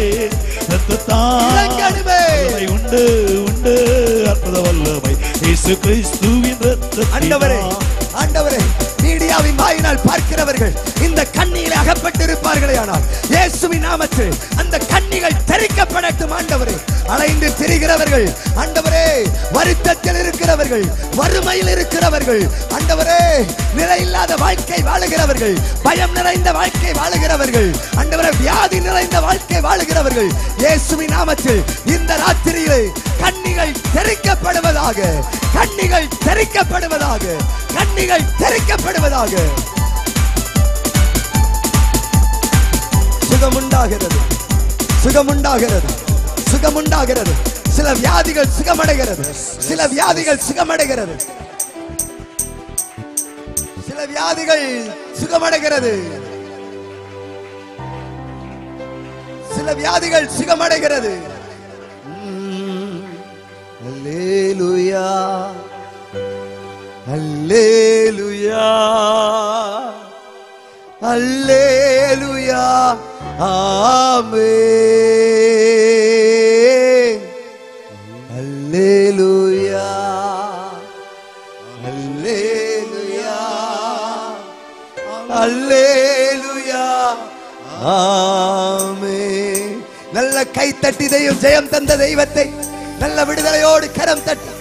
இறங்கணுமே வல்லமை உண்டு உண்டு அற்புத வல்லமை இயேசு கிறிஸ்துவின் ஆண்டவரே ரத்தத்தினால் ஆண்டவரே மீடியாவின் வாயினால் பார்க்கிறவர்கள் இந்த கண்ணியில் அகப்பட்டிருப்பார்களே ஆனால் இயேசுவின் நாமத்தில் அந்த கண்ணிகள் தெரிக்கப்படட்டும் ஆண்டவரே அலைந்து திரிகிறவர்கள் ஆண்டவரே வருத்தத்தில் இருக்கிறவர்கள் வறுமையில் இருக்கிறவர்கள் ஆண்டவரே நிலையில்லாத வாழ்க்கை வாழுகிறவர்கள் பயம் நிறைந்த வாழ்க்கை வாழுகிறவர்கள் ஆண்டவரே வியாதி நிறைந்த வாழ்க்கை வாழுகிறவர்கள் இயேசுவின் நாமத்தில் இந்த ராத்திரியிலே கண்ணிகள் தெரிக்கப்படுவதாக கண்ணிகள் தெரிக்கப்படுவதாக கண்ணிகள் தெரிக்கப்படுவதாக சுகமுண்டாகிறது சுகமுண்டாகிறது சுகமுண்டாகிறது சில வியாதிகள் சுகமடைகிறது சில வியாதிகள் சுகமடைகிறது சில வியாதிகள் சுகமடைகிறது சில வியாதிகள் சுகமடைகிறது அல்லேலூயா அல்லேலூயா அல்லேலூயா ஆமென் அல்லேலூயா அல்லேலூயா அல்லேலூயா ஆமென் நல்ல கை தட்டி தெய்வம் ஜெயம் தந்த தெய்வத்தை நல்ல விடுதலையோடு கரம் தட்டி